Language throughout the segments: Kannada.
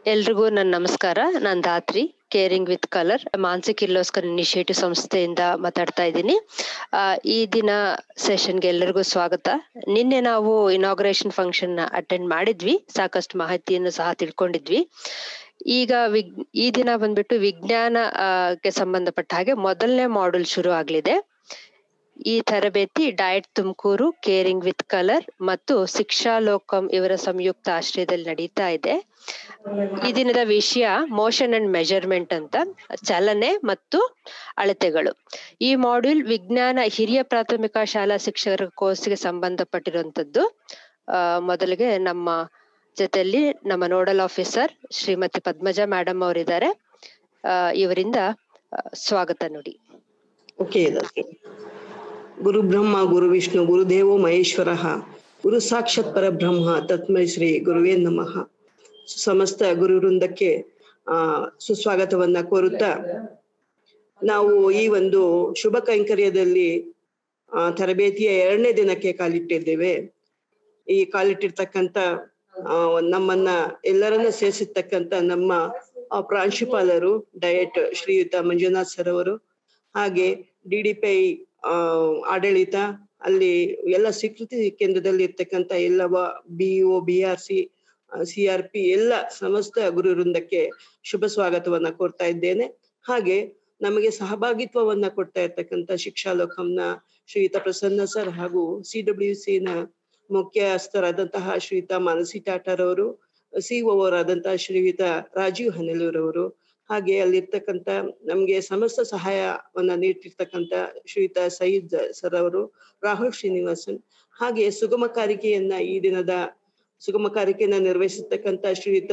ಎಲ್ರಿಗೂ ನನ್ನ ನಮಸ್ಕಾರ ನಾನ್ ಧಾತ್ರಿ ಕೇರಿಂಗ್ ವಿತ್ ಕಲರ್ ಮಾನಸಿಕ ಕಿರ್ಲೋಸ್ಕರ್ ಇನಿಷಿಯೇಟಿವ್ ಸಂಸ್ಥೆಯಿಂದ ಮಾತಾಡ್ತಾ ಇದ್ದೀನಿ ಆ, ಈ ದಿನ ಸೆಷನ್ಗೆ ಎಲ್ಲರಿಗೂ ಸ್ವಾಗತ ನಿನ್ನೆ ನಾವು ಇನಾಗ್ರೇಷನ್ ಫಂಕ್ಷನ್ ಅಟೆಂಡ್ ಮಾಡಿದ್ವಿ ಸಾಕಷ್ಟು ಮಾಹಿತಿಯನ್ನು ಸಹ ತಿಳ್ಕೊಂಡಿದ್ವಿ ಈಗ ವಿಗ್ ಈ ದಿನ ಬಂದ್ಬಿಟ್ಟು ವಿಜ್ಞಾನ ಆ, ಕ್ಕೆ ಸಂಬಂಧಪಟ್ಟ ಹಾಗೆ ಮೊದಲನೇ ಮಾಡ್ಯೂಲ್ ಶುರು ಆಗ್ಲಿದೆ ಈ ತರಬೇತಿ DIET Tumakuru caring with colour ಮತ್ತು ಶಿಕ್ಷಾ ಲೋಕಂ ಇವರ ಸಂಯುಕ್ತ ಆಶ್ರಯದಲ್ಲಿ ನಡೀತಾ ಇದೆ ಈ ದಿನದ ವಿಷಯ ಮೋಷನ್ ಅಂಡ್ ಮೆಜರ್ಮೆಂಟ್ ಅಂತ ಚಲನೆ ಮತ್ತು ಅಳತೆಗಳು ಈ ಮಾಡ್ಯೂಲ್ ವಿಜ್ಞಾನ ಹಿರಿಯ ಪ್ರಾಥಮಿಕ ಶಾಲಾ ಶಿಕ್ಷಕರ ಕೋರ್ಸ್ಗೆ ಸಂಬಂಧಪಟ್ಟಿರುವಂತದ್ದು ಆ, ಮೊದಲಿಗೆ ನಮ್ಮ ಜೊತೆಯಲ್ಲಿ ನಮ್ಮ nodal officer Shrimati Padmaja madam ಅವರಿದ್ದಾರೆ ಆ, ಇವರಿಂದ ಆ, ಸ್ವಾಗತ ನುಡಿ ಓಕೆ ದಾಸರೇ. ಗುರು ಬ್ರಹ್ಮ ಗುರು ವಿಷ್ಣು ಗುರುದೇವೋ ಮಹೇಶ್ವರ ಗುರು ಸಾಕ್ಷಾತ್ ಪರಬ್ರಹ್ಮ ತತ್ಮೈ ಶ್ರೀ ಗುರುವೇ ನಮಃ ಸಮಸ್ತ ಗುರು ವೃಂದಕ್ಕೆ ಆ ಸುಸ್ವಾಗತವನ್ನ ಕೋರುತ್ತಾ ನಾವು ಈ ಒಂದು ಶುಭ ಕೈಂಕರ್ಯದಲ್ಲಿ ಆ ತರಬೇತಿಯ ಎರಡನೇ ದಿನಕ್ಕೆ ಕಾಲಿಟ್ಟಿದ್ದೇವೆ ಈ ಕಾಲಿಟ್ಟಿರ್ತಕ್ಕಂಥ ಆ, ನಮ್ಮನ್ನ ಎಲ್ಲರನ್ನ ಸೇರಿಸಿರ್ತಕ್ಕಂಥ ನಮ್ಮ ಆ, ಪ್ರಾಂಶುಪಾಲರು ಡಯಟ್ ಶ್ರೀಯುತ ಮಂಜುನಾಥ್ ಸರ್ ಅವರು ಹಾಗೆ ಡಿ ಡಿ ಪಿ ಐ ಆಡಳಿತ ಅಲ್ಲಿ ಎಲ್ಲ ಸ್ವೀಕೃತಿ ಕೇಂದ್ರದಲ್ಲಿ ಇರ್ತಕ್ಕಂಥ ಎಲ್ಲವ B O B R C C R P ಎಲ್ಲ ಸಮಸ್ತ ಗುರು ವೃಂದಕ್ಕೆ ಶುಭ ಸ್ವಾಗತವನ್ನ ಕೋರ್ತಾ ಇದ್ದೇನೆ ಹಾಗೆ ನಮಗೆ ಸಹಭಾಗಿತ್ವವನ್ನ ಕೊಡ್ತಾ ಇರ್ತಕ್ಕಂಥ ಶಿಕ್ಷಾ ಲೋಕಂನ ಶ್ರೀಯುತ ಪ್ರಸನ್ನ ಸರ್ ಹಾಗೂ ಸಿ ಡಬ್ಲ್ಯೂ ಸಿ ನ ಮುಖ್ಯಸ್ಥರಾದಂತಹ ಶ್ರೀಯುತ ಮಾನಸಿ ಟಾಟಾರ್ ಅವರು ಸಿಒ ಅವರಾದಂತಹ ಶ್ರೀಯುತ ರಾಜೀವ್ ಹನಲೂರವರು ಹಾಗೆ ಅಲ್ಲಿರ್ತಕ್ಕಂಥ ನಮ್ಗೆ ಸಮಸ್ತ ಸಹಾಯವನ್ನ ನೀಡ್ತಿರ್ತಕ್ಕಂಥ ಶ್ರೀಯುತ ಸಯೀದ್ ಸರ್ ಅವರು ರಾಹುಲ್ ಶ್ರೀನಿವಾಸನ್ ಹಾಗೆ ಸುಗಮ ಕಾರಿಕೆಯನ್ನ ಈ ದಿನದ ಸುಗಮ ಕಾರಿಕೆಯನ್ನ ನಿರ್ವಹಿಸಿರ್ತಕ್ಕಂಥ ಶ್ರೀಯುತ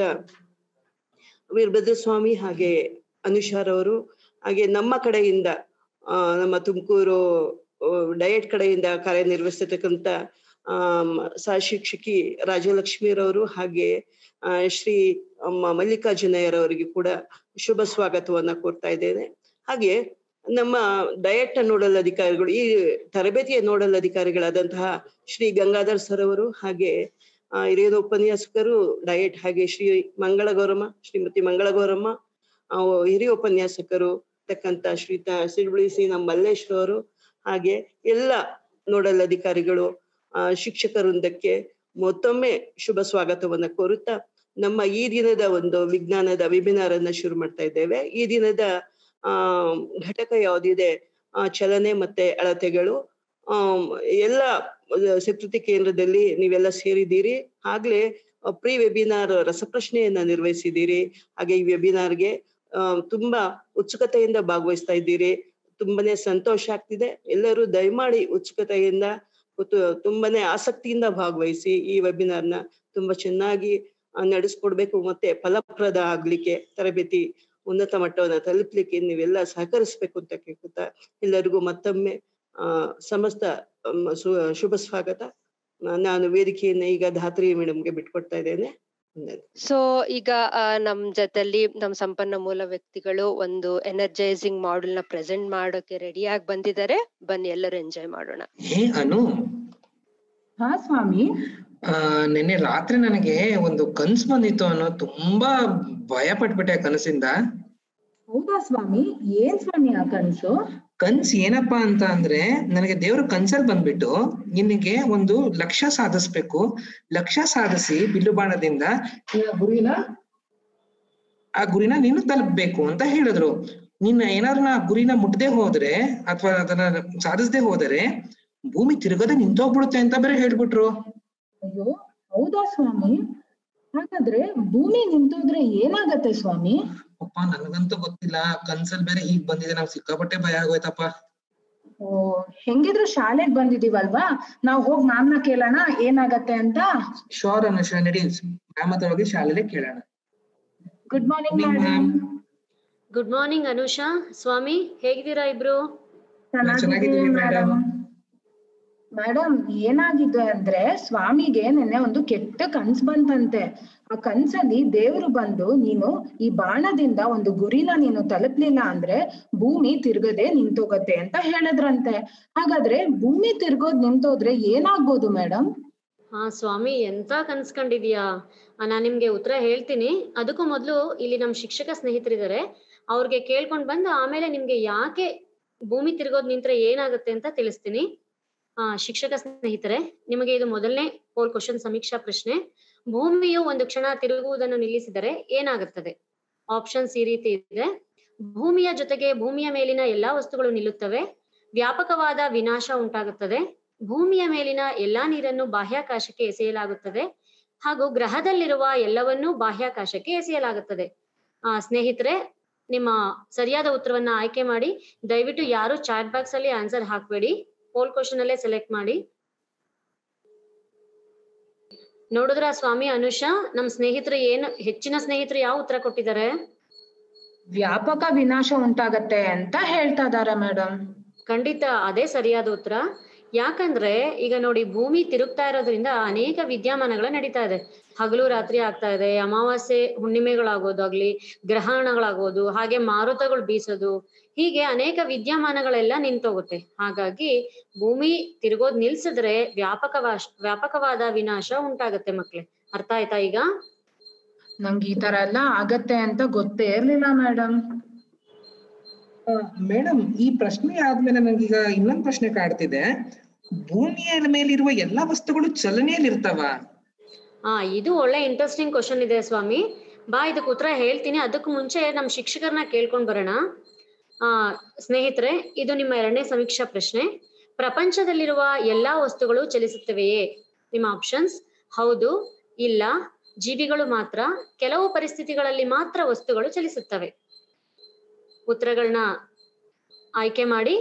ವೀರಭದ್ರ ಸ್ವಾಮಿ ಹಾಗೆ ಅನುಷಾರ್ ಅವರು ಹಾಗೆ ನಮ್ಮ ಕಡೆಯಿಂದ ಆ ನಮ್ಮ ತುಮಕೂರು ಡಯಟ್ ಕಡೆಯಿಂದ ಕಾರ್ಯನಿರ್ವಹಿಸಿರ್ತಕ್ಕಂಥ ಆ ಸಹ ಶಿಕ್ಷಕಿ ರಾಜಲಕ್ಷ್ಮಿರವರು ಹಾಗೆ ಆ, ಶ್ರೀ ಅಮ್ಮ ಮಲ್ಲಿಕಾರ್ಜುನಯ್ಯರವರಿಗೆ ಕೂಡ ಶುಭ ಸ್ವಾಗತವನ್ನ ಕೋರ್ತಾ ಇದ್ದೇನೆ ಹಾಗೆ ನಮ್ಮ ಡಯಟ್ ನೋಡಲ್ ಅಧಿಕಾರಿಗಳು ಈ ತರಬೇತಿಯ ನೋಡಲ್ ಅಧಿಕಾರಿಗಳಾದಂತಹ ಶ್ರೀ ಗಂಗಾಧರ್ ಸರ್ ಅವರು ಹಾಗೆ ಆ, ಹಿರಿಯ ಉಪನ್ಯಾಸಕರು ಡಯಟ್ ಹಾಗೆ ಶ್ರೀ ಮಂಗಳ ಗೌರಮ್ಮ ಶ್ರೀಮತಿ ಮಂಗಳ ಗೌರಮ್ಮ ಆ, ಹಿರಿಯ ಉಪನ್ಯಾಸಕರು ತಕ್ಕಂತ ಶ್ರೀತ ಸಿಡ್ಬಳಿಸಿ ನಮ್ಮ ಮಲ್ಲೇಶ್ವರ ಅವರು ಹಾಗೆ ಎಲ್ಲ ನೋಡಲ್ ಅಧಿಕಾರಿಗಳು ಆ ಶಿಕ್ಷಕ ವೃಂದಕ್ಕೆ ಮತ್ತೊಮ್ಮೆ ಶುಭ ಸ್ವಾಗತವನ್ನ ಕೋರುತ್ತಾ ನಮ್ಮ ಈ ದಿನದ ಒಂದು ವಿಜ್ಞಾನದ ವೆಬಿನಾರ್ ಅನ್ನ ಶುರು ಮಾಡ್ತಾ ಇದ್ದೇವೆ ಈ ದಿನದ ಆ ಘಟಕ ಯಾವ್ದಿದೆ ಆ ಚಲನೆ ಮತ್ತೆ ಅಳತೆಗಳು ಆಮ್, ಎಲ್ಲ ಸಂಸ್ಕೃತಿ ಕೇಂದ್ರದಲ್ಲಿ ನೀವೆಲ್ಲ ಸೇರಿದ್ದೀರಿ ಆಗ್ಲೇ ಪ್ರೀ ವೆಬಿನಾರ್ ರಸಪ್ರಶ್ನೆಯನ್ನ ನಿರ್ವಹಿಸಿದ್ದೀರಿ ಹಾಗೆ ಈ ವೆಬಿನಾರ್ಗೆ ಆ ತುಂಬಾ ಉತ್ಸುಕತೆಯಿಂದ ಭಾಗವಹಿಸ್ತಾ ಇದ್ದೀರಿ ತುಂಬಾನೇ ಸಂತೋಷ ಆಗ್ತಿದೆ ಎಲ್ಲರೂ ದಯಮಾಡಿ ಉತ್ಸುಕತೆಯಿಂದ ಮತ್ತು ತುಂಬಾನೇ ಆಸಕ್ತಿಯಿಂದ ಭಾಗವಹಿಸಿ ಈ ವೆಬಿನಾರ್ನ ತುಂಬಾ ಚೆನ್ನಾಗಿ ಆ, ನಡೆಸ್ಕೊಡ್ಬೇಕು ಮತ್ತೆ ಫಲಪ್ರದ ಆಗ್ಲಿಕ್ಕೆ ತರಬೇತಿ ಉನ್ನತ ಮಟ್ಟವನ್ನ ತಲುಪಲಿಕ್ಕೆ ನೀವೆಲ್ಲ ಸಹಕರಿಸ್ಬೇಕು ಅಂತ ಕೇಳ್ಕೊತಾ ಎಲ್ಲರಿಗೂ ಮತ್ತೊಮ್ಮೆ ಆ ಸಮಸ್ತ ಅಮ್, ಸು- ಶುಭ ಸ್ವಾಗತ ನಾ- ನಾನು ವೇದಿಕೆಯನ್ನ ಈಗ ಧಾತ್ರಿ ಮೇಡಮ್ಗೆ ಬಿಟ್ಕೊಡ್ತಾ ಇದ್ದೇನೆ ಧನ್ಯವಾದ. ಸೊ ಈಗ ಆ, ನಮ್ ಜೊತೆಲಿ ನಮ್ ಸಂಪನ್ಮೂಲ ವ್ಯಕ್ತಿಗಳು ಒಂದು ಎನರ್ಜೈಸಿಂಗ್ ಮಾಡೆಲ್ ನ ಪ್ರೆಸೆಂಟ್ ಮಾಡೋಕೆ ರೆಡಿ ಆಗಿ ಬಂದಿದ್ದಾರೆ ಬನ್ನಿ ಎಲ್ಲರೂ ಎಂಜಾಯ್ ಮಾಡೋಣ ಹೇ ಅನು ಹಾ ಸ್ವಾಮಿ ಆ ನಿನ್ನೆ ರಾತ್ರಿ ನನಗೆ ಒಂದು ಕನ್ಸ್ ಬಂದಿತ್ತು ಅನ್ನೋ ತುಂಬಾ ಭಯ ಪಟ್ಬಿಟ್ಟೆ ಕನಸಿಂದ ಹೌದಾ ಸ್ವಾಮಿ ಏನ್ ಸ್ವಾಮಿ ಆ ಕನ್ಸು ಕನ್ಸ್ ಏನಪ್ಪಾ ಅಂತ ಅಂದ್ರೆ ನನಗೆ ದೇವ್ರ ಕನ್ಸಲ್ ಬಂದ್ಬಿಟ್ಟು ನಿನಗೆ ಒಂದು ಲಕ್ಷ್ಯ ಸಾಧಿಸ್ಬೇಕು ಲಕ್ಷ್ಯ ಸಾಧಿಸಿ ಬಿಲ್ಲು ಬಾಣದಿಂದ ನಿನ್ನ ಗುರಿನ ಆ ಗುರಿನ ನೀನು ತಲುಪಬೇಕು ಅಂತ ಹೇಳಿದ್ರು ನಿನ್ನ ಏನಾದ್ರು ಆ ಗುರಿನ ಮುಟ್ಟದೆ ಹೋದ್ರೆ ಅಥವಾ ಅದನ್ನ ಸಾಧಿಸದೆ ಹೋದರೆ ಭೂಮಿ ತಿರುಗದೆ ನಿಂತೋಗ್ಬಿಡುತ್ತೆ ಅಂತ ಬೇರೆ ಹೇಳ್ಬಿಟ್ರು ಅಯ್ಯೋ ಹೌದಾ ಸ್ವಾಮಿ ಹಾಗಾದ್ರೆ ಭೂಮಿ ನಿಂತೋದ್ರೆ ಏನಾಗತ್ತೆ ಸ್ವಾಮಿ ಅಪ್ಪ ನನಗಂತೂ ಗೊತ್ತಿಲ್ಲ ಕನ್ಸಲ್ ಬೇರೆ ಹೀಗ್ ಬಂದಿದೆ ನಂಗೆ ಸಿಕ್ಕಾಪಟ್ಟೆ ಭಯ ಆಗೋಯ್ತಪ್ಪ ಓ ಹೆಂಗಿದ್ರು ಶಾಲೆಗ್ ಬಂದಿದೀವಲ್ವಾ ನಾವ್ ಹೋಗ್ ಮ್ಯಾಮ್ನ ಕೇಳೋಣ ಏನಾಗತ್ತೆ ಅಂತ ಶೋರ್ ಅನುಷ ನಡಿ ಮ್ಯಾಮ್ ಹತ್ರ ಹೋಗಿ ಶಾಲೆಲೆ ಕೇಳೋಣ good morning Good morning, madam good morning Anusha ಸ್ವಾಮಿ ಹೇಗಿದ್ದೀರಾ ಇಬ್ರು ಚೆನ್ನಾಗಿದ್ದೀವಿ ಮೇಡಮ್ madam. ಮೇಡಮ್ ಏನಾಗಿದೆ ಅಂದ್ರೆ ಸ್ವಾಮಿಗೆ ನಿನ್ನೆ ಒಂದು ಕೆಟ್ಟ ಕನ್ಸ್ ಬಂತಂತೆ ಆ ಕನ್ಸಲ್ಲಿ ದೇವ್ರು ಬಂದು ನೀನು ಈ ಬಾಣದಿಂದ ಒಂದು ಗುರಿನ ನೀನು ತಲುಪ್ಲಿಲ್ಲ ಅಂದ್ರೆ ಭೂಮಿ ತಿರ್ಗದೆ ನಿಂತೋಗತ್ತೆ ಅಂತ ಹೇಳಿದ್ರಂತೆ ಹಾಗಾದ್ರೆ ಭೂಮಿ ತಿರ್ಗೋದ್ ನಿಂತೋದ್ರೆ ಏನಾಗ್ಬೋದು ಮೇಡಮ್ ಹಾ ಸ್ವಾಮಿ ಎಂತ ಕನ್ಸ್ಕೊಂಡಿದ್ಯಾ ಆ, ನಾನ್ ನಿಮ್ಗೆ ಉತ್ತರ ಹೇಳ್ತೀನಿ ಅದಕ್ಕೂ ಮೊದಲು ಇಲ್ಲಿ ನಮ್ ಶಿಕ್ಷಕ ಸ್ನೇಹಿತರಿದ್ದಾರೆ ಅವ್ರಿಗೆ ಕೇಳ್ಕೊಂಡ್ ಬಂದು ಆಮೇಲೆ ನಿಮ್ಗೆ ಯಾಕೆ ಭೂಮಿ ತಿರುಗೋದ್ ನಿಂತ್ರೆ ಏನಾಗುತ್ತೆ ಅಂತ ತಿಳಿಸ್ತೀನಿ ಆ ಶಿಕ್ಷಕ ಸ್ನೇಹಿತರೆ ನಿಮಗೆ ಇದು ಮೊದಲನೇ ಪೋಲ್ ಕ್ವಶನ್ ಸಮೀಕ್ಷಾ ಪ್ರಶ್ನೆ ಭೂಮಿಯು ಒಂದು ಕ್ಷಣ ತಿರುಗುವುದನ್ನು ನಿಲ್ಲಿಸಿದರೆ ಏನಾಗುತ್ತದೆ ಆಪ್ಷನ್ಸ್ ಈ ರೀತಿ ಇದೆ ಭೂಮಿಯ ಜೊತೆಗೆ ಭೂಮಿಯ ಮೇಲಿನ ಎಲ್ಲಾ ವಸ್ತುಗಳು ನಿಲ್ಲುತ್ತವೆ ವ್ಯಾಪಕವಾದ ವಿನಾಶ ಉಂಟಾಗುತ್ತದೆ ಭೂಮಿಯ ಮೇಲಿನ ಎಲ್ಲಾ ನೀರನ್ನು ಬಾಹ್ಯಾಕಾಶಕ್ಕೆ ಎಸೆಯಲಾಗುತ್ತದೆ ಹಾಗೂ ಗ್ರಹದಲ್ಲಿರುವ ಎಲ್ಲವನ್ನೂ ಬಾಹ್ಯಾಕಾಶಕ್ಕೆ ಎಸೆಯಲಾಗುತ್ತದೆ ಆ ಸ್ನೇಹಿತರೆ ನಿಮ್ಮ ಸರಿಯಾದ ಉತ್ತರವನ್ನ ಆಯ್ಕೆ ಮಾಡಿ ದಯವಿಟ್ಟು ಯಾರು ಚಾಟ್ ಬಾಕ್ಸ್ ಅಲ್ಲಿ ಆನ್ಸರ್ ಹಾಕ್ಬೇಡಿ ಪೋಲ್ ಕ್ವಶನ್ ಅಲ್ಲೇ ಸೆಲೆಕ್ಟ್ ಮಾಡಿ ನೋಡಿದ್ರ ಸ್ವಾಮಿ ಅನುಷಾ ನಮ್ ಸ್ನೇಹಿತರು ಏನು ಹೆಚ್ಚಿನ ಸ್ನೇಹಿತರು ಯಾವ ಉತ್ತರ ಕೊಟ್ಟಿದ್ದಾರೆ ವ್ಯಾಪಕ ವಿನಾಶ ಉಂಟಾಗತ್ತೆ ಅಂತ ಹೇಳ್ತಾ ಇದಾರೆ ಮೇಡಮ್ ಖಂಡಿತ ಅದೇ ಸರಿಯಾದ ಉತ್ತರ ಯಾಕಂದ್ರೆ ಈಗ ನೋಡಿ ಭೂಮಿ ತಿರುಗ್ತಾ ಇರೋದ್ರಿಂದ ಅನೇಕ ವಿದ್ಯಮಾನಗಳು ನಡೀತಾ ಇದೆ ಹಗಲು ರಾತ್ರಿ ಆಗ್ತಾ ಇದೆ ಅಮಾವಾಸ್ಯೆ ಹುಣ್ಣಿಮೆಗಳಾಗೋದಾಗ್ಲಿ ಗ್ರಹಣಗಳಾಗೋದು ಹಾಗೆ ಮಾರುತಗಳು ಬೀಸೋದು ಹೀಗೆ ಅನೇಕ ವಿದ್ಯಮಾನಗಳೆಲ್ಲ ನಿಂತೋಗುತ್ತೆ ಹಾಗಾಗಿ ಭೂಮಿ ತಿರುಗೋದ್ ನಿಲ್ಸಿದ್ರೆ ವ್ಯಾಪಕ ವ್ಯಾಪಕವಾದ ವಿನಾಶ ಉಂಟಾಗತ್ತೆ ಮಕ್ಳೇ ಅರ್ಥ ಆಯ್ತಾ ಈಗ ನಂಗೆ ಈ ತರ ಎಲ್ಲ ಆಗತ್ತೆ ಅಂತ ಗೊತ್ತೇ ಇರ್ಲಿಲ್ಲ ಮೇಡಮ್ ಮೇಡಮ್ ಈ ಪ್ರಶ್ನೆ ಆದ್ಮೇಲೆ ನಂಗೀಗ ಇನ್ನೊಂದ್ ಪ್ರಶ್ನೆ ಕಾಡ್ತಿದೆ ಭೂಮಿಯ ಮೇಲಿರುವ ಎಲ್ಲಾ ವಸ್ತುಗಳು ಚಲನೆಯಲ್ಲಿ ಇರ್ತಾವ ಆ ಇದು ಒಳ್ಳೆ ಇಂಟ್ರೆಸ್ಟಿಂಗ್ ಕ್ವಶನ್ ಇದೆ ಸ್ವಾಮಿ ಬಾ ಇದಕ್ಕೆ ಉತ್ತರ ಹೇಳ್ತೀನಿ ಅದಕ್ಕೂ ಮುಂಚೆ ನಮ್ ಶಿಕ್ಷಕರನ್ನ ಕೇಳ್ಕೊಂಡ್ ಬರೋಣ ಆ ಸ್ನೇಹಿತರೆ ಇದು ನಿಮ್ಮ ಎರಡನೇ ಸಮೀಕ್ಷಾ ಪ್ರಶ್ನೆ ಪ್ರಪಂಚದಲ್ಲಿರುವ ಎಲ್ಲಾ ವಸ್ತುಗಳು ಚಲಿಸುತ್ತವೆಯೇ ನಿಮ್ಮ ಆಪ್ಷನ್ಸ್ ಹೌದು ಇಲ್ಲ ಜೀವಿಗಳು ಮಾತ್ರ ಕೆಲವು ಪರಿಸ್ಥಿತಿಗಳಲ್ಲಿ ಮಾತ್ರ ವಸ್ತುಗಳು ಚಲಿಸುತ್ತವೆ ಉತ್ತರಗಳನ್ನ ಆಯ್ಕೆ ಮಾಡಿ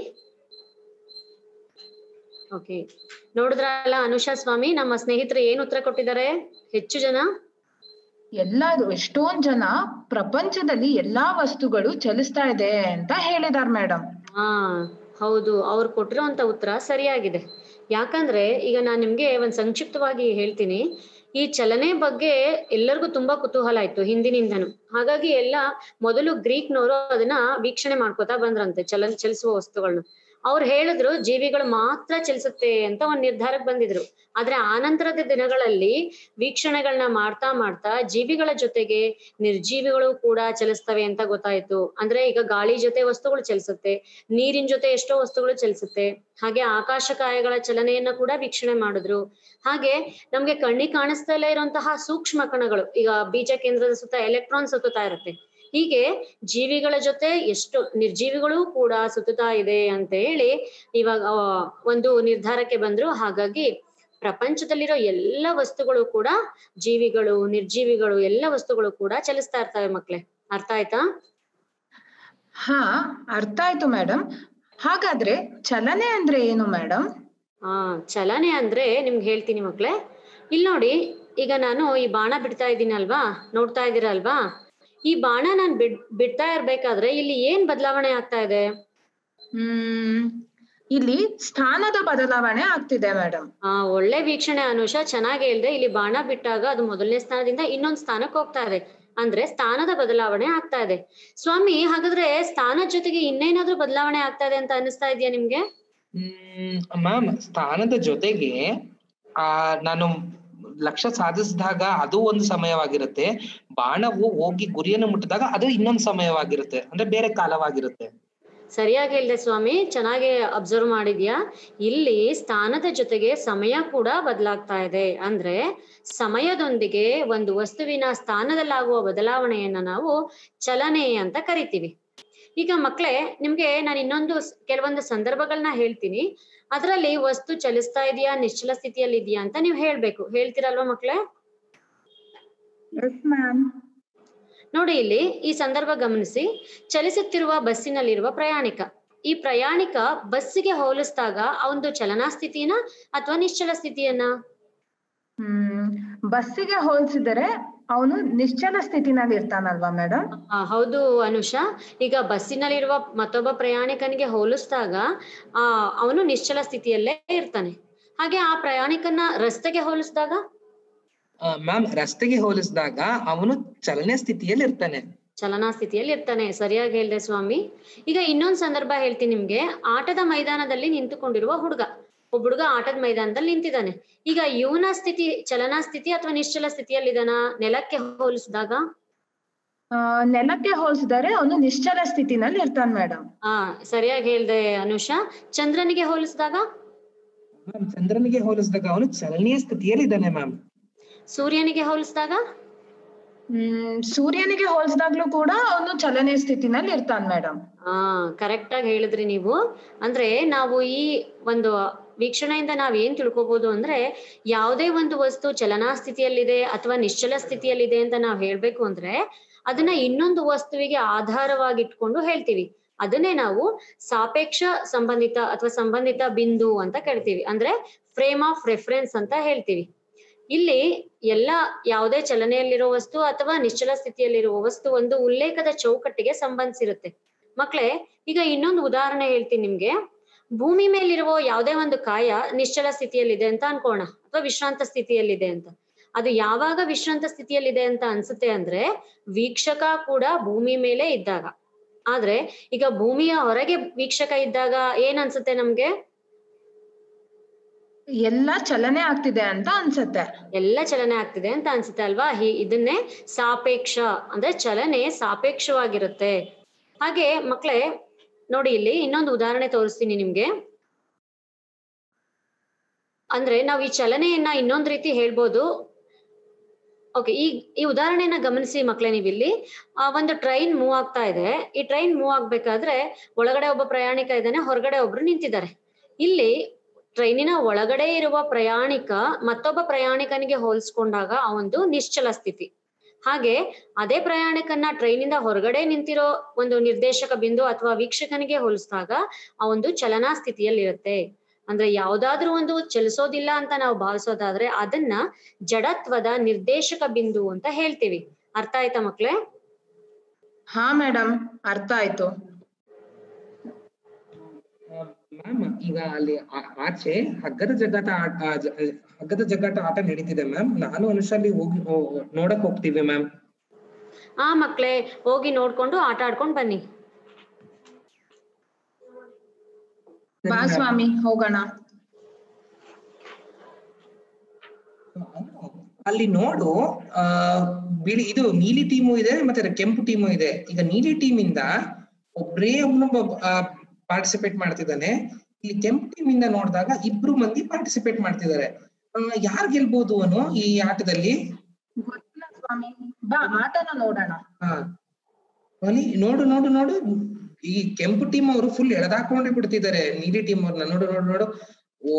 ಓಕೆ ನೋಡಿದ್ರಲ್ಲ ಅನುಷಾ ಸ್ವಾಮಿ ನಮ್ಮ ಸ್ನೇಹಿತರು ಏನ್ ಉತ್ತರ ಕೊಟ್ಟಿದ್ದಾರೆ ಹೆಚ್ಚು ಜನ ಎಲ್ಲ ಎಷ್ಟೊಂದ್ ಜನ ಪ್ರಪಂಚದಲ್ಲಿ ಎಲ್ಲಾ ವಸ್ತುಗಳು ಚಲಿಸ್ತಾ ಇದೆ ಅಂತ ಹೇಳಿದಾರ್ ಮೇಡಮ್ ಹಾ ಹೌದು ಅವ್ರು ಕೊಟ್ಟಿರೋಂತ ಉತ್ತರ ಸರಿಯಾಗಿದೆ ಯಾಕಂದ್ರೆ ಈಗ ನಾನ್ ನಿಮ್ಗೆ ಒಂದ್ ಸಂಕ್ಷಿಪ್ತವಾಗಿ ಹೇಳ್ತೀನಿ ಈ ಚಲನೆ ಬಗ್ಗೆ ಎಲ್ಲರಿಗೂ ತುಂಬಾ ಕುತೂಹಲ ಇತ್ತು ಹಿಂದಿನಿಂದನು ಹಾಗಾಗಿ ಎಲ್ಲ ಮೊದಲು ಗ್ರೀಕ್ನವರು ಅದನ್ನ ವೀಕ್ಷಣೆ ಮಾಡ್ಕೋತಾ ಬಂದ್ರಂತೆ ಚಲ ಚಲಿಸುವ ವಸ್ತುಗಳನ್ನ ಅವ್ರು ಹೇಳಿದ್ರು ಜೀವಿಗಳು ಮಾತ್ರ ಚಲಿಸುತ್ತೆ ಅಂತ ಒಂದ್ ನಿರ್ಧಾರಕ್ಕೆ ಬಂದಿದ್ರು ಆದ್ರೆ ಆನಂತರದ ದಿನಗಳಲ್ಲಿ ವೀಕ್ಷಣೆಗಳನ್ನ ಮಾಡ್ತಾ ಮಾಡ್ತಾ ಜೀವಿಗಳ ಜೊತೆಗೆ ನಿರ್ಜೀವಿಗಳು ಕೂಡ ಚಲಿಸ್ತವೆ ಅಂತ ಗೊತ್ತಾಯ್ತು ಅಂದ್ರೆ ಈಗ ಗಾಳಿ ಜೊತೆ ವಸ್ತುಗಳು ಚಲಿಸುತ್ತೆ ನೀರಿನ ಜೊತೆ ಎಷ್ಟೋ ವಸ್ತುಗಳು ಚಲಿಸುತ್ತೆ ಹಾಗೆ ಆಕಾಶಕಾಯಗಳ ಚಲನೆಯನ್ನ ಕೂಡ ವೀಕ್ಷಣೆ ಮಾಡಿದ್ರು ಹಾಗೆ ನಮ್ಗೆ ಕಣ್ಣಿಗೆ ಕಾಣಿಸ್ತಾ ಇರುವಂತಹ ಸೂಕ್ಷ್ಮ ಕಣಗಳು ಈಗ ಬೀಜ ಕೇಂದ್ರದ ಸುತ್ತ ಎಲೆಕ್ಟ್ರಾನ್ ಸುತ್ತುತ್ತಾ ಇರುತ್ತೆ ಹೀಗೆ ಜೀವಿಗಳ ಜೊತೆ ಎಷ್ಟು ನಿರ್ಜೀವಿಗಳು ಕೂಡ ಸುತ್ತುತ್ತಾ ಇದೆ ಅಂತ ಹೇಳಿ ಇವಾಗ ಆ, ಒಂದು ನಿರ್ಧಾರಕ್ಕೆ ಬಂದ್ರು ಹಾಗಾಗಿ ಪ್ರಪಂಚದಲ್ಲಿರೋ ಎಲ್ಲ ವಸ್ತುಗಳು ಕೂಡ ಜೀವಿಗಳು ನಿರ್ಜೀವಿಗಳು ಎಲ್ಲ ವಸ್ತುಗಳು ಕೂಡ ಚಲಿಸ್ತಾ ಇರ್ತವೆ ಮಕ್ಳೇ ಅರ್ಥ ಆಯ್ತಾ ಹಾ ಅರ್ಥ ಆಯ್ತು ಮೇಡಮ್ ಹಾಗಾದ್ರೆ ಚಲನೆ ಅಂದ್ರೆ ಏನು ಮೇಡಮ್ ಆ ಚಲನೆ ಅಂದ್ರೆ ನಿಮ್ಗೆ ಹೇಳ್ತೀನಿ ಮಕ್ಳೇ ಇಲ್ಲಿ ನೋಡಿ ಈಗ ನಾನು ಈ ಬಾಣ ಬಿಡ್ತಾ ಇದ್ದೀನಿ ಅಲ್ವಾ ನೋಡ್ತಾ ಇದ್ದೀರಲ್ವಾ ಈ ಬಾಣ ನಾನ್ ಬಿಡ್ ಬಿಡ್ತಾ ಇರ್ಬೇಕಾದ್ರೆ ಇಲ್ಲಿ ಏನ್ ಬದಲಾವಣೆ ಆಗ್ತಾ ಇದೆ ಹ್ಮ್ ಇಲ್ಲಿ ಸ್ಥಾನದ ಬದಲಾವಣೆ ಆಗ್ತಿದೆ ಮೇಡಮ್ ಆ ಒಳ್ಳೆ ವೀಕ್ಷಣೆ ಅನುಷ ಚೆನ್ನಾಗಿ ಹೇಳ್ದೆ ಇಲ್ಲಿ ಬಾಣ ಬಿಟ್ಟಾಗ ಅದು ಮೊದಲನೇ ಸ್ಥಾನದಿಂದ ಇನ್ನೊಂದ್ ಸ್ಥಾನಕ್ಕೆ ಹೋಗ್ತಾ ಇದೆ ಅಂದ್ರೆ ಸ್ಥಾನದ ಬದಲಾವಣೆ ಆಗ್ತಾ ಇದೆ ಸ್ವಾಮಿ ಹಾಗಾದ್ರೆ ಸ್ಥಾನದ ಜೊತೆಗೆ ಇನ್ನೇನಾದ್ರೂ ಬದಲಾವಣೆ ಆಗ್ತಾ ಇದೆ ಅಂತ ಅನಿಸ್ತಾ ಇದೆಯಾ ನಿಮ್ಗೆ ಹ್ಮ್ ಮ್ಯಾಮ್ ಸ್ಥಾನದ ಜೊತೆಗೆ ಆ ನಾನು ಲಕ್ಷ್ಯ ಸಾಧಿಸಿದಾಗ ಅದು ಒಂದು ಸಮಯವಾಗಿರುತ್ತೆ ಬಾಣವು ಹೋಗಿ ಗುರಿಯನ್ನು ಮುಟ್ಟಿದಾಗ ಅದು ಇನ್ನೊಂದು ಸಮಯವಾಗಿರುತ್ತೆ ಅಂದ್ರೆ ಬೇರೆ ಕಾಲವಾಗಿರುತ್ತೆ ಸರಿಯಾಗಿ ಹೇಳ್ದೆ ಸ್ವಾಮಿ ಚೆನ್ನಾಗಿ ಅಬ್ಸರ್ವ್ ಮಾಡಿದ್ಯಾ ಇಲ್ಲಿ ಸ್ಥಾನದ ಜೊತೆಗೆ ಸಮಯ ಕೂಡ ಬದಲಾಗ್ತಾ ಇದೆ ಅಂದ್ರೆ ಸಮಯದೊಂದಿಗೆ ಒಂದು ವಸ್ತುವಿನ ಸ್ಥಾನದಲ್ಲಾಗುವ ಬದಲಾವಣೆಯನ್ನ ನಾವು ಚಲನೆ ಅಂತ ಕರಿತೀವಿ ಈಗ ಮಕ್ಳೇ ನಿಮ್ಗೆ ನಾನು ಇನ್ನೊಂದು ಸ್- ಕೆಲವೊಂದು ಸಂದರ್ಭಗಳನ್ನ ಹೇಳ್ತೀನಿ ಅದರಲ್ಲಿ ವಸ್ತು ಚಲಿಸ್ತಾ ಇದೆಯಾ ನಿಶ್ಚಲ ಸ್ಥಿತಿಯಲ್ಲಿ ಇದೆಯಾ ಅಂತ ನೀವು ಹೇಳ್ಬೇಕು ಹೇಳ್ತೀರಲ್ವಾ ಮಕ್ಳೇ ಎಸ್ ಮ್ಯಾಮ್ ನೋಡಿ ಇಲ್ಲಿ ಈ ಸಂದರ್ಭ ಗಮನಿಸಿ ಚಲಿಸುತ್ತಿರುವ ಬಸ್ಸಿನಲ್ಲಿರುವ ಪ್ರಯಾಣಿಕ ಈ ಪ್ರಯಾಣಿಕ ಬಸ್ಸಿಗೆ ಹೋಲಿಸಿದಾಗ ಅವನು ಚಲನಾ ಸ್ಥಿತಿನ ಅಥವಾ ನಿಶ್ಚಲ ಸ್ಥಿತಿಯನ್ನ ಹ್ಮ್ ಬಸ್ಸಿಗೆ ಹೋಲಿಸಿದರೆ ಅವನು ನಿಶ್ಚಲ ಸ್ಥಿತಿನಲ್ಲಿ ಇರ್ತಾನಲ್ವಾ ಮೇಡಮ್ ಆ, ಹೌದು ಅನುಷಾ ಈಗ ಬಸ್ಸಿನಲ್ಲಿರುವ ಮತ್ತೊಬ್ಬ ಪ್ರಯಾಣಿಕನಿಗೆ ಹೋಲಿಸಿದಾಗ ಆ ಅವನು ನಿಶ್ಚಲ ಸ್ಥಿತಿಯಲ್ಲೇ ಇರ್ತಾನೆ ಹಾಗೆ ಆ ಪ್ರಯಾಣಿಕನ ರಸ್ತೆಗೆ ಹೋಲಿಸಿದಾಗ ಮ್ಯಾಮ್ ರಸ್ತೆಗೆ ಹೋಲಿಸಿದಾಗ ಅವನು ಚಲನೆ ಸ್ಥಿತಿಯಲ್ಲಿ ಇರ್ತಾನೆ ಚಲನಾ ಸ್ಥಿತಿಯಲ್ಲಿ ಇರ್ತಾನೆ ಸರಿಯಾಗಿ ಹೇಳ್ದೆ ಸ್ವಾಮಿ ಈಗ ಇನ್ನೊಂದ್ ಸಂದರ್ಭ ಹೇಳ್ತೀನಿ ನಿಮ್ಗೆ ಆಟದ ಮೈದಾನದಲ್ಲಿ ನಿಂತುಕೊಂಡಿರುವ ಹುಡುಗ ಒಬ್ಬ ಹುಡುಗ ಆಟದ ಮೈದಾನದಲ್ಲಿ ನಿಂತಿದ್ದಾನೆ ಈಗ ಇವನ ಸ್ಥಿತಿ ಚಲನಾ ಸ್ಥಿತಿ ಅಥವಾ ನಿಶ್ಚಲ ಸ್ಥಿತಿಯಲ್ಲಿದ್ದಾನ ನೆಲಕ್ಕೆ ಹೋಲಿಸಿದಾಗ ಆ ನೆಲಕ್ಕೆ ಹೋಲಿಸಿದರೆ ಅವನು ನಿಶ್ಚಲ ಸ್ಥಿತಿನಲ್ಲಿ ಇರ್ತಾನೆ ಮೇಡಮ್ ಆ ಸರಿಯಾಗಿ ಹೇಳ್ದೆ ಅನುಷಾ ಚಂದ್ರನಿಗೆ ಹೋಲಿಸಿದಾಗ ಮ್ಯಾಮ್ ಚಂದ್ರನಿಗೆ ಹೋಲಿಸಿದಾಗ ಅವನು ಚಲನೀಯ ಸ್ಥಿತಿಯಲ್ಲಿ ಇದ್ದಾನೆ ಮ್ಯಾಮ್ ಸೂರ್ಯನಿಗೆ ಹೋಲಿಸಿದಾಗ ಹ್ಮ್ ಸೂರ್ಯನಿಗೆ ಹೋಲಿಸಿದಾಗ್ಲೂ ಕೂಡ ಅವನು ಚಲನೆ ಸ್ಥಿತಿನಲ್ಲಿ ಇರ್ತಾನೆ ಮೇಡಮ್ ಆ ಕರೆಕ್ಟ್ ಆಗಿ ಹೇಳಿದ್ರಿ ನೀವು ಅಂದ್ರೆ ನಾವು ಈ ಒಂದು ವೀಕ್ಷಣೆಯಿಂದ ನಾವ್ ಏನ್ ತಿಳ್ಕೊಬಹುದು ಅಂದ್ರೆ ಯಾವುದೇ ಒಂದು ವಸ್ತು ಚಲನಾ ಸ್ಥಿತಿಯಲ್ಲಿದೆ ಅಥವಾ ನಿಶ್ಚಲ ಸ್ಥಿತಿಯಲ್ಲಿದೆ ಅಂತ ನಾವ್ ಹೇಳ್ಬೇಕು ಅಂದ್ರೆ ಅದನ್ನ ಇನ್ನೊಂದು ವಸ್ತುವಿಗೆ ಆಧಾರವಾಗಿ ಇಟ್ಕೊಂಡು ಹೇಳ್ತೀವಿ ಅದನ್ನೇ ನಾವು ಸಾಪೇಕ್ಷ ಸಂಬಂಧಿತ ಅಥವಾ ಸಂಬಂಧಿತ ಬಿಂದು ಅಂತ ಕರಿತೀವಿ ಅಂದ್ರೆ ಫ್ರೇಮ್ ಆಫ್ ರೆಫರೆನ್ಸ್ ಅಂತ ಹೇಳ್ತೀವಿ ಇಲ್ಲಿ ಎಲ್ಲ ಯಾವುದೇ ಚಲನೆಯಲ್ಲಿರೋ ವಸ್ತು ಅಥವಾ ನಿಶ್ಚಲ ಸ್ಥಿತಿಯಲ್ಲಿರುವ ವಸ್ತು ಒಂದು ಉಲ್ಲೇಖದ ಚೌಕಟ್ಟಿಗೆ ಸಂಬಂಧಿಸಿರುತ್ತೆ ಮಕ್ಳೇ ಈಗ ಇನ್ನೊಂದು ಉದಾಹರಣೆ ಹೇಳ್ತೀನಿ ನಿಮ್ಗೆ ಭೂಮಿ ಮೇಲಿರುವ ಯಾವುದೇ ಒಂದು ಕಾಯ ನಿಶ್ಚಲ ಸ್ಥಿತಿಯಲ್ಲಿದೆ ಅಂತ ಅನ್ಕೋಣ ಅಥವಾ ವಿಶ್ರಾಂತ ಸ್ಥಿತಿಯಲ್ಲಿದೆ ಅಂತ ಅದು ಯಾವಾಗ ವಿಶ್ರಾಂತ ಸ್ಥಿತಿಯಲ್ಲಿದೆ ಅಂತ ಅನ್ಸುತ್ತೆ ಅಂದ್ರೆ ವೀಕ್ಷಕ ಕೂಡ ಭೂಮಿ ಮೇಲೆ ಇದ್ದಾಗ ಆದ್ರೆ ಈಗ ಭೂಮಿಯ ಹೊರಗೆ ವೀಕ್ಷಕ ಇದ್ದಾಗ ಏನ್ ಅನ್ಸುತ್ತೆ ನಮ್ಗೆ ಎಲ್ಲ ಚಲನೆ ಆಗ್ತಿದೆ ಅಂತ ಅನ್ಸತ್ತೆ ಎಲ್ಲ ಚಲನೆ ಆಗ್ತಿದೆ ಅಂತ ಅನ್ಸುತ್ತೆ ಅಲ್ವಾ ಹಿ ಇದನ್ನೇ ಸಾಪೇಕ್ಷ ಅಂದ್ರೆ ಚಲನೆ ಸಾಪೇಕ್ಷವಾಗಿರುತ್ತೆ ಹಾಗೆ ಮಕ್ಳೇ ನೋಡಿ ಇಲ್ಲಿ ಇನ್ನೊಂದು ಉದಾಹರಣೆ ತೋರಿಸ್ತೀನಿ ನಿಮ್ಗೆ ಅಂದ್ರೆ ನಾವು ಈ ಚಲನೆಯನ್ನ ಇನ್ನೊಂದ್ ರೀತಿ ಹೇಳ್ಬೋದು ಓಕೆ ಈ ಈ ಉದಾಹರಣೆಯನ್ನ ಗಮನಿಸಿ ಮಕ್ಳೇ ನೀವಿಲ್ಲಿ ಆ ಒಂದು ಟ್ರೈನ್ ಮೂವ್ ಆಗ್ತಾ ಇದೆ ಈ ಟ್ರೈನ್ ಮೂವ್ ಆಗ್ಬೇಕಾದ್ರೆ ಒಳಗಡೆ ಒಬ್ಬ ಪ್ರಯಾಣಿಕ ಇದ್ದಾನೆ ಹೊರಗಡೆ ಒಬ್ರು ನಿಂತಿದ್ದಾರೆ ಇಲ್ಲಿ ಟ್ರೈನಿನ ಒಳಗಡೆ ಇರುವ ಪ್ರಯಾಣಿಕ ಮತ್ತೊಬ್ಬ ಪ್ರಯಾಣಿಕನಿಗೆ ಹೋಲಿಸ್ಕೊಂಡಾಗ ಆ ಒಂದು ನಿಶ್ಚಲ ಸ್ಥಿತಿ ಹಾಗೆ ಅದೇ ಪ್ರಯಾಣಿಕನ್ನ ಟ್ರೈನಿಂದ ಹೊರಗಡೆ ನಿಂತಿರೋ ಒಂದು ನಿರ್ದೇಶಕ ಬಿಂದು ಅಥವಾ ವೀಕ್ಷಕನಿಗೆ ಹೋಲಿಸಿದಾಗ ಆ ಒಂದು ಚಲನಾ ಸ್ಥಿತಿಯಲ್ಲಿರುತ್ತೆ ಅಂದ್ರೆ ಯಾವ್ದಾದ್ರೂ ಒಂದು ಚಲಿಸೋದಿಲ್ಲ ಅಂತ ನಾವು ಭಾವಿಸೋದಾದ್ರೆ ಅದನ್ನ ಜಡತ್ವದ ನಿರ್ದೇಶಕ ಬಿಂದು ಅಂತ ಹೇಳ್ತೀವಿ ಅರ್ಥ ಆಯ್ತಾ ಮಕ್ಳೇ ಹಾ ಮೇಡಮ್ ಅರ್ಥ ಆಯ್ತು ಮ್ಯಾಮ್ ಈಗ ಅಲ್ಲಿ ಆ- ಆಚೆ ಹಗ್ಗದ ಜಗ್ಗಾಟ ಆಟ ಆ ಜ- ಹಗ್ಗದ ಜಗ್ಗಾಟ ಆಟ ನಡೀತಿದೆ ಮ್ಯಾಮ್ ನಾನು ಅನುಷಾ ಅಲ್ಲಿ ಹೋಗಿ ಹೋ- ನೋಡಕ್ ಹೋಗ್ತೀವಿ ಮ್ಯಾಮ್ ಆ ಮಕ್ಳೇ ಹೋಗಿ ನೋಡ್ಕೊಂಡು ಆಟ ಆಡ್ಕೊಂಡ್ ಬನ್ನಿ ಬಾ ಸ್ವಾಮಿ ಹೋಗೋಣ ಅಲ್ಲಿ ನೋಡು ಆ ಬಿಳಿ ಇದು ನೀಲಿ ಟೀಮು ಇದೆ ಮತ್ತೆ ಕೆಂಪು ಟೀಮು ಇದೆ ಈಗ ನೀಲಿ ಟೀಮ್ ಇಂದ ಒಬ್ರೇ ಒಬ್ನು ಪಾರ್ಟಿಸಿಪೇಟ್ ಮಾಡ್ತಿದ್ದಾನೆ ಇಲ್ಲಿ ಕೆಂಪು ಟೀಮ್ ಇಂದ ನೋಡಿದಾಗ ಇಬ್ರು ಮಂದಿ ಪಾರ್ಟಿಸಿಪೇಟ್ ಮಾಡ್ತಿದ್ದಾರೆ ಯಾರು ಗೆಲ್ಬಹುದು ಅವನು ಈ ಆಟದಲ್ಲಿ ಗೊತ್ತಿಲ್ಲ ಸ್ವಾಮಿ ಬಾ ಆಟನ ನೋಡೋಣ ಹಾ ಅಲ್ಲಿ ನೋಡು ನೋಡು ನೋಡು ಈ ಕೆಂಪು ಟೀಮ್ ಅವರು ಫುಲ್ ಎಳೆದಾಕೊಂಡೇ ಬಿಡ್ತಿದ್ದಾರೆ ನೀಲಿ ಟೀಮ್ ಅವ್ರನ್ನ ನೋಡು ನೋಡು ನೋಡು ಓ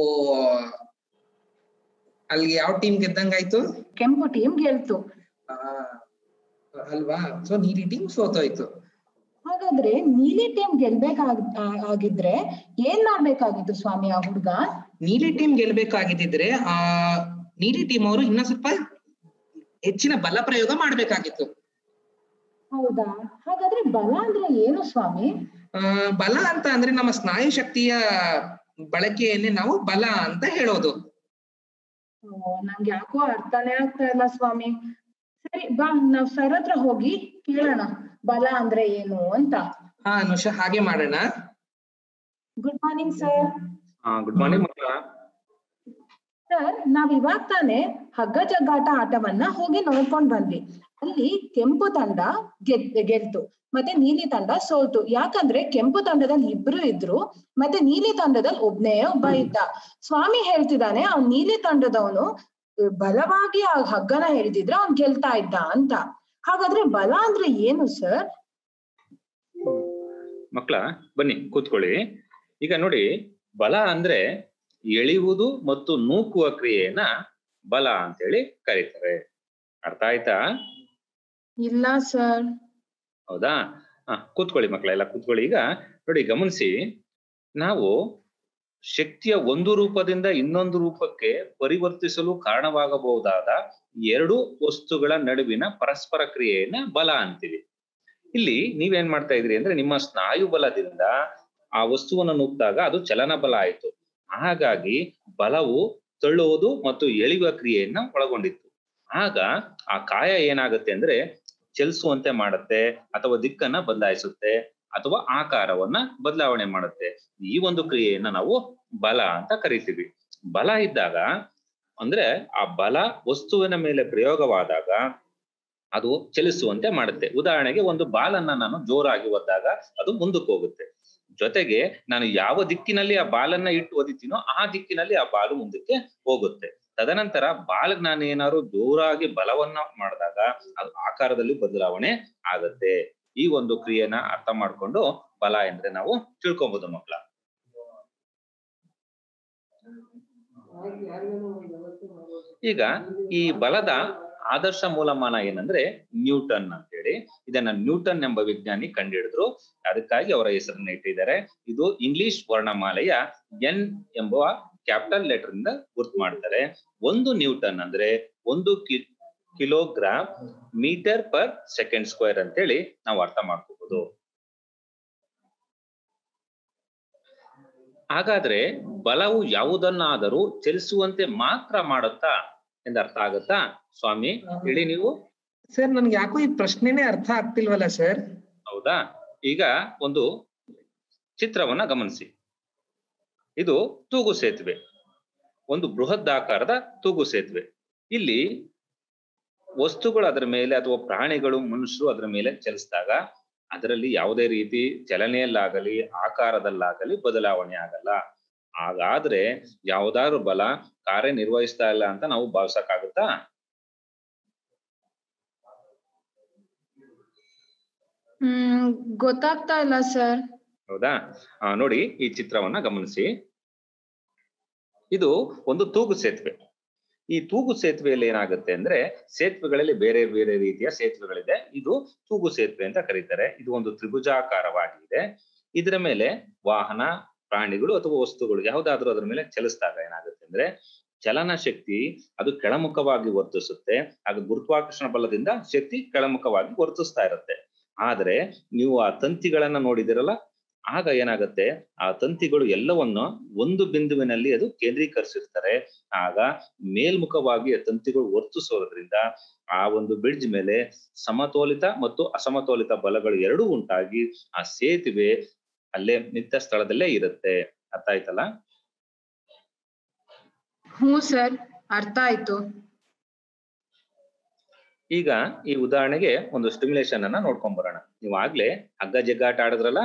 ಅಲ್ಲಿ ಯಾವ ಟೀಮ್ ಗೆದ್ದಂಗಾಯ್ತು ಕೆಂಪು ಟೀಮ್ ಗೆಲ್ತು ಆ, ಅಲ್ವಾ ಸೊ ನೀಲಿ ಟೀಮ್ ಸೋತೋಯ್ತು ಹಾಗಾದ್ರೆ ನೀಲಿ ಟೀಮ್ ಗೆಲ್ಬೇಕಾಗ್ ಆ- ಆಗಿದ್ರೆ ಏನ್ ಮಾಡ್ಬೇಕಾಗಿತ್ತು ಸ್ವಾಮಿ ಆ ಹುಡ್ಗ ನೀಲಿ ಟೀಮ್ ಗೆಲ್ಬೇಕಾಗಿದ್ದಿದ್ರೆ ಆ ನೀಲಿ ಟೀಮ್ ಅವರು ಇನ್ನ ಸ್ವಲ್ಪ ಹೆಚ್ಚಿನ ಬಲ ಪ್ರಯೋಗ ಮಾಡ್ಬೇಕಾಗಿತ್ತು ಹೌದಾ ಹಾಗಾದ್ರೆ ಬಲ ಅಂದ್ರೆ ಏನು ಸ್ವಾಮಿ ಆ ಬಲ ಅಂತ ಅಂದ್ರೆ ನಮ್ಮ ಸ್ನಾಯು ಶಕ್ತಿಯ ಬಳಕೆಯನ್ನೇ ನಾವು ಬಲ ಅಂತ ಹೇಳೋದು ಓ, ನಂಗೆ ಯಾಕೋ ಅರ್ಥನೇ ಆಗ್ತಾ ಇಲ್ಲ ಸ್ವಾಮಿ ಸರಿ ಬಾ ನಾವ್ ಸರ್ ಹತ್ರ ಹೋಗಿ ಕೇಳೋಣ ಬಲ ಅಂದ್ರೆ ಏನು ಅಂತ ಹಾ ಅನುಷ ಹಾಗೆ ಮಾಡೋಣ ಗುಡ್ ಮಾರ್ನಿಂಗ್ ಸರ್ ಹಾ ಗುಡ್ ಮಾರ್ನಿಂಗ್ ಮಕ್ಕಳ ಸರ್ ನಾವ್ ಇವಾಗ ತಾನೇ ಹಗ್ಗ ಜಗ್ಗಾಟ ಆಟವನ್ನ ಹೋಗಿ ನೋಡ್ಕೊಂಡ್ ಬಂದ್ವಿ ಅಲ್ಲಿ ಕೆಂಪು ತಂಡ ಗೆದ್ ಗೆಲ್ತು ಮತ್ತೆ ನೀಲಿ ತಂಡ ಸೋಲ್ತು ಯಾಕಂದ್ರೆ ಕೆಂಪು ತಂಡದಲ್ಲಿ ಇಬ್ರು ಇದ್ರು ಮತ್ತೆ ನೀಲಿ ತಂಡದಲ್ಲಿ ಒಬ್ನೇ ಒಬ್ಬ ಇದ್ದ ಸ್ವಾಮಿ ಹೇಳ್ತಿದ್ದಾನೆ ಅವ್ನ್ ನೀಲಿ ತಂಡದವನು ಬಲವಾಗಿ ಆ ಹಗ್ಗನ ಹಿಡಿದಿದ್ರೆ ಅವ್ನ್ ಗೆಲ್ತಾ ಇದ್ದ ಅಂತ ಹಾಗಾದ್ರೆ ಬಲ ಅಂದ್ರೆ ಏನು ಸರ್ ಮಕ್ಕಳ ಬನ್ನಿ ಕೂತ್ಕೊಳ್ಳಿ ಈಗ ನೋಡಿ ಬಲ ಅಂದ್ರೆ ಎಳೆಯುವುದು ಮತ್ತು ನೂಕುವ ಕ್ರಿಯೆಯನ್ನ ಬಲ ಅಂತೇಳಿ ಕರೀತಾರೆ ಅರ್ಥ ಆಯ್ತಾ ಇಲ್ಲ ಸರ್ ಹೌದಾ ಹ ಕೂತ್ಕೊಳ್ಳಿ ಮಕ್ಕಳ ಎಲ್ಲ ಕೂತ್ಕೊಳ್ಳಿ ಈಗ ನೋಡಿ ಗಮನಿಸಿ ನಾವು ಶಕ್ತಿಯ ಒಂದು ರೂಪದಿಂದ ಇನ್ನೊಂದು ರೂಪಕ್ಕೆ ಪರಿವರ್ತಿಸಲು ಕಾರಣವಾಗಬಹುದಾದ ಎರಡು ವಸ್ತುಗಳ ನಡುವಿನ ಪರಸ್ಪರ ಕ್ರಿಯೆಯನ್ನ ಬಲ ಅಂತೀವಿ ಇಲ್ಲಿ ನೀವೇನ್ ಮಾಡ್ತಾ ಇದ್ರಿ ಅಂದ್ರೆ ನಿಮ್ಮ ಸ್ನಾಯು ಬಲದಿಂದ ಆ ವಸ್ತುವನ್ನು ನುಗ್ಗಿದಾಗ ಅದು ಚಲನ ಬಲ ಆಯ್ತು ಹಾಗಾಗಿ ಬಲವು ತಳ್ಳುವುದು ಮತ್ತು ಎಳೆಯುವ ಕ್ರಿಯೆಯನ್ನ ಒಳಗೊಂಡಿತ್ತು ಆಗ ಆ ಕಾಯ ಏನಾಗುತ್ತೆ ಅಂದ್ರೆ ಚಲಿಸುವಂತೆ ಮಾಡುತ್ತೆ ಅಥವಾ ದಿಕ್ಕನ್ನ ಬದಲಾಯಿಸುತ್ತೆ ಅಥವಾ ಆಕಾರವನ್ನ ಬದಲಾವಣೆ ಮಾಡುತ್ತೆ ಈ ಒಂದು ಕ್ರಿಯೆಯನ್ನ ನಾವು ಬಲ ಅಂತ ಕರಿತೀವಿ ಬಲ ಇದ್ದಾಗ ಅಂದ್ರೆ ಆ ಬಲ ವಸ್ತುವಿನ ಮೇಲೆ ಪ್ರಯೋಗವಾದಾಗ ಅದು ಚಲಿಸುವಂತೆ ಮಾಡುತ್ತೆ ಉದಾಹರಣೆಗೆ ಒಂದು ಬಾಲನ್ನ ನಾನು ಜೋರಾಗಿ ಒದ್ದಾಗ ಅದು ಮುಂದಕ್ಕೆ ಹೋಗುತ್ತೆ ಜೊತೆಗೆ ನಾನು ಯಾವ ದಿಕ್ಕಿನಲ್ಲಿ ಆ ಬಾಲನ್ನ ಇಟ್ಟು ಒದಿತೀನೋ ಆ ದಿಕ್ಕಿನಲ್ಲಿ ಆ ಬಾಲು ಮುಂದಕ್ಕೆ ಹೋಗುತ್ತೆ ತದನಂತರ ಬಾಲ್ಗ್ ನಾನು ಏನಾದ್ರು ಜೋರಾಗಿ ಬಲವನ್ನ ಮಾಡಿದಾಗ ಅದು ಆಕಾರದಲ್ಲಿ ಬದಲಾವಣೆ ಆಗತ್ತೆ ಈ ಒಂದು ಕ್ರಿಯೆನ ಅರ್ಥ ಮಾಡ್ಕೊಂಡು ಬಲ ಎಂದ್ರೆ ನಾವು ತಿಳ್ಕೊಬಹುದು ಮಕ್ಕಳ ಈಗ ಈ ಬಲದ ಆದರ್ಶ ಮೂಲಮಾನ ಏನಂದ್ರೆ ನ್ಯೂಟನ್ ಅಂತ ಹೇಳಿ ಇದನ್ನ ನ್ಯೂಟನ್ ಎಂಬ ವಿಜ್ಞಾನಿ ಕಂಡುಹಿಡಿದ್ರು ಅದಕ್ಕಾಗಿ ಅವರ ಹೆಸರನ್ನ ಇಟ್ಟಿದ್ದಾರೆ ಇದು ಇಂಗ್ಲಿಷ್ ವರ್ಣಮಾಲೆಯ ಎನ್ ಎಂಬ ಕ್ಯಾಪಿಟಲ್ ಲೆಟರ್ ಇಂದ ಗುರ್ತು ಮಾಡ್ತಾರೆ ಒಂದು ನ್ಯೂಟನ್ ಅಂದ್ರೆ ಒಂದು ಕಿ kilogram metre per second square ಅಂತೇಳಿ ನಾವು ಅರ್ಥ ಮಾಡ್ಕೋಬಹುದು ಹಾಗಾದ್ರೆ ಬಲವು ಯಾವುದನ್ನಾದರೂ ಚಲಿಸುವಂತೆ ಮಾತ್ರ ಮಾಡುತ್ತಾ ಎಂದು ಅರ್ಥ ಆಗುತ್ತಾ ಸ್ವಾಮಿ ಹೇಳಿ ನೀವು ಸರ್ ನನ್ಗೆ ಯಾಕೋ ಈ ಪ್ರಶ್ನೆನೇ ಅರ್ಥ ಆಗ್ತಿಲ್ವಲ್ಲ ಸರ್ ಹೌದಾ ಈಗ ಒಂದು ಚಿತ್ರವನ್ನ ಗಮನಿಸಿ ಇದು ತೂಗು ಸೇತುವೆ ಒಂದು ಬೃಹದಾಕಾರದ ತೂಗು ಸೇತುವೆ ಇಲ್ಲಿ ವಸ್ತುಗಳು ಅದರ ಮೇಲೆ ಅಥವಾ ಪ್ರಾಣಿಗಳು ಮನುಷ್ಯರು ಅದರ ಮೇಲೆ ಚಲಿಸಿದಾಗ ಅದರಲ್ಲಿ ಯಾವುದೇ ರೀತಿ ಚಲನೆಯಲ್ಲಾಗಲಿ ಆಕಾರದಲ್ಲಾಗಲಿ ಬದಲಾವಣೆ ಆಗಲ್ಲ ಹಾಗಾದ್ರೆ ಯಾವ್ದಾದ್ರು ಬಲ ಕಾರ್ಯನಿರ್ವಹಿಸ್ತಾ ಇಲ್ಲ ಅಂತ ನಾವು ಭಾವಿಸಕ್ಕಾಗುತ್ತಾ ಹ್ಮ್ ಗೊತ್ತಾಗ್ತಾ ಇಲ್ಲ ಸರ್ ಹೌದಾ ಆ, ನೋಡಿ ಈ ಚಿತ್ರವನ್ನ ಗಮನಿಸಿ ಇದು ಒಂದು ತೂಗು ಸೇತುವೆ ಈ ತೂಗು ಸೇತುವೆಯಲ್ಲಿ ಏನಾಗುತ್ತೆ ಅಂದ್ರೆ ಸೇತುವೆಗಳಲ್ಲಿ ಬೇರೆ ಬೇರೆ ರೀತಿಯ ಸೇತುವೆಗಳಿದೆ ಇದು ತೂಗು ಸೇತುವೆ ಅಂತ ಕರೀತಾರೆ ಇದು ಒಂದು ತ್ರಿಭುಜಾಕಾರವಾಗಿದೆ ಇದರ ಮೇಲೆ ವಾಹನ ಪ್ರಾಣಿಗಳು ಅಥವಾ ವಸ್ತುಗಳು ಯಾವುದಾದ್ರೂ ಅದರ ಮೇಲೆ ಚಲಿಸಿದಾಗ ಏನಾಗುತ್ತೆ ಅಂದ್ರೆ ಚಲನ ಶಕ್ತಿ ಅದು ಕೆಳಮುಖವಾಗಿ ವರ್ತಿಸುತ್ತೆ ಆಗ ಗುರುತ್ವಾಕರ್ಷಣ ಬಲದಿಂದ ಶಕ್ತಿ ಕೆಳಮುಖವಾಗಿ ವರ್ತಿಸ್ತಾ ಇರುತ್ತೆ ಆದ್ರೆ ನೀವು ಆ ತಂತಿಗಳನ್ನ ನೋಡಿದಿರಲ್ಲ ಆಗ ಏನಾಗುತ್ತೆ ಆ ತಂತಿಗಳು ಎಲ್ಲವನ್ನು ಒಂದು ಬಿಂದುವಿನಲ್ಲಿ ಅದು ಕೇಂದ್ರೀಕರಿಸಿರ್ತಾರೆ ಆಗ ಮೇಲ್ಮುಖವಾಗಿ ಆ ತಂತಿಗಳು ವರ್ತಿಸೋದ್ರಿಂದ ಆ ಒಂದು ಬ್ರಿಡ್ಜ್ ಮೇಲೆ ಸಮತೋಲಿತ ಮತ್ತು ಅಸಮತೋಲಿತ ಬಲಗಳು ಎರಡೂ ಉಂಟಾಗಿ ಆ ಸೇತುವೆ ಅಲ್ಲೇ ನಿಂತ ಸ್ಥಳದಲ್ಲೇ ಇರುತ್ತೆ ಅರ್ಥ ಆಯ್ತಲ್ಲ ಹ್ಞೂ ಸರ್ ಅರ್ಥ ಆಯ್ತು ಈಗ ಈ ಉದಾಹರಣೆಗೆ ಒಂದು ಸ್ಟಿಮ್ಯುಲೇಷನ್ ಅನ್ನ ನೋಡ್ಕೊಂಡ್ ಬರೋಣ ನೀವು ಆಗ್ಲೇ ಹಗ್ಗ ಜಗ್ಗಾಟ ಆಡಿದ್ರಲ್ಲ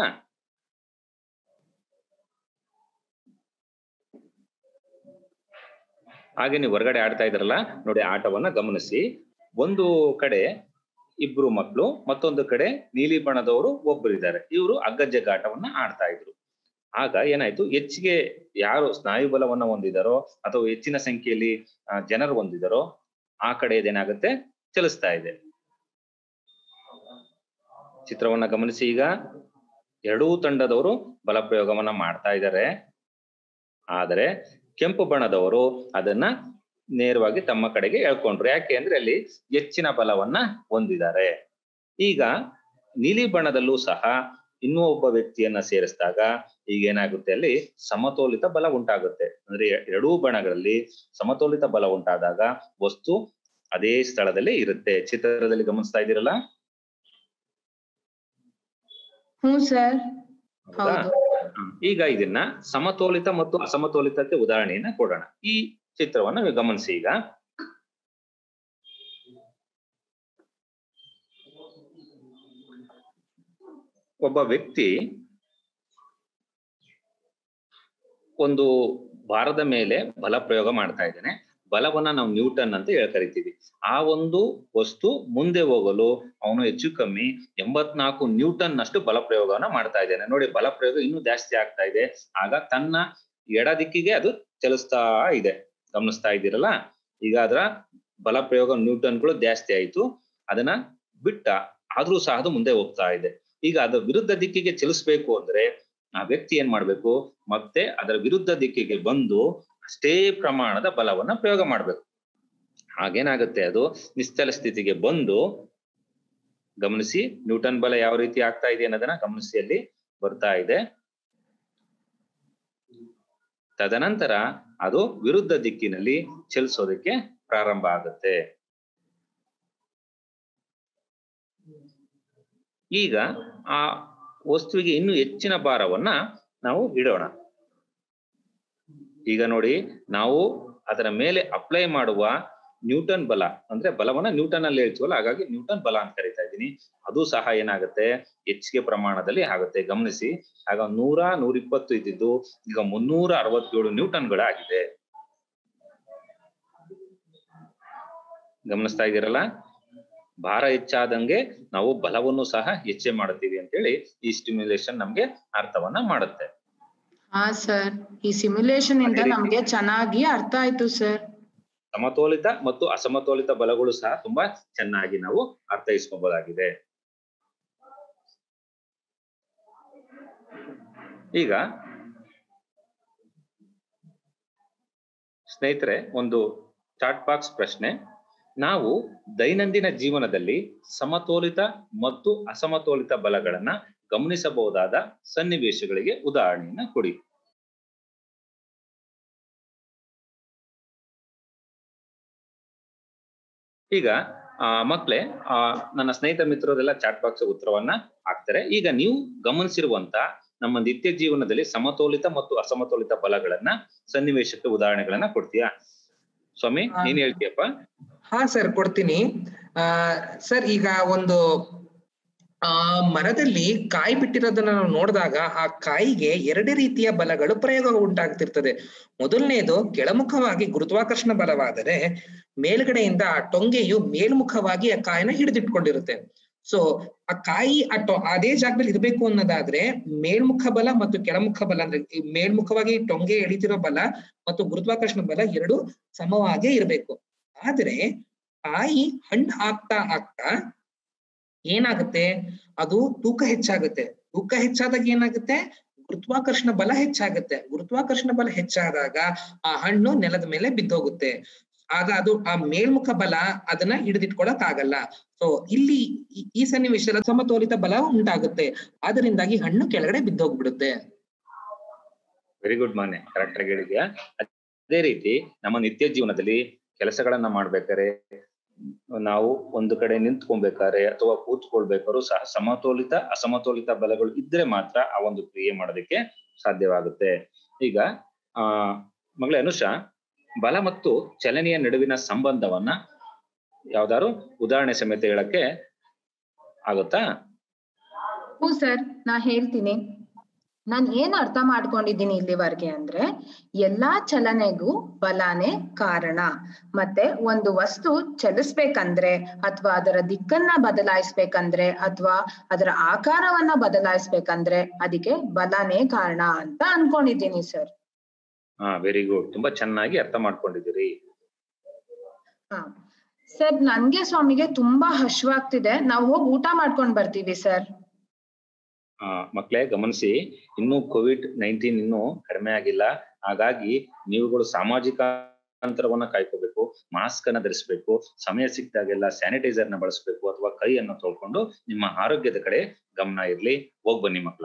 ಹಾಗೆ ನೀವು ಹೊರಗಡೆ ಆಡ್ತಾ ಇದ್ರಲ್ಲ ನೋಡಿ ಆಟವನ್ನ ಗಮನಿಸಿ ಒಂದು ಕಡೆ ಇಬ್ರು ಮಕ್ಕಳು ಮತ್ತೊಂದು ಕಡೆ ನೀಲಿ ಬಣ್ಣದವರು ಒಬ್ಬರಿದ್ದಾರೆ ಇವರು ಹಗ್ಗ ಜಗ್ಗಾಟವನ್ನ ಆಡ್ತಾ ಇದ್ರು ಆಗ ಏನಾಯ್ತು ಹೆಚ್ಚಿಗೆ ಯಾರು ಸ್ನಾಯು ಬಲವನ್ನ ಹೊಂದಿದಾರೋ ಅಥವಾ ಹೆಚ್ಚಿನ ಸಂಖ್ಯೆಯಲ್ಲಿ ಆ, ಜನರು ಹೊಂದಿದಾರೋ ಆ ಕಡೆ ಏನಾಗುತ್ತೆ ಚಲಿಸ್ತಾ ಇದೆ ಚಿತ್ರವನ್ನ ಗಮನಿಸಿ ಈಗ ಎರಡೂ ತಂಡದವರು ಬಲ ಪ್ರಯೋಗವನ್ನ ಮಾಡ್ತಾ ಇದ್ದಾರೆ ಆದರೆ ಕೆಂಪು ಬಣ್ಣದವರು ಅದನ್ನ ನೇರವಾಗಿ ತಮ್ಮ ಕಡೆಗೆ ಎಳ್ಕೊಂಡ್ರು ಯಾಕೆ ಅಂದ್ರೆ ಅಲ್ಲಿ ಹೆಚ್ಚಿನ ಬಲವನ್ನ ಹೊಂದಿದ್ದಾರೆ ಈಗ ನೀಲಿ ಬಣ್ಣದಲ್ಲೂ ಸಹ ಇನ್ನೂ ಒಬ್ಬ ವ್ಯಕ್ತಿಯನ್ನ ಸೇರಿಸಿದಾಗ ಈಗ ಏನಾಗುತ್ತೆ ಅಲ್ಲಿ ಸಮತೋಲಿತ ಬಲ ಉಂಟಾಗುತ್ತೆ ಅಂದ್ರೆ ಎ- ಎರಡೂ ಬಣಗಳಲ್ಲಿ ಸಮತೋಲಿತ ಬಲ ಉಂಟಾದಾಗ ವಸ್ತು ಅದೇ ಸ್ಥಳದಲ್ಲಿ ಇರುತ್ತೆ ಚಿತ್ರದಲ್ಲಿ ಗಮನಿಸ್ತಾ ಇದ್ದೀರಲ್ಲ ಹ್ಞೂ ಸರ್ ಹೌದಾ ಹೌದು ಹ್ಮ್. ಈಗ ಇದನ್ನ ಸಮತೋಲಿತ ಮತ್ತು ಅಸಮತೋಲಿತಕ್ಕೆ ಉದಾಹರಣೆಯನ್ನ ಕೊಡೋಣ ಈ ಚಿತ್ರವನ್ನ ನೀವು ಗಮನಿಸಿ ಈಗ ಒಬ್ಬ ವ್ಯಕ್ತಿ ಒಂದು ಭಾರದ ಮೇಲೆ ಬಲ ಪ್ರಯೋಗ ಮಾಡ್ತಾ ಇದ್ದಾನೆ ಬಲವನ್ನ ನಾವು ನ್ಯೂಟನ್ ಅಂತ ಹೇಳಿ ಕರಿತೀವಿ ಆ ಒಂದು ವಸ್ತು ಮುಂದೆ ಹೋಗಲು ಅವನು ಹೆಚ್ಚು ಕಮ್ಮಿ ಎಂಬತ್ನಾಲ್ಕು ನ್ಯೂಟನ್ ನಷ್ಟು ಬಲ ಪ್ರಯೋಗವನ್ನ ಮಾಡ್ತಾ ಇದ್ದಾನೆ ನೋಡಿ ಬಲ ಪ್ರಯೋಗ ಇನ್ನೂ ಜಾಸ್ತಿ ಆಗ್ತಾ ಇದೆ ಆಗ ತನ್ನ ಎಡ ದಿಕ್ಕಿಗೆ ಅದು ಚಲಿಸ್ತಾ ಇದೆ ಗಮನಿಸ್ತಾ ಇದ್ದೀರಲ್ಲ ಈಗ ಅದರ ಬಲ ಪ್ರಯೋಗ ನ್ಯೂಟನ್ಗಳು ಜಾಸ್ತಿ ಆಯ್ತು ಅದನ್ನ ಬಿಟ್ಟ ಆದ್ರೂ ಸಹ ಅದು ಮುಂದೆ ಹೋಗ್ತಾ ಇದೆ ಈಗ ಅದು ವಿರುದ್ಧ ದಿಕ್ಕಿಗೆ ಚಲಿಸ್ಬೇಕು ಅಂದ್ರೆ ಆ ವ್ಯಕ್ತಿ ಏನ್ ಮಾಡ್ಬೇಕು ಮತ್ತೆ ಅದರ ವಿರುದ್ಧ ದಿಕ್ಕಿಗೆ ಬಂದು ಅಷ್ಟೇ ಪ್ರಮಾಣದ ಬಲವನ್ನ ಪ್ರಯೋಗ ಮಾಡ್ಬೇಕು ಹಾಗೇನಾಗುತ್ತೆ ಅದು ನಿಶ್ಚಲ ಸ್ಥಿತಿಗೆ ಬಂದು ಗಮನಿಸಿ ನ್ಯೂಟನ್ ಬಲ ಯಾವ ರೀತಿ ಆಗ್ತಾ ಇದೆ ಅನ್ನೋದನ್ನ ಗಮನಿಸಿ ಅಲ್ಲಿ ಬರ್ತಾ ಇದೆ ತದನಂತರ ಅದು ವಿರುದ್ಧ ದಿಕ್ಕಿನಲ್ಲಿ ಚಲಿಸೋದಕ್ಕೆ ಪ್ರಾರಂಭ ಆಗುತ್ತೆ ಈಗ ಆ ವಸ್ತುವಿಗೆ ಇನ್ನು ಹೆಚ್ಚಿನ ಭಾರವನ್ನ ನಾವು ಇಡೋಣ ಈಗ ನೋಡಿ ನಾವು ಅದರ ಮೇಲೆ ಅಪ್ಲೈ ಮಾಡುವ ನ್ಯೂಟನ್ ಬಲ ಅಂದ್ರೆ ಬಲವನ್ನ ನ್ಯೂಟನ್ ಅಲ್ಲಿ ಹೇಳ್ತೀವಲ್ಲ ಹಾಗಾಗಿ ನ್ಯೂಟನ್ ಬಲ ಅಂತ ಕರಿತಾ ಇದ್ದೀನಿ ಅದು ಸಹ ಏನಾಗುತ್ತೆ ಹೆಚ್ಚಿಗೆ ಪ್ರಮಾಣದಲ್ಲಿ ಆಗುತ್ತೆ ಗಮನಿಸಿ ಆಗ ನೂರ ನೂರಿಪ್ಪತ್ತು ಇದ್ದಿದ್ದು ಈಗ ಮುನ್ನೂರ ಅರವತ್ತೇಳು ನ್ಯೂಟನ್ಗಳಾಗಿದೆ ಗಮನಿಸ್ತಾ ಇದ್ದೀರಲ್ಲ ಭಾರ ಹೆಚ್ಚಾದಂಗೆ ನಾವು ಬಲವನ್ನು ಸಹ ಹೆಚ್ಚೆ ಮಾಡುತ್ತೀವಿ ಅಂತೇಳಿ ಈ ಸ್ಟಿಮ್ಯುಲೇಷನ್ ನಮ್ಗೆ ಅರ್ಥವನ್ನ ಮಾಡುತ್ತೆ ಹಾ ಸರ್ ಈ ಸಿಮ್ಯುಲೇಷನ್ ಇಂದ ಅದೇ ರೀತಿ- ನಮ್ಗೆ ಚೆನ್ನಾಗಿ ಅರ್ಥ ಆಯ್ತು ಸರ್ ಸಮತೋಲಿತ ಮತ್ತು ಅಸಮತೋಲಿತ ಬಲಗಳು ಸಹ ತುಂಬಾ ಚೆನ್ನಾಗಿ ನಾವು ಅರ್ಥೈಸ್ಕೋಬಹುದಾಗಿದೆ ಈಗ ಸ್ನೇಹಿತರೆ ಒಂದು ಚಾಟ್ ಬಾಕ್ಸ್ ಪ್ರಶ್ನೆ ನಾವು ದೈನಂದಿನ ಜೀವನದಲ್ಲಿ ಸಮತೋಲಿತ ಮತ್ತು ಅಸಮತೋಲಿತ ಬಲಗಳನ್ನ ಗಮನಿಸಬಹುದಾದ ಸನ್ನಿವೇಶಗಳಿಗೆ ಉದಾಹರಣೆಯನ್ನ ಕೊಡಿ ಈಗ ಆ ಮಕ್ಳೇ ಆ ನನ್ನ ಸ್ನೇಹಿತ ಮಿತ್ರರೆಲ್ಲ ಚಾಟ್ ಬಾಕ್ಸ್ ಉತ್ತರವನ್ನ ಹಾಕ್ತಾರೆ ಈಗ ನೀವು ಗಮನಿಸಿರುವಂತ ನಮ್ಮ ನಿತ್ಯ ಜೀವನದಲ್ಲಿ ಸಮತೋಲಿತ ಮತ್ತು ಅಸಮತೋಲಿತ ಬಲಗಳನ್ನ ಸನ್ನಿವೇಶಕ್ಕೆ ಉದಾಹರಣೆಗಳನ್ನ ಕೊಡ್ತೀಯಾ ಸ್ವಾಮಿ ಆ. ನೀನ್ ಹೇಳ್ತೀಯಪ್ಪ ಹಾ ಸರ್ ಕೊಡ್ತೀನಿ ಆ ಸರ್ ಈಗ ಒಂದು ಆ ಮರದಲ್ಲಿ ಕಾಯಿ ಬಿಟ್ಟಿರೋದನ್ನ ನಾವು ನೋಡಿದಾಗ ಆ ಕಾಯಿಗೆ ಎರಡು ರೀತಿಯ ಬಲಗಳು ಪ್ರಯೋಗ ಉಂಟಾಗ್ತಿರ್ತದೆ ಮೊದಲನೇದು ಕೆಳಮುಖವಾಗಿ ಗುರುತ್ವಾಕರ್ಷಣ ಬಲವಾದರೆ ಮೇಲ್ಗಡೆಯಿಂದ ಆ ಟೊಂಗೆಯು ಮೇಲ್ಮುಖವಾಗಿ ಆ ಕಾಯಿನ ಹಿಡಿದಿಟ್ಕೊಂಡಿರುತ್ತೆ ಸೊ ಆ ಕಾಯಿ ಆ ಟೊ ಅದೇ ಜಾಗದಲ್ಲಿ ಇರಬೇಕು ಅನ್ನೋದಾದ್ರೆ ಮೇಲ್ಮುಖ ಬಲ ಮತ್ತು ಕೆಳಮುಖ ಬಲ ಅಂದ್ರೆ ಈ ಮೇಲ್ಮುಖವಾಗಿ ಟೊಂಗೆ ಎಳಿತಿರೋ ಬಲ ಮತ್ತು ಗುರುತ್ವಾಕರ್ಷಣ ಬಲ ಎರಡು ಸಮವಾಗೇ ಇರಬೇಕು ಆದ್ರೆ ಕಾಯಿ ಹಣ್ಣು ಆಗ್ತಾ ಆಗ್ತಾ ಏನಾಗುತ್ತೆ ಅದು ತೂಕ ಹೆಚ್ಚಾಗುತ್ತೆ ತೂಕ ಹೆಚ್ಚಾದಾಗ ಏನಾಗುತ್ತೆ ಗುರುತ್ವಾಕರ್ಷಣ ಬಲ ಹೆಚ್ಚಾಗುತ್ತೆ ಗುರುತ್ವಾಕರ್ಷಣ ಬಲ ಹೆಚ್ಚಾದಾಗ ಆ ಹಣ್ಣು ನೆಲದ ಮೇಲೆ ಬಿದ್ದೋಗುತ್ತೆ ಆಗ ಅದು ಆ ಮೇಲ್ಮುಖ ಬಲ ಅದನ್ನ ಹಿಡಿದಿಟ್ಕೊಳಕ್ ಆಗಲ್ಲ ಸೊ ಇಲ್ಲಿ ಈ- ಈ ಸನ್ನಿವೇಶದಲ್ಲಿ ಸಮತೋಲಿತ ಬಲ ಉಂಟಾಗುತ್ತೆ ಅದರಿಂದಾಗಿ ಹಣ್ಣು ಕೆಳಗಡೆ ಬಿದ್ದೋಗ್ಬಿಡುತ್ತೆ ವೆರಿ ಗುಡ್ ಮಾನೆ ಕರೆಕ್ಟ್ ಆಗಿ ಹೇಳಿದ್ಯಾ ಅದೇ ರೀತಿ ನಮ್ಮ ನಿತ್ಯ ಜೀವನದಲ್ಲಿ ಕೆಲಸಗಳನ್ನ ಮಾಡ್ಬೇಕಾದ್ರೆ ನಾವು ಒಂದು ಕಡೆ ನಿಂತ್ಕೊಬೇಕಾದ್ರೆ ಅಥವಾ ಕೂತ್ಕೊಳ್ಬೇಕಾದ್ರೂ ಸಹ ಸಮತೋಲಿತ ಅಸಮತೋಲಿತ ಬಲಗಳು ಇದ್ರೆ ಮಾತ್ರ ಆ ಒಂದು ಕ್ರಿಯೆ ಮಾಡೋದಕ್ಕೆ ಸಾಧ್ಯವಾಗುತ್ತೆ ಈಗ ಆ ಮಗಳೇ ಅನುಷಾ ಬಲ ಮತ್ತು ಚಲನೆಯ ನಡುವಿನ ಸಂಬಂಧವನ್ನ ಯಾವ್ದಾದ್ರು ಉದಾಹರಣೆ ಸಮೇತ ಹೇಳಕ್ಕೆ ಆಗುತ್ತಾ ಹ್ಞೂ ಸರ್ ನಾ ಹೇಳ್ತೀನಿ ನಾನ್ ಏನ್ ಅರ್ಥ ಮಾಡ್ಕೊಂಡಿದ್ದೀನಿ ಇಲ್ಲಿವರೆಗೆ ಅಂದ್ರೆ ಎಲ್ಲಾ ಚಲನೆಗೂ ಬಲಾನೇ ಕಾರಣ ಮತ್ತೆ ಒಂದು ವಸ್ತು ಚಲಿಸ್ಬೇಕಂದ್ರೆ ಅಥವಾ ಅದರ ದಿಕ್ಕನ್ನ ಬದಲಾಯಿಸ್ಬೇಕಂದ್ರೆ ಅಥವಾ ಅದರ ಆಕಾರವನ್ನ ಬದಲಾಯಿಸ್ಬೇಕಂದ್ರೆ ಅದಕ್ಕೆ ಬಲನೇ ಕಾರಣ ಅಂತ ಅನ್ಕೊಂಡಿದ್ದೀನಿ ಸರ್ ಹಾ ವೆರಿ ಗುಡ್ ತುಂಬಾ ಚೆನ್ನಾಗಿ ಅರ್ಥ ಮಾಡ್ಕೊಂಡಿದ್ದೀರಿ ಹಾ ಸರ್ ನನ್ಗೆ ಸ್ವಾಮಿಗೆ ತುಂಬಾ ಹಶ್ವಾಗ್ತಿದೆ ನಾವು ಹೋಗಿ ಊಟ ಮಾಡ್ಕೊಂಡ್ ಬರ್ತೀವಿ ಸರ್ ಆ ಮಕ್ಕಳೇ ಗಮನಿಸಿ ಇನ್ನೂ ಕೋವಿಡ್ ನೈನ್ಟೀನ್ ಇನ್ನೂ ಕಡಿಮೆ ಆಗಿಲ್ಲ ಹಾಗಾಗಿ ನೀವುಗಳು ಸಾಮಾಜಿಕ ಅಂತರವನ್ನ ಕಾಯ್ಕೋಬೇಕು ಮಾಸ್ಕ್ ಅನ್ನ ಧರಿಸಬೇಕು ಸಮಯ ಸಿಕ್ಕಿದಾಗೆಲ್ಲ ಸ್ಯಾನಿಟೈಸರ್ ನ ಬಳಸಬೇಕು ಅಥವಾ ಕೈಯನ್ನು ತೊಳ್ಕೊಂಡು ನಿಮ್ಮ ಆರೋಗ್ಯದ ಕಡೆ ಗಮನ ಇರ್ಲಿ ಹೋಗ್ ಬನ್ನಿ ಮಕ್ಕಳ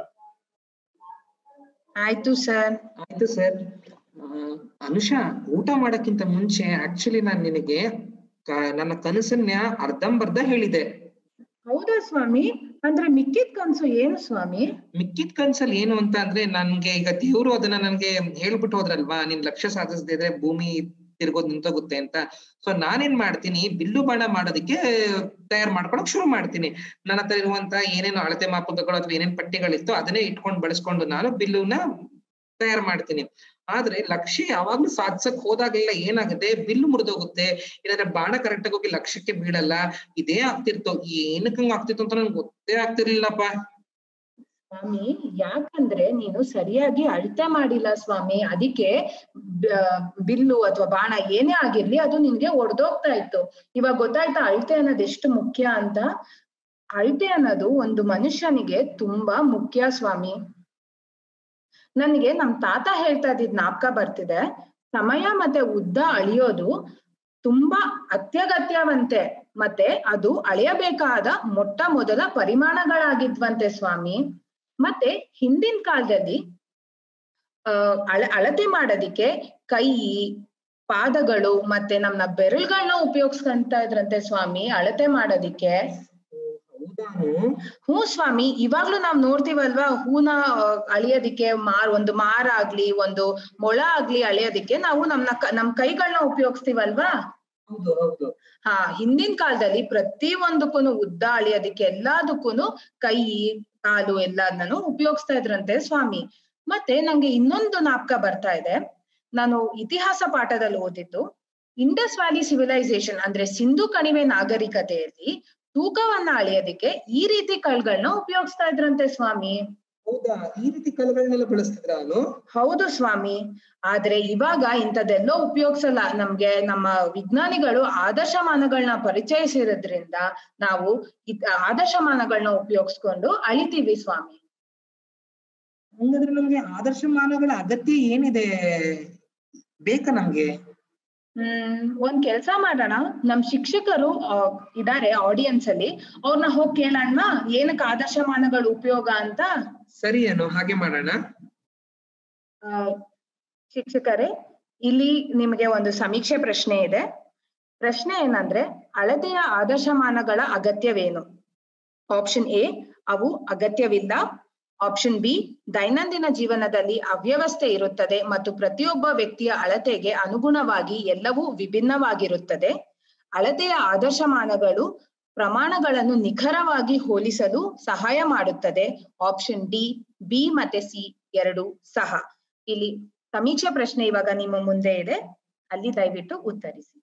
ಆಯ್ತು ಸರ್ ಆಯ್ತು ಸರ್ ಅನುಷಾ ಊಟ ಮಾಡಕ್ಕಿಂತ ಮುಂಚೆ ಆಕ್ಚುಲಿ ನಾನ್ ನಿನಗೆ ಕ- ನನ್ನ ಕನಸನ್ನ ಅರ್ಧಂಬರ್ಧ ಹೇಳಿದೆ ಹೌದಾ ಸ್ವಾಮಿ ಅಂದ್ರೆ ಮಿಕ್ಕಿದ್ ಕನ್ಸು ಏನು ಸ್ವಾಮಿ ಮಿಕ್ಕಿದ ಕನ್ಸಲ್ಲಿ ಏನು ಅಂತ ಅಂದ್ರೆ ನನ್ಗೆ ಈಗ ದೇವ್ರು ಅದನ್ನ ನನ್ಗೆ ಹೇಳ್ಬಿಟ್ಟು ಹೋದ್ರಲ್ವಾ ನೀನ್ ಲಕ್ಷ್ಯ ಸಾಧಿಸದಿದ್ರೆ ಭೂಮಿ ತಿರ್ಗೋದ್ ನಿಂತೋಗುತ್ತೆ ಅಂತ ಸೊ ನಾನೇನ್ ಮಾಡ್ತೀನಿ ಬಿಲ್ಲು ಬಾಣ ಮಾಡೋದಕ್ಕೆ ತಯಾರು ಮಾಡ್ಕೊಳಕ್ ಶುರು ಮಾಡ್ತೀನಿ ನನ್ನ ಹತ್ರ ಇರುವಂತ ಏನೇನು ಅಳತೆ ಮಾಪಕಗಳು ಅಥವಾ ಏನೇನ್ ಪಟ್ಟಿಗಳಿತ್ತು ಅದನ್ನೇ ಇಟ್ಕೊಂಡು ಬಳಸ್ಕೊಂಡು ನಾನು ಬಿಲ್ಲುನ ತಯಾರು ಮಾಡ್ತೀನಿ ಆದ್ರೆ ಲಕ್ಷ್ಯ ಯಾವಾಗ್ಲೂ ಸಾಧಿಸಕ್ ಹೋದಾಗೆಲ್ಲ ಏನಾಗುತ್ತೆ ಬಿಲ್ಲು ಮುರಿದೋಗುತ್ತೆ ಇಲ್ಲಾಂದ್ರೆ ಬಾಣ ಕರೆಕ್ಟ್ ಆಗಿ ಹೋಗಿ ಲಕ್ಷ್ಯಕ್ಕೆ ಬೀಳಲ್ಲ ಇದೇ ಆಗ್ತಿರ್ತೋ ಏನಕ್ಕೆ ಹಂಗ್ ಆಗ್ತಿತ್ತು ಅಂತ ನನ್ಗೆ ಗೊತ್ತೇ ಆಗ್ತಿರ್ಲಿಲ್ಲಪ್ಪ ಸ್ವಾಮಿ ಯಾಕಂದ್ರೆ ನೀನು ಸರಿಯಾಗಿ ಅಳತೆ ಮಾಡಿಲ್ಲ ಸ್ವಾಮಿ ಅದಕ್ಕೆ ಬ- ಬಿಲ್ಲು ಅಥವಾ ಬಾಣ ಏನೇ ಆಗಿರ್ಲಿ ಅದು ನಿನ್ಗೆ ಒಡೆದೋಗ್ತಾ ಇತ್ತು ಇವಾಗ ಗೊತ್ತಾಯ್ತಾ ಅಳತೆ ಅನ್ನೋದು ಎಷ್ಟು ಮುಖ್ಯ ಅಂತ ಅಳತೆ ಅನ್ನೋದು ಒಂದು ಮನುಷ್ಯನಿಗೆ ತುಂಬಾ ಮುಖ್ಯ ಸ್ವಾಮಿ ನನಗೆ ನಮ್ ತಾತ ಹೇಳ್ತಾ ಇದ್ದಿದ್ ಜ್ಞಾಪಕ ಬರ್ತಿದೆ ಸಮಯ ಮತ್ತೆ ಉದ್ದ ಅಳಿಯೋದು ತುಂಬಾ ಅತ್ಯಗತ್ಯವಂತೆ ಮತ್ತೆ ಅದು ಅಳೆಯಬೇಕಾದ ಮೊಟ್ಟ ಮೊದಲ ಪರಿಮಾಣಗಳಾಗಿದ್ವಂತೆ ಸ್ವಾಮಿ ಮತ್ತೆ ಹಿಂದಿನ ಕಾಲದಲ್ಲಿ ಆ ಅಳ ಅಳತೆ ಮಾಡೋದಿಕ್ಕೆ ಕೈ ಪಾದಗಳು ಮತ್ತೆ ನಮ್ಮ ಬೆರಳುಗಳನ್ನ ಉಪಯೋಗಿಸ್ಕೊಂತ ಇದ್ರಂತೆ ಸ್ವಾಮಿ ಅಳತೆ ಮಾಡೋದಿಕ್ಕೆ ಹೌದಾ ಹೌದಾನು ಹ್ಞೂ ಸ್ವಾಮಿ ಇವಾಗ್ಲೂ ನಾವ್ ನೋಡ್ತೀವಲ್ವಾ ಹೂನ ಆ, ಅಳಿಯೋದಿಕ್ಕೆ ಮಾರ್ ಒಂದು ಮಾರ ಆಗ್ಲಿ ಒಂದು ಮೊಳ ಆಗ್ಲಿ ಅಳಿಯೋದಿಕ್ಕೆ ನಾವು ನಮ್ನ ಕ- ನಮ್ ಕೈಗಳನ್ನ ಉಪಯೋಗಿಸ್ತೀವಲ್ವಾ ಹೌದು ಹೌದು ಹಾ ಹಿಂದಿನ ಕಾಲದಲ್ಲಿ ಪ್ರತಿ ಒಂದಕ್ಕೂನು ಉದ್ದ ಅಳಿಯೋದಿಕ್ಕೆ ಎಲ್ಲದಕ್ಕೂನು ಕೈ ಕಾಲು ಎಲ್ಲದನ್ನೂ ಉಪಯೋಗಿಸ್ತಾ ಇದ್ರಂತೆ ಸ್ವಾಮಿ ಮತ್ತೆ ನಂಗೆ ಇನ್ನೊಂದು ನಾಪಕ ಬರ್ತಾ ಇದೆ ನಾನು ಇತಿಹಾಸ ಪಾಠದಲ್ಲಿ ಓದಿದ್ದು ಇಂಡಸ್ ವ್ಯಾಲಿ ಸಿವಿಲೈಸೇಷನ್ ಅಂದ್ರೆ ಸಿಂಧು ಕಣಿವೆ ನಾಗರಿಕತೆಯಲ್ಲಿ ತೂಕವನ್ನ ಅಳೆಯೋದಿಕ್ಕೆ ಈ ರೀತಿ ಕಲ್ಗಳನ್ನ ಉಪಯೋಗಿಸ್ತಾ ಇದ್ರಂತೆ ಸ್ವಾಮಿ ಹೌದಾ ಈ ರೀತಿ ಕಲ್ಲುಗಳನ್ನೆಲ್ಲ ಬಳಸ್ತಿದ್ರ ಅವನು ಹೌದು ಸ್ವಾಮಿ ಆದ್ರೆ ಇವಾಗ ಇಂಥದ್ದೆಲ್ಲೋ ಉಪಯೋಗಿಸಲ್ಲ ನಮ್ಗೆ ನಮ್ಮ ವಿಜ್ಞಾನಿಗಳು ಆದರ್ಶಮಾನಗಳನ್ನ ಪರಿಚಯಿಸಿರೋದ್ರಿಂದ ನಾವು ಇದ್- ಆದರ್ಶಮಾನಗಳನ್ನ ಉಪಯೋಗಿಸ್ಕೊಂಡು ಅಳಿತೀವಿ ಸ್ವಾಮಿ ಹಂಗಾದ್ರೆ ನಮ್ಗೆ ಆದರ್ಶ ಮಾನಗಳ ಅಗತ್ಯ ಏನಿದೆ ಬೇಕಾ ನಮ್ಗೆ ಹ್ಮ್ ಒಂದ್ ಕೆಲ್ಸ ಮಾಡೋಣ ನಮ್ ಶಿಕ್ಷಕರು ಆ, ಇದಾರೆ ಆಡಿಯನ್ಸ್ ಅಲ್ಲಿ ಅವ್ರನ್ನ ಹೋಗಿ ಕೇಳೋಣ ಏನಕ್ಕೆ ಆದರ್ಶಮಾನಗಳು ಉಪಯೋಗ ಅಂತ ಸರಿ ಅನು ಹಾಗೆ ಮಾಡೋಣ ಆ, ಶಿಕ್ಷಕರೇ ಇಲ್ಲಿ ನಿಮಗೆ ಒಂದು ಸಮೀಕ್ಷೆ ಪ್ರಶ್ನೆ ಇದೆ ಪ್ರಶ್ನೆ ಏನಂದ್ರೆ ಅಳತೆಯ ಆದರ್ಶಮಾನಗಳ ಅಗತ್ಯವೇನು ಆಪ್ಷನ್ ಎ ಅವು ಅಗತ್ಯವಿಲ್ಲ ಆಪ್ಷನ್ ಬಿ ದೈನಂದಿನ ಜೀವನದಲ್ಲಿ ಅವ್ಯವಸ್ಥೆ ಇರುತ್ತದೆ ಮತ್ತು ಪ್ರತಿಯೊಬ್ಬ ವ್ಯಕ್ತಿಯ ಅಳತೆಗೆ ಅನುಗುಣವಾಗಿ ಎಲ್ಲವೂ ವಿಭಿನ್ನವಾಗಿರುತ್ತದೆ ಅಳತೆಯ ಆದರ್ಶಮಾನಗಳು ಪ್ರಮಾಣಗಳನ್ನು ನಿಖರವಾಗಿ ಹೋಲಿಸಲು ಸಹಾಯ ಮಾಡುತ್ತದೆ ಆಪ್ಷನ್ ಡಿ ಬಿ ಮತ್ತೆ ಸಿ ಎರಡು ಸಹ ಇಲ್ಲಿ ಸಮೀಕ್ಷೆ ಪ್ರಶ್ನೆ ಇವಾಗ ನಿಮ್ಮ ಮುಂದೆ ಇದೆ ಅಲ್ಲಿ ದಯವಿಟ್ಟು ಉತ್ತರಿಸಿ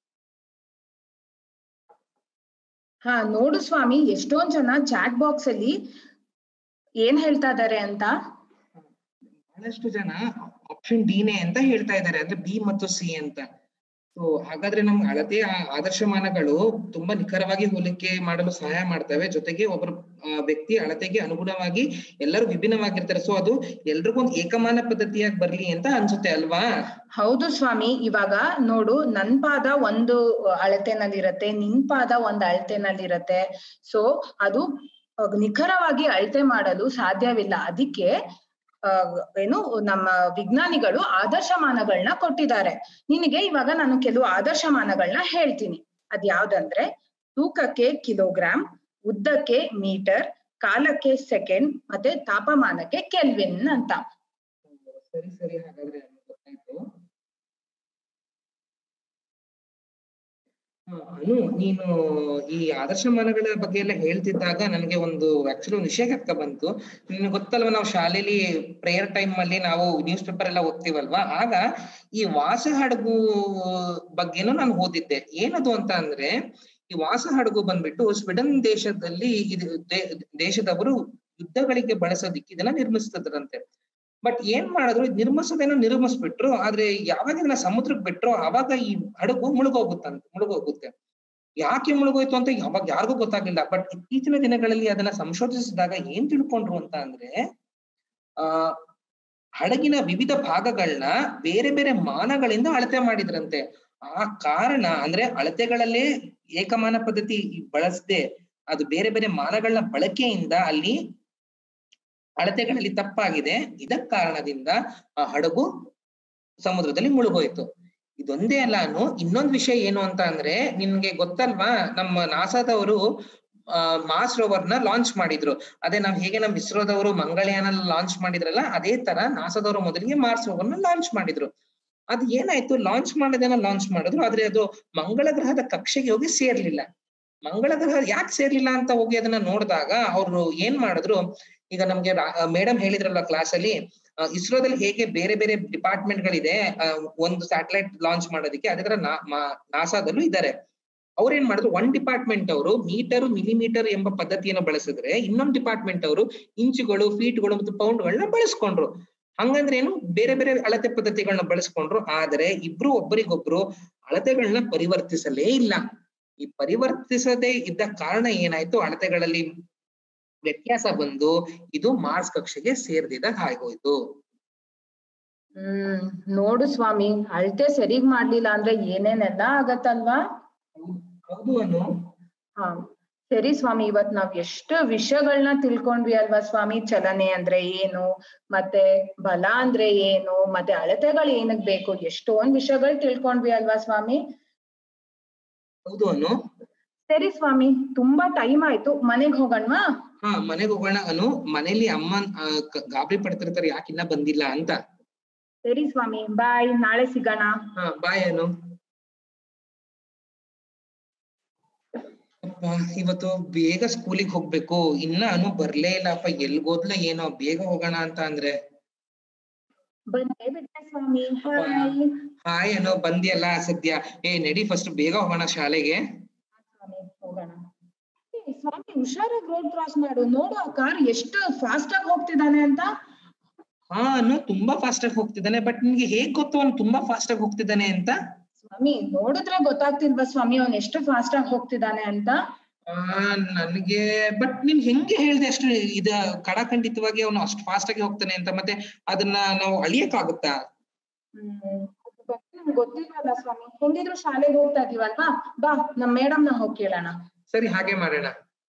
ಹಾ ನೋಡು ಸ್ವಾಮಿ ಎಷ್ಟೊಂದ್ ಜನ ಚಾಟ್ ಬಾಕ್ಸ್ ಅಲ್ಲಿ ಏನ್ ಹೇಳ್ತಾ ಇದಾರೆ ಅಂತ ಬಹಳಷ್ಟು ಜನ ಆಪ್ಷನ್ ಡಿನೇ ಅಂತ ಹೇಳ್ತಾ ಇದ್ದಾರೆ ಅಂದ್ರೆ ಬಿ ಮತ್ತು ಸಿ ಅಂತ ಸೊ ಹಾಗಾದ್ರೆ ನಮ್ಗೆ ಅಳತೆಯ ಆ- ಆದರ್ಶಮಾನಗಳು ತುಂಬಾ ನಿಖರವಾಗಿ ಹೋಲಿಕೆ ಮಾಡಲು ಸಹಾಯ ಮಾಡ್ತವೆ ಜೊತೆಗೆ ಒಬ್ಬರು ಆ, ವ್ಯಕ್ತಿ ಅಳತೆಗೆ ಅನುಗುಣವಾಗಿ ಎಲ್ಲರೂ ವಿಭಿನ್ನವಾಗಿರ್ತಾರೆ ಸೊ ಅದು ಎಲ್ರಿಗೂ ಒಂದು ಏಕಮಾನ ಪದ್ಧತಿಯಾಗಿ ಬರ್ಲಿ ಅಂತ ಅನ್ಸುತ್ತೆ ಅಲ್ವಾ ಹೌದು ಸ್ವಾಮಿ ಇವಾಗ ನೋಡು ನನ್ ಪಾದ ಒಂದು ಅಳತೆನಲ್ಲಿರತ್ತೆ ನಿನ್ ಪಾದ ಒಂದ್ ಅಳತೆನಲ್ಲಿರತ್ತೆ ಸೊ ಅದು ಅಹ್, ನಿಖರವಾಗಿ ಅಳತೆ ಮಾಡಲು ಸಾಧ್ಯವಿಲ್ಲ ಅದಕ್ಕೆ ಅಹ್, ಏನು ನಮ್ಮ ವಿಜ್ಞಾನಿಗಳು ಆದರ್ಶಮಾನಗಳನ್ನ ಕೊಟ್ಟಿದ್ದಾರೆ ನಿನಗೆ ಇವಾಗ ನಾನು ಕೆಲವು ಆದರ್ಶಮಾನಗಳನ್ನ ಹೇಳ್ತೀನಿ ಅದ್ ಯಾವ್ದಂದ್ರೆ ತೂಕಕ್ಕೆ ಕಿಲೋಗ್ರಾಮ್ ಉದ್ದಕ್ಕೆ ಮೀಟರ್ ಕಾಲಕ್ಕೆ ಸೆಕೆಂಡ್ ಮತ್ತೆ ತಾಪಮಾನಕ್ಕೆ ಕೆಲ್ವಿನ್ ಅಂತ ಸರಿ ಸರಿ ಹಾಗಾದ್ರೆ ಗೊತ್ತಾಯ್ತು ಹ, ಅನು ನೀನು ಈ ಆದರ್ಶಮಾನಗಳ ಬಗ್ಗೆ ಎಲ್ಲ ಹೇಳ್ತಿದ್ದಾಗ ನನಗೆ ಒಂದು ಆಕ್ಚುಲಿ ಒಂದು ವಿಷಯ ಜ್ಞಾಪಕ ಬಂತು ನಿನ್ಗೆ ಗೊತ್ತಲ್ವಾ ನಾವು ಶಾಲೆಯಲ್ಲಿ ಪ್ರೇಯರ್ ಟೈಮ್ ಅಲ್ಲಿ ನಾವು ನ್ಯೂಸ್ ಪೇಪರ್ ಎಲ್ಲ ಓದ್ತೀವಲ್ವಾ ಆಗ ಈ ವಾಸ ಹಡಗು ಬಗ್ಗೆನೂ ನಾನು ಓದಿದ್ದೆ ಏನದು ಅಂತ ಅಂದ್ರೆ ಈ ವಾಸ ಹಡಗು ಬಂದ್ಬಿಟ್ಟು ಸ್ವೀಡನ್ ದೇಶದಲ್ಲಿ ಇದು ದೇ- ದೇಶದವರು ಯುದ್ಧಗಳಿಗೆ ಬಳಸೋದಿಕ್ಕೆ ಇದನ್ನ ನಿರ್ಮಿಸ್ತಿದ್ರಂತೆ ಬಟ್ ಏನ್ ಮಾಡಿದ್ರು ಇದ್ ನಿರ್ಮಿಸೋದೇನೋ ನಿರ್ಮಿಸ್ಬಿಟ್ರು ಆದ್ರೆ ಯಾವಾಗ ಇದನ್ನ ಸಮುದ್ರಕ್ಕೆ ಬಿಟ್ರು ಅವಾಗ ಈ ಹಡಗು ಮುಳುಗೋಗುತ್ತಂತೆ ಮುಳುಗೋಗುತ್ತೆ ಯಾಕೆ ಮುಳುಗೋಯ್ತು ಅಂತ ಯಾವಾಗ ಯಾರಿಗೂ ಗೊತ್ತಾಗ್ಲಿಲ್ಲ ಬಟ್ ಇತ್ತೀಚಿನ ದಿನಗಳಲ್ಲಿ ಅದನ್ನ ಸಂಶೋಧಿಸಿದಾಗ ಏನ್ ತಿಳ್ಕೊಂಡ್ರು ಅಂತ ಅಂದ್ರೆ ಆ ಹಡಗಿನ ವಿವಿಧ ಭಾಗಗಳನ್ನ ಬೇರೆ ಬೇರೆ ಮಾನಗಳಿಂದ ಅಳತೆ ಮಾಡಿದ್ರಂತೆ ಆ ಕಾರಣ ಅಂದ್ರೆ ಅಳತೆಗಳಲ್ಲೇ ಏಕಮಾನ ಪದ್ಧತಿ ಬಳಸದೆ ಅದು ಬೇರೆ ಬೇರೆ ಮಾನಗಳನ್ನ ಬಳಕೆಯಿಂದ ಅಲ್ಲಿ ಅಳತೆಗಳಲ್ಲಿ ತಪ್ಪಾಗಿದೆ ಇದಕ್ ಕಾರಣದಿಂದ ಆ ಹಡಗು ಸಮುದ್ರದಲ್ಲಿ ಮುಳುಗೋಯ್ತು ಇದೊಂದೇ ಅಲ್ಲ ಅನ್ನು ಇನ್ನೊಂದು ವಿಷಯ ಏನು ಅಂತ ಅಂದ್ರೆ ನಿನ್ಗೆ ಗೊತ್ತಲ್ವಾ ನಮ್ಮ ನಾಸಾದವರು ಆ ಮಾಸ್ ರೋವರ್ ನ ಲಾಂಚ್ ಮಾಡಿದ್ರು ಅದೇ ನಾವ್ ಹೇಗೆ ನಮ್ ಇಸ್ರೋದವರು ಮಂಗಳಯಾನ ಲಾಂಚ್ ಮಾಡಿದ್ರಲ್ಲ ಅದೇ ತರ ನಾಸಾದವರು ಮೊದಲಿಗೆ ಮಾರ್ಸ್ ರೋವರ್ ನ ಲಾಂಚ್ ಮಾಡಿದ್ರು ಅದು ಏನಾಯ್ತು ಲಾಂಚ್ ಮಾಡೋದನ್ನ ಲಾಂಚ್ ಮಾಡಿದ್ರು ಆದ್ರೆ ಅದು ಮಂಗಳ ಗ್ರಹದ ಕಕ್ಷೆಗೆ ಹೋಗಿ ಸೇರ್ಲಿಲ್ಲ ಮಂಗಳ ಗ್ರಹ ಯಾಕೆ ಸೇರ್ಲಿಲ್ಲ ಅಂತ ಹೋಗಿ ಅದನ್ನ ನೋಡಿದಾಗ ಅವ್ರು ಏನ್ ಮಾಡಿದ್ರು ಈಗ ನಮ್ಗೆ ಮೇಡಮ್ ಹೇಳಿದ್ರಲ್ಲ ಕ್ಲಾಸ್ ಅಲ್ಲಿ ಆ, ಇಸ್ರೋದಲ್ಲಿ ಹೇಗೆ ಬೇರೆ ಬೇರೆ ಡಿಪಾರ್ಟ್ಮೆಂಟ್ ಗಳಿದೆ ಆ, ಒಂದು ಸ್ಯಾಟಲೈಟ್ ಲಾಂಚ್ ಮಾಡೋದಕ್ಕೆ ಅದೇ ತರ ನಾ- ಮಾ- ನಾಸಾದಲ್ಲೂ ಇದ್ದಾರೆ ಅವ್ರು ಏನ್ ಮಾಡಿದ್ರು ಒಂದ್ ಡಿಪಾರ್ಟ್ಮೆಂಟ್ ಅವರು ಮೀಟರ್ ಮಿಲಿಮೀಟರ್ ಎಂಬ ಪದ್ಧತಿಯನ್ನು ಬಳಸಿದ್ರೆ ಇನ್ನೊಂದು ಡಿಪಾರ್ಟ್ಮೆಂಟ್ ಅವರು ಇಂಚುಗಳು ಫೀಟ್ಗಳು ಮತ್ತು ಪೌಂಡ್ಗಳನ್ನ ಬಳಸ್ಕೊಂಡ್ರು ಹಂಗಂದ್ರೆ ಏನು ಬೇರೆ ಬೇರೆ ಅಳತೆ ಪದ್ಧತಿಗಳನ್ನ ಬಳಸ್ಕೊಂಡ್ರು ಆದ್ರೆ ಇಬ್ರು ಒಬ್ಬರಿಗೊಬ್ರು ಅಳತೆಗಳನ್ನ ಪರಿವರ್ತಿಸಲೇ ಇಲ್ಲ ಈ ಪರಿವರ್ತಿಸದೇ ಇದ್ದ ಕಾರಣ ಏನಾಯ್ತು ಅಳತೆಗಳಲ್ಲಿ ವ್ಯತ್ಯಾಸ ಬಂದು ಇದು ಮಾರ್ಸ್ ಕಕ್ಷೆಗೆ ಸೇರ್ದಿದಾಗ ಆಗೋಯ್ತು ಹ್ಮ್ ನೋಡು ಸ್ವಾಮಿ ಅಳತೆ ಸರಿಗ್ ಮಾಡ್ಲಿಲ್ಲ ಅಂದ್ರೆ ಏನೇನೆಲ್ಲ ಆಗತ್ತಲ್ವಾ ಹೌದು ಅನು ಹಾ ಸರಿ ಸ್ವಾಮಿ ಇವತ್ ನಾವ್ ಎಷ್ಟು ವಿಷಯಗಳನ್ನ ತಿಳ್ಕೊಂಡ್ವಿ ಅಲ್ವಾ ಸ್ವಾಮಿ ಚಲನೆ ಅಂದ್ರೆ ಏನು ಮತ್ತೆ ಬಲ ಅಂದ್ರೆ ಏನು ಮತ್ತೆ ಅಳತೆಗಳು ಏನಕ್ ಬೇಕು ಎಷ್ಟೊಂದ್ ವಿಷಯಗಳು ತಿಳ್ಕೊಂಡ್ವಿ ಅಲ್ವಾ ಸ್ವಾಮಿ ಹೌದು ಅನು ಸರಿ ಸ್ವಾಮಿ ತುಂಬಾ ಟೈಮ್ ಆಯ್ತು ಮನೆಗ್ ಹೋಗೋಣವಾ ಹಾ ಮನೆಗೆ ಹೋಗೋಣ ಅನು ಮನೇಲಿ ಅಮ್ಮ ಆ, ಗ- ಗಾಬರಿ ಪಡ್ತಿರ್ತಾರೆ ಯಾಕಿನ್ನ ಬಂದಿಲ್ಲ ಅಂತ ಸರಿ ಸ್ವಾಮಿ ಬಾಯ್ ನಾಳೆ ಸಿಗೋಣ ಹಾ ಬಾಯ್ ಅನು ಅಪ್ಪ ಇವತ್ತು ಬೇಗ ಸ್ಕೂಲಿಗೆ ಹೋಗ್ಬೇಕು ಇನ್ನ ಅನು ಬರ್ಲೇ ಇಲ್ಲಪ್ಪ ಎಲ್ಗೋದ್ಲ ಏನೋ ಬೇಗ ಹೋಗೋಣ ಅಂತ ಅಂದ್ರೆ ಬಂದೇ ಬಿಟ್ಟೆ ಸ್ವಾಮಿ ಹಾಯ್ ಹಾಯ್ ಏನೋ ಬಂದಿಯಲ್ಲ ಸದ್ಯ ಏ ನಡಿ ಫಸ್ಟ್ ಬೇಗ ಹೋಗೋಣ ಶಾಲೆಗೆ ಸ್ವಾಮಿ ಹೋಗೋಣ ಏ, ಸ್ವಾಮಿ ಹುಷಾರಾಗಿ ರೋಡ್ ಕ್ರಾಸ್ ಮಾಡು ನೋಡು ಆ ಕಾರ್ ಎಷ್ಟು ಫಾಸ್ಟ್ ಆಗಿ ಹೋಗ್ತಿದ್ದಾನೆ ಅಂತ ಹಾ ಅನು ತುಂಬಾ ಫಾಸ್ಟ್ ಆಗಿ ಹೋಗ್ತಿದ್ದಾನೆ ಬಟ್ ನಿನ್ಗೆ ಹೇಗ್ ಗೊತ್ತು ಅವ್ನು ತುಂಬಾ ಫಾಸ್ಟ್ ಆಗಿ ಹೋಗ್ತಿದ್ದಾನೆ ಅಂತ ಸ್ವಾಮಿ ನೋಡಿದ್ರೆ ಗೊತ್ತಾಗ್ತಿಲ್ವಾ ಸ್ವಾಮಿ ಅವ್ನ್ ಎಷ್ಟು ಫಾಸ್ಟ್ ಆಗಿ ಹೋಗ್ತಿದ್ದಾನೆ ಅಂತ ಆ ನನ್ಗೆ ಬಟ್ ನೀನ್ ಹೆಂಗೆ ಹೇಳ್ದೆ ಅಷ್ಟು ಇದ ಕಡಖಂಡಿತವಾಗಿ ಅವನು ಅಷ್ಟು ಫಾಸ್ಟ್ ಆಗಿ ಹೋಗ್ತಾನೆ ಅಂತ ಮತ್ತೆ ಅದನ್ನ ನಾವು ಅಳಿಯಕ್ಕಾಗುತ್ತಾ ಹ್ಮ್ ಅದ್ರ ಬಗ್ಗೆ ನಮ್ಗೆ ಗೊತ್ತಿಲ್ಲಲ್ಲ ಸ್ವಾಮಿ ಹೆಂಗಿದ್ರು ಶಾಲೆಗೆ ಹೋಗ್ತಾ ಇದೀವಲ್ವಾ ಬಾ ನಮ್ ಮೇಡಮ್ ನ ಹೋಗಿ ಕೇಳೋಣ ಸರಿ ಹಾಗೆ ಮಾಡೋಣ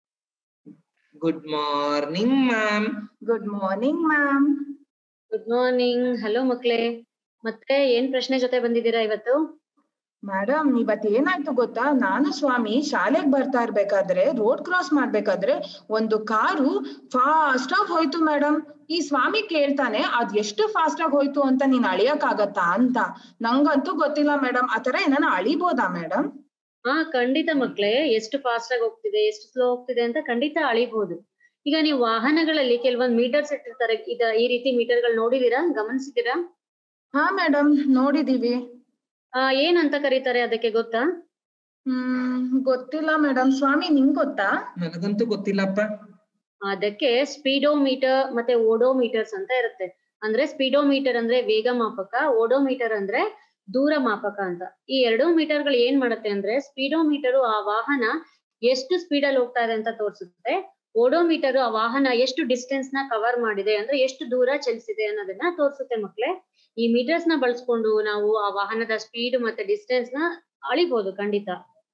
good morning ma'am good morning ma'am good morning hello ಮಕ್ಳೇ ಮತ್ತೆ ಏನ್ ಪ್ರಶ್ನೆ ಜೊತೆ ಬಂದಿದ್ದೀರಾ ಇವತ್ತು ಮೇಡಮ್ ಇವತ್ ಏನಾಯ್ತು ಗೊತ್ತಾ ನಾನು ಸ್ವಾಮಿ ಶಾಲೆಗ್ ಬರ್ತಾ ಇರ್ಬೇಕಾದ್ರೆ ರೋಡ್ ಕ್ರಾಸ್ ಮಾಡ್ಬೇಕಾದ್ರೆ ಒಂದು ಕಾರು ಫಾಸ್ಟ್ ಆಗಿ ಹೋಯ್ತು ಮೇಡಮ್ ಈ ಸ್ವಾಮಿ ಕೇಳ್ತಾನೆ ಅದ್ ಎಷ್ಟು ಫಾಸ್ಟ್ ಆಗಿ ಹೋಯ್ತು ಅಂತ ನೀನ್ ಅಳಿಯಕ್ಕಾಗತ್ತಾ ಅಂತ ನಂಗಂತೂ ಗೊತ್ತಿಲ್ಲ ಮೇಡಮ್ ಆತರ ಏನಾನ ಅಳಿಬೋದಾ ಮೇಡಮ್ ಹಾ ಖಂಡಿತ ಮಕ್ಳೇ ಎಷ್ಟು ಫಾಸ್ಟ್ ಆಗಿ ಹೋಗ್ತಿದೆ ಎಷ್ಟು ಸ್ಲೋ ಹೋಗ್ತಿದೆ ಅಂತ ಖಂಡಿತ ಅಳಿಬಹುದು ಈಗ ನೀವು ವಾಹನಗಳಲ್ಲಿ ಕೆಲವೊಂದ್ ಮೀಟರ್ಸ್ ಇಟ್ಟಿರ್ತಾರೆ ಈಗ ಈ ರೀತಿ ಮೀಟರ್ಗಳು ನೋಡಿದೀರಾ ಗಮನಿಸಿದೀರಾ ಹಾ ಮೇಡಮ್ ನೋಡಿದೀವಿ ಆ ಏನ್ ಅಂತ ಕರೀತಾರೆ ಅದಕ್ಕೆ ಗೊತ್ತಾ ಹ್ಮ್ ಗೊತ್ತಿಲ್ಲ ಮೇಡಮ್ ಸ್ವಾಮಿ ನಿಂಗ್ ಗೊತ್ತಾ ನನಗಂತೂ ಗೊತ್ತಿಲ್ಲಪ್ಪ ಅದಕ್ಕೆ ಸ್ಪೀಡೋಮೀಟರ್ ಮತ್ತೆ ಓಡೋಮೀಟರ್ಸ್ ಅಂತ ಇರುತ್ತೆ ಅಂದ್ರೆ ಸ್ಪೀಡೋಮೀಟರ್ ಅಂದ್ರೆ ವೇಗ ಮಾಪಕ ಓಡೋಮೀಟರ್ ಅಂದ್ರೆ ದೂರ ಮಾಪಕ ಅಂತ ಈ ಎರಡೂ ಮೀಟರ್ಗಳು ಏನ್ ಮಾಡುತ್ತೆ ಅಂದ್ರೆ ಸ್ಪೀಡೋಮೀಟರ್ ಆ ವಾಹನ ಎಷ್ಟು ಸ್ಪೀಡ್ ಅಲ್ಲಿ ಹೋಗ್ತಾ ಇದೆ ಅಂತ ತೋರಿಸುತ್ತೆ ಓಡೋಮೀಟರ್ ಆ ವಾಹನ ಎಷ್ಟು ಡಿಸ್ಟೆನ್ಸ್ ನ ಕವರ್ ಮಾಡಿದೆ ಅಂದ್ರೆ ಎಷ್ಟು ದೂರ ಚಲಿಸಿದೆ ಅನ್ನೋದನ್ನ ತೋರಿಸುತ್ತೆ ಮಕ್ಳೇ ಈ ಮೀಟರ್ಸ್ ನ ಬಳಸ್ಕೊಂಡು ನಾವು ಆ ವಾಹನದ ಸ್ಪೀಡ್ ಮತ್ತೆ ಡಿಸ್ಟೆನ್ಸ್ ನ ಅಳಿಬಹುದು ಖಂಡಿತ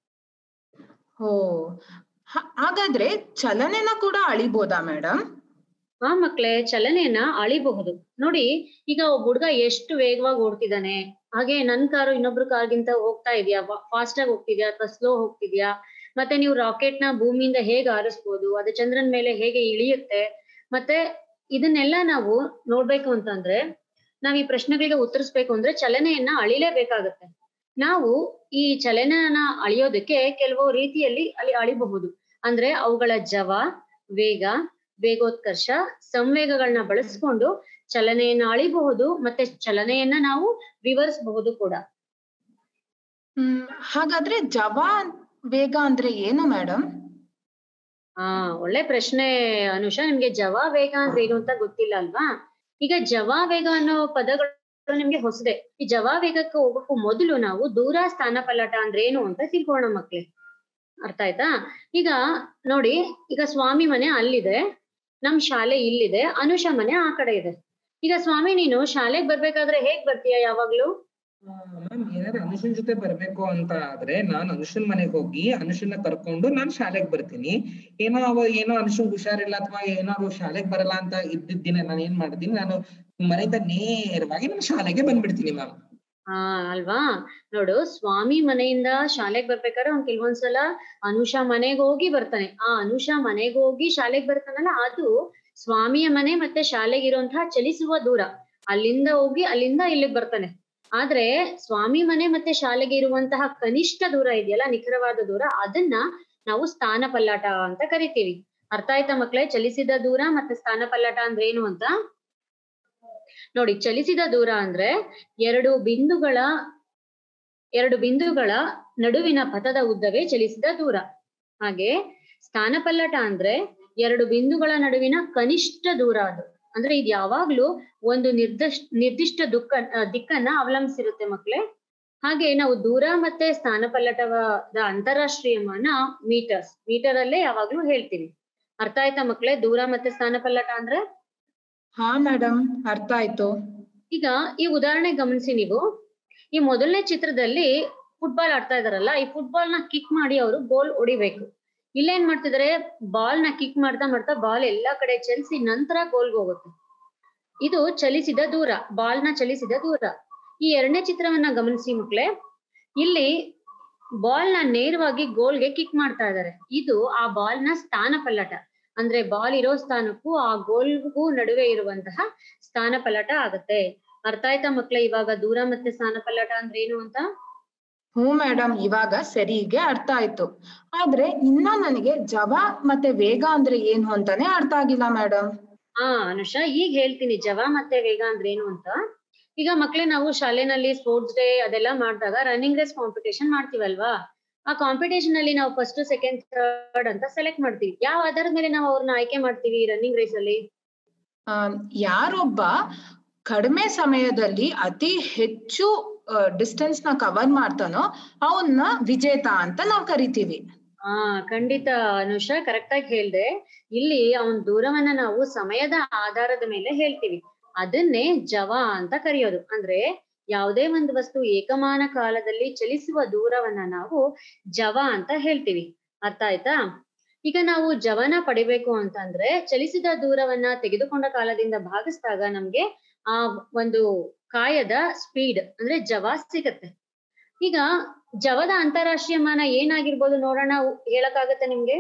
ಓ ಹ- ಹಾಗಾದ್ರೆ ಚಲನೆನ ಕೂಡ ಅಳಿಬೋದಾ ಮೇಡಮ್ ಆ ಮಕ್ಳೇ ಚಲನೆಯನ್ನ ಅಳಿಬಹುದು ನೋಡಿ ಈಗ ಒಬ್ಬ ಹುಡ್ಗ ಎಷ್ಟು ವೇಗವಾಗಿ ಓಡ್ತಿದ್ದಾನೆ ಹಾಗೆ ನನ್ ಕಾರು ಇನ್ನೊಬ್ರು ಕಾರ್ಗಿಂತ ಹೋಗ್ತಾ ಇದೆಯಾ ಫಾಸ್ಟ್ ಆಗಿ ಹೋಗ್ತಿದ್ಯಾ ಅಥವಾ ಸ್ಲೋ ಹೋಗ್ತಿದ್ಯಾ ಮತ್ತೆ ನೀವು ರಾಕೆಟ್ ನ ಭೂಮಿಯಿಂದ ಹೇಗೆ ಹಾರಿಸ್ಬೋದು ಅದು ಚಂದ್ರನ್ ಮೇಲೆ ಹೇಗೆ ಇಳಿಯುತ್ತೆ ಮತ್ತೆ ಇದನ್ನೆಲ್ಲ ನಾವು ನೋಡ್ಬೇಕು ಅಂತಂದ್ರೆ ನಾವ್ ಈ ಪ್ರಶ್ನೆಗಳಿಗೆ ಉತ್ತರಿಸ್ಬೇಕು ಅಂದ್ರೆ ಚಲನೆಯನ್ನ ಅಳಿಲೇಬೇಕಾಗತ್ತೆ ನಾವು ಈ ಚಲನೆಯನ್ನ ಅಳಿಯೋದಕ್ಕೆ ಕೆಲವು ರೀತಿಯಲ್ಲಿ ಅಲ್ಲಿ ಅಳಿಬಹುದು ಅಂದ್ರೆ ಅವುಗಳ ಜವ ವೇಗ ವೇಗೋತ್ಕರ್ಷ ಸಂವೇಗಗಳನ್ನ ಬಳಸ್ಕೊಂಡು ಚಲನೆಯನ್ನ ಅಳಿಬಹುದು ಮತ್ತೆ ಚಲನೆಯನ್ನ ನಾವು ವಿವರಿಸಬಹುದು ಕೂಡ ಹ್ಮ್ ಹಾಗಾದ್ರೆ ಜವಾ ವೇಗ ಅಂದ್ರೆ ಏನು ಮೇಡಮ್ ಹಾ ಒಳ್ಳೆ ಪ್ರಶ್ನೆ ಅನುಷಾ ನಿಮ್ಗೆ ಜವ ವೇಗ ಅಂದ್ರೆ ಏನು ಅಂತ ಗೊತ್ತಿಲ್ಲ ಅಲ್ವಾ ಈಗ ಜವ ವೇಗ ಅನ್ನೋ ಪದಗಳು ನಿಮ್ಗೆ ಹೊಸದೆ ಈ ಜವ ವೇಗಕ್ಕೆ ಹೋಗಕ್ಕೂ ಮೊದಲು ನಾವು ದೂರ ಸ್ಥಾನ ಪಲ್ಲಟ ಅಂದ್ರೆ ಏನು ಅಂತ ತಿಳ್ಕೊಳ್ಳೋಣ ಮಕ್ಳೇ ಅರ್ಥ ಆಯ್ತಾ ಈಗ ನೋಡಿ ಈಗ ಸ್ವಾಮಿ ಮನೆ ಅಲ್ಲಿದೆ ನಮ್ ಶಾಲೆ ಇಲ್ಲಿದೆ ಅನುಷಾ ಮನೆ ಆ ಕಡೆ ಇದೆ ಈಗ ಸ್ವಾಮಿ ನೀನು ಶಾಲೆಗ್ ಬರ್ಬೇಕಾದ್ರೆ ಹೇಗ್ ಬರ್ತೀಯ ಯಾವಾಗ್ಲೂ ಮ್ಯಾಮ್ ಏನಾದ್ರು ಅನುಷನ್ ಜೊತೆ ಬರ್ಬೇಕು ಅಂತ ಆದ್ರೆ ನಾನ್ ಅನುಷನ್ ಮನೆಗೆ ಹೋಗಿ ಅನುಷನ್ನ ಕರ್ಕೊಂಡು ನಾನ್ ಶಾಲೆಗೆ ಬರ್ತೀನಿ ಏನೋ ಅವ ಏನೋ ಅನುಷನ್ ಹುಷಾರಿಲ್ಲ ಅಥವಾ ಏನಾದ್ರು ಶಾಲೆಗೆ ಬರಲ್ಲ ಅಂತ ಇದ್ದಿದ್ ದಿನ ನಾನು ಏನ್ ಮಾಡ್ತೀನಿ ನಾನು ಮನೆಯಿಂದ ನೇರವಾಗಿ ನಾನು ಶಾಲೆಗೆ ಬಂದ್ಬಿಡ್ತೀನಿ ಮ್ಯಾಮ್ ಹಾ ಅಲ್ವಾ ನೋಡು ಸ್ವಾಮಿ ಮನೆಯಿಂದ ಶಾಲೆಗ್ ಬರ್ಬೇಕಾದ್ರೆ ಅವ್ನ್ ಕೆಲವೊಂದ್ಸಲ ಅನುಷಾ ಮನೆಗ್ ಹೋಗಿ ಬರ್ತಾನೆ ಆ ಅನುಷಾ ಮನೆಗ್ ಹೋಗಿ ಶಾಲೆಗ್ ಬರ್ತಾನಲ್ಲ ಅದು ಸ್ವಾಮಿಯ ಮನೆ ಮತ್ತೆ ಶಾಲೆಗೆ ಇರುವಂತಹ ಚಲಿಸುವ ದೂರ ಅಲ್ಲಿಂದ ಹೋಗಿ ಅಲ್ಲಿಂದ ಇಲ್ಲಿಗ್ ಬರ್ತಾನೆ ಆದ್ರೆ ಸ್ವಾಮಿ ಮನೆ ಮತ್ತೆ ಶಾಲೆಗೆ ಇರುವಂತಹ ಕನಿಷ್ಠ ದೂರ ಇದೆಯಲ್ಲ ನಿಖರವಾದ ದೂರ ಅದನ್ನ ನಾವು ಸ್ಥಾನ ಪಲ್ಲಾಟ ಅಂತ ಕರಿತೀವಿ ಅರ್ಥ ಆಯ್ತಾ ಮಕ್ಳೇ ಚಲಿಸಿದ ದೂರ ಮತ್ತೆ ಸ್ಥಾನ ಪಲ್ಲಾಟ ಅಂದ್ರೆ ಏನು ಅಂತ ನೋಡಿ ಚಲಿಸಿದ ದೂರ ಅಂದ್ರೆ ಎರಡು ಬಿಂದುಗಳ ಎರಡು ಬಿಂದುಗಳ ನಡುವಿನ ಪಥದ ಉದ್ದವೇ ಚಲಿಸಿದ ದೂರ ಹಾಗೆ ಸ್ಥಾನ ಪಲ್ಲಟ ಅಂದ್ರೆ ಎರಡು ಬಿಂದುಗಳ ನಡುವಿನ ಕನಿಷ್ಠ ದೂರ ಅದು ಅಂದ್ರೆ ಇದು ಯಾವಾಗ್ಲೂ ಒಂದು ನಿರ್ದಿಷ್ಟ ನಿರ್ದಿಷ್ಟ ದುಃಖ ಆ, ದಿಕ್ಕನ್ನ ಅವಲಂಬಿಸಿರುತ್ತೆ ಮಕ್ಳೇ ಹಾಗೆ ನಾವು ದೂರ ಮತ್ತೆ ಸ್ಥಾನ ಪಲ್ಲಟವಾದ ಅಂತಾರಾಷ್ಟ್ರೀಯ ಮಾನ ಮೀಟರ್ಸ್ ಮೀಟರ್ ಅಲ್ಲೇ ಯಾವಾಗ್ಲೂ ಹೇಳ್ತೀವಿ ಅರ್ಥ ಆಯ್ತಾ ಮಕ್ಳೇ ದೂರ ಮತ್ತೆ ಸ್ಥಾನ ಪಲ್ಲಟ ಅಂದ್ರೆ ಹಾ ಮೇಡಮ್ ಅರ್ಥ ಆಯ್ತು ಈಗ ಈ ಉದಾಹರಣೆ ಗಮನಿಸಿ ನೀವು ಈ ಮೊದಲನೇ ಚಿತ್ರದಲ್ಲಿ ಫುಟ್ಬಾಲ್ ಆಡ್ತಾ ಇದಾರಲ್ಲ ಈ ಫುಟ್ಬಾಲ್ ನ ಕಿಕ್ ಮಾಡಿ ಅವರು ಗೋಲ್ ಹೊಡಿಬೇಕು ಇಲ್ಲೇನ್ ಮಾಡ್ತಿದಾರೆ ಬಾಲ್ ನ ಕಿಕ್ ಮಾಡ್ತಾ ಮಾಡ್ತಾ ಬಾಲ್ ಎಲ್ಲಾ ಕಡೆ ಚಲಿಸಿ ನಂತರ ಗೋಲ್ಗೆ ಹೋಗುತ್ತೆ ಇದು ಚಲಿಸಿದ ದೂರ ಬಾಲ್ ನ ಚಲಿಸಿದ ದೂರ ಈ ಎರಡನೇ ಚಿತ್ರವನ್ನ ಗಮನಿಸಿ ಮಕ್ಳೇ ಇಲ್ಲಿ ಬಾಲ್ ನ ನೇರವಾಗಿ ಗೋಲ್ಗೆ ಕಿಕ್ ಮಾಡ್ತಾ ಇದ್ದಾರೆ ಇದು ಆ ಬಾಲ್ ನ ಸ್ಥಾನ ಪಲ್ಲಟ ಅಂದ್ರೆ ಬಾಲ್ ಇರೋ ಸ್ಥಾನಕ್ಕೂ ಆ ಗೋಲ್ಗೂ ನಡುವೆ ಇರುವಂತಹ ಸ್ಥಾನ ಪಲ್ಲಟ ಆಗತ್ತೆ ಅರ್ಥ ಆಯ್ತಾ ಮಕ್ಳೇ ಇವಾಗ ದೂರ ಮತ್ತೆ ಸ್ಥಾನ ಪಲ್ಲಟ ಅಂದ್ರೆ ಏನು ಅಂತ ಹ್ಞೂ ಮೇಡಮ್ ಇವಾಗ ಸರಿಗೆ ಅರ್ಥ ಆಯ್ತು ಆದ್ರೆ ಇನ್ನ ನನಗೆ ಜವ ಮತ್ತೆ ವೇಗ ಅಂದ್ರೆ ಏನು ಅಂತಾನೆ ಅರ್ಥ ಆಗಿಲ್ಲ ಮೇಡಮ್ ಹಾ ಅನುಷಾ ಈಗ ಹೇಳ್ತೀನಿ ಜವ ಮತ್ತೆ ವೇಗ ಅಂದ್ರೆ ಏನು ಅಂತ ಈಗ ಮಕ್ಳೇ ನಾವು ಶಾಲೆನಲ್ಲಿ ಸ್ಪೋರ್ಟ್ಸ್ ಡೇ ಅದೆಲ್ಲ ಮಾಡಿದಾಗ ರನ್ನಿಂಗ್ ರೇಸ್ ಕಾಂಪಿಟೇಷನ್ ಮಾಡ್ತೀವಲ್ವಾ ಆ ಕಾಂಪಿಟೇಷನ್ ಅಲ್ಲಿ ನಾವು ಫಸ್ಟ್ ಸೆಕೆಂಡ್ ಥರ್ಡ್ ಅಂತ ಸೆಲೆಕ್ಟ್ ಮಾಡ್ತೀವಿ ಯಾವ ಆಧಾರದ ಮೇಲೆ ನಾವು ಅವ್ರನ್ನ ಆಯ್ಕೆ ಮಾಡ್ತೀವಿ ರನ್ನಿಂಗ್ ರೇಸ್ ಅಲ್ಲಿ ಆ, ಯಾರೊಬ್ಬ ಕಡಿಮೆ ಸಮಯದಲ್ಲಿ ಅತಿ ಹೆಚ್ಚು ಡಿಸ್ಟೆನ್ಸ್ ನ ಕವರ್ ಮಾಡ್ತಾನೋ ಅವನ್ನ ವಿಜೇತ ಅಂತ ನಾವು ಕರಿತೀವಿ ಹಾ ಖಂಡಿತ ಅನುಷಾ ಕರೆಕ್ಟ್ ಆಗಿ ಹೇಳ್ದೆ ಇಲ್ಲಿ ಅವನ್ ದೂರವನ್ನ ನಾವು ಸಮಯದ ಆಧಾರದ ಮೇಲೆ ಹೇಳ್ತೀವಿ ಅದನ್ನೇ ಜವ ಅಂತ ಕರೆಯೋದು ಅಂದ್ರೆ ಯಾವುದೇ ಒಂದು ವಸ್ತು ಏಕಮಾನ ಕಾಲದಲ್ಲಿ ಚಲಿಸುವ ದೂರವನ್ನ ನಾವು ಜವ ಅಂತ ಹೇಳ್ತೀವಿ ಅರ್ಥ ಆಯ್ತಾ ಈಗ ನಾವು ಜವನ ಪಡಿಬೇಕು ಅಂತಂದ್ರೆ ಚಲಿಸಿದ ದೂರವನ್ನ ತೆಗೆದುಕೊಂಡ ಕಾಲದಿಂದ ಭಾಗಿಸಿದಾಗ ನಮ್ಗೆ ಆ ಒಂದು ಕಾಯದ ಸ್ಪೀಡ್ ಅಂದ್ರೆ ಜವ ಸಿಗತ್ತೆ ಈಗ ಜವದ ಅಂತಾರಾಷ್ಟ್ರೀಯ ಮಾನ ಏನಾಗಿರ್ಬೋದು ನೋಡೋಣ ಹೇಳಕ್ಕಾಗತ್ತೆ ನಿಮ್ಗೆ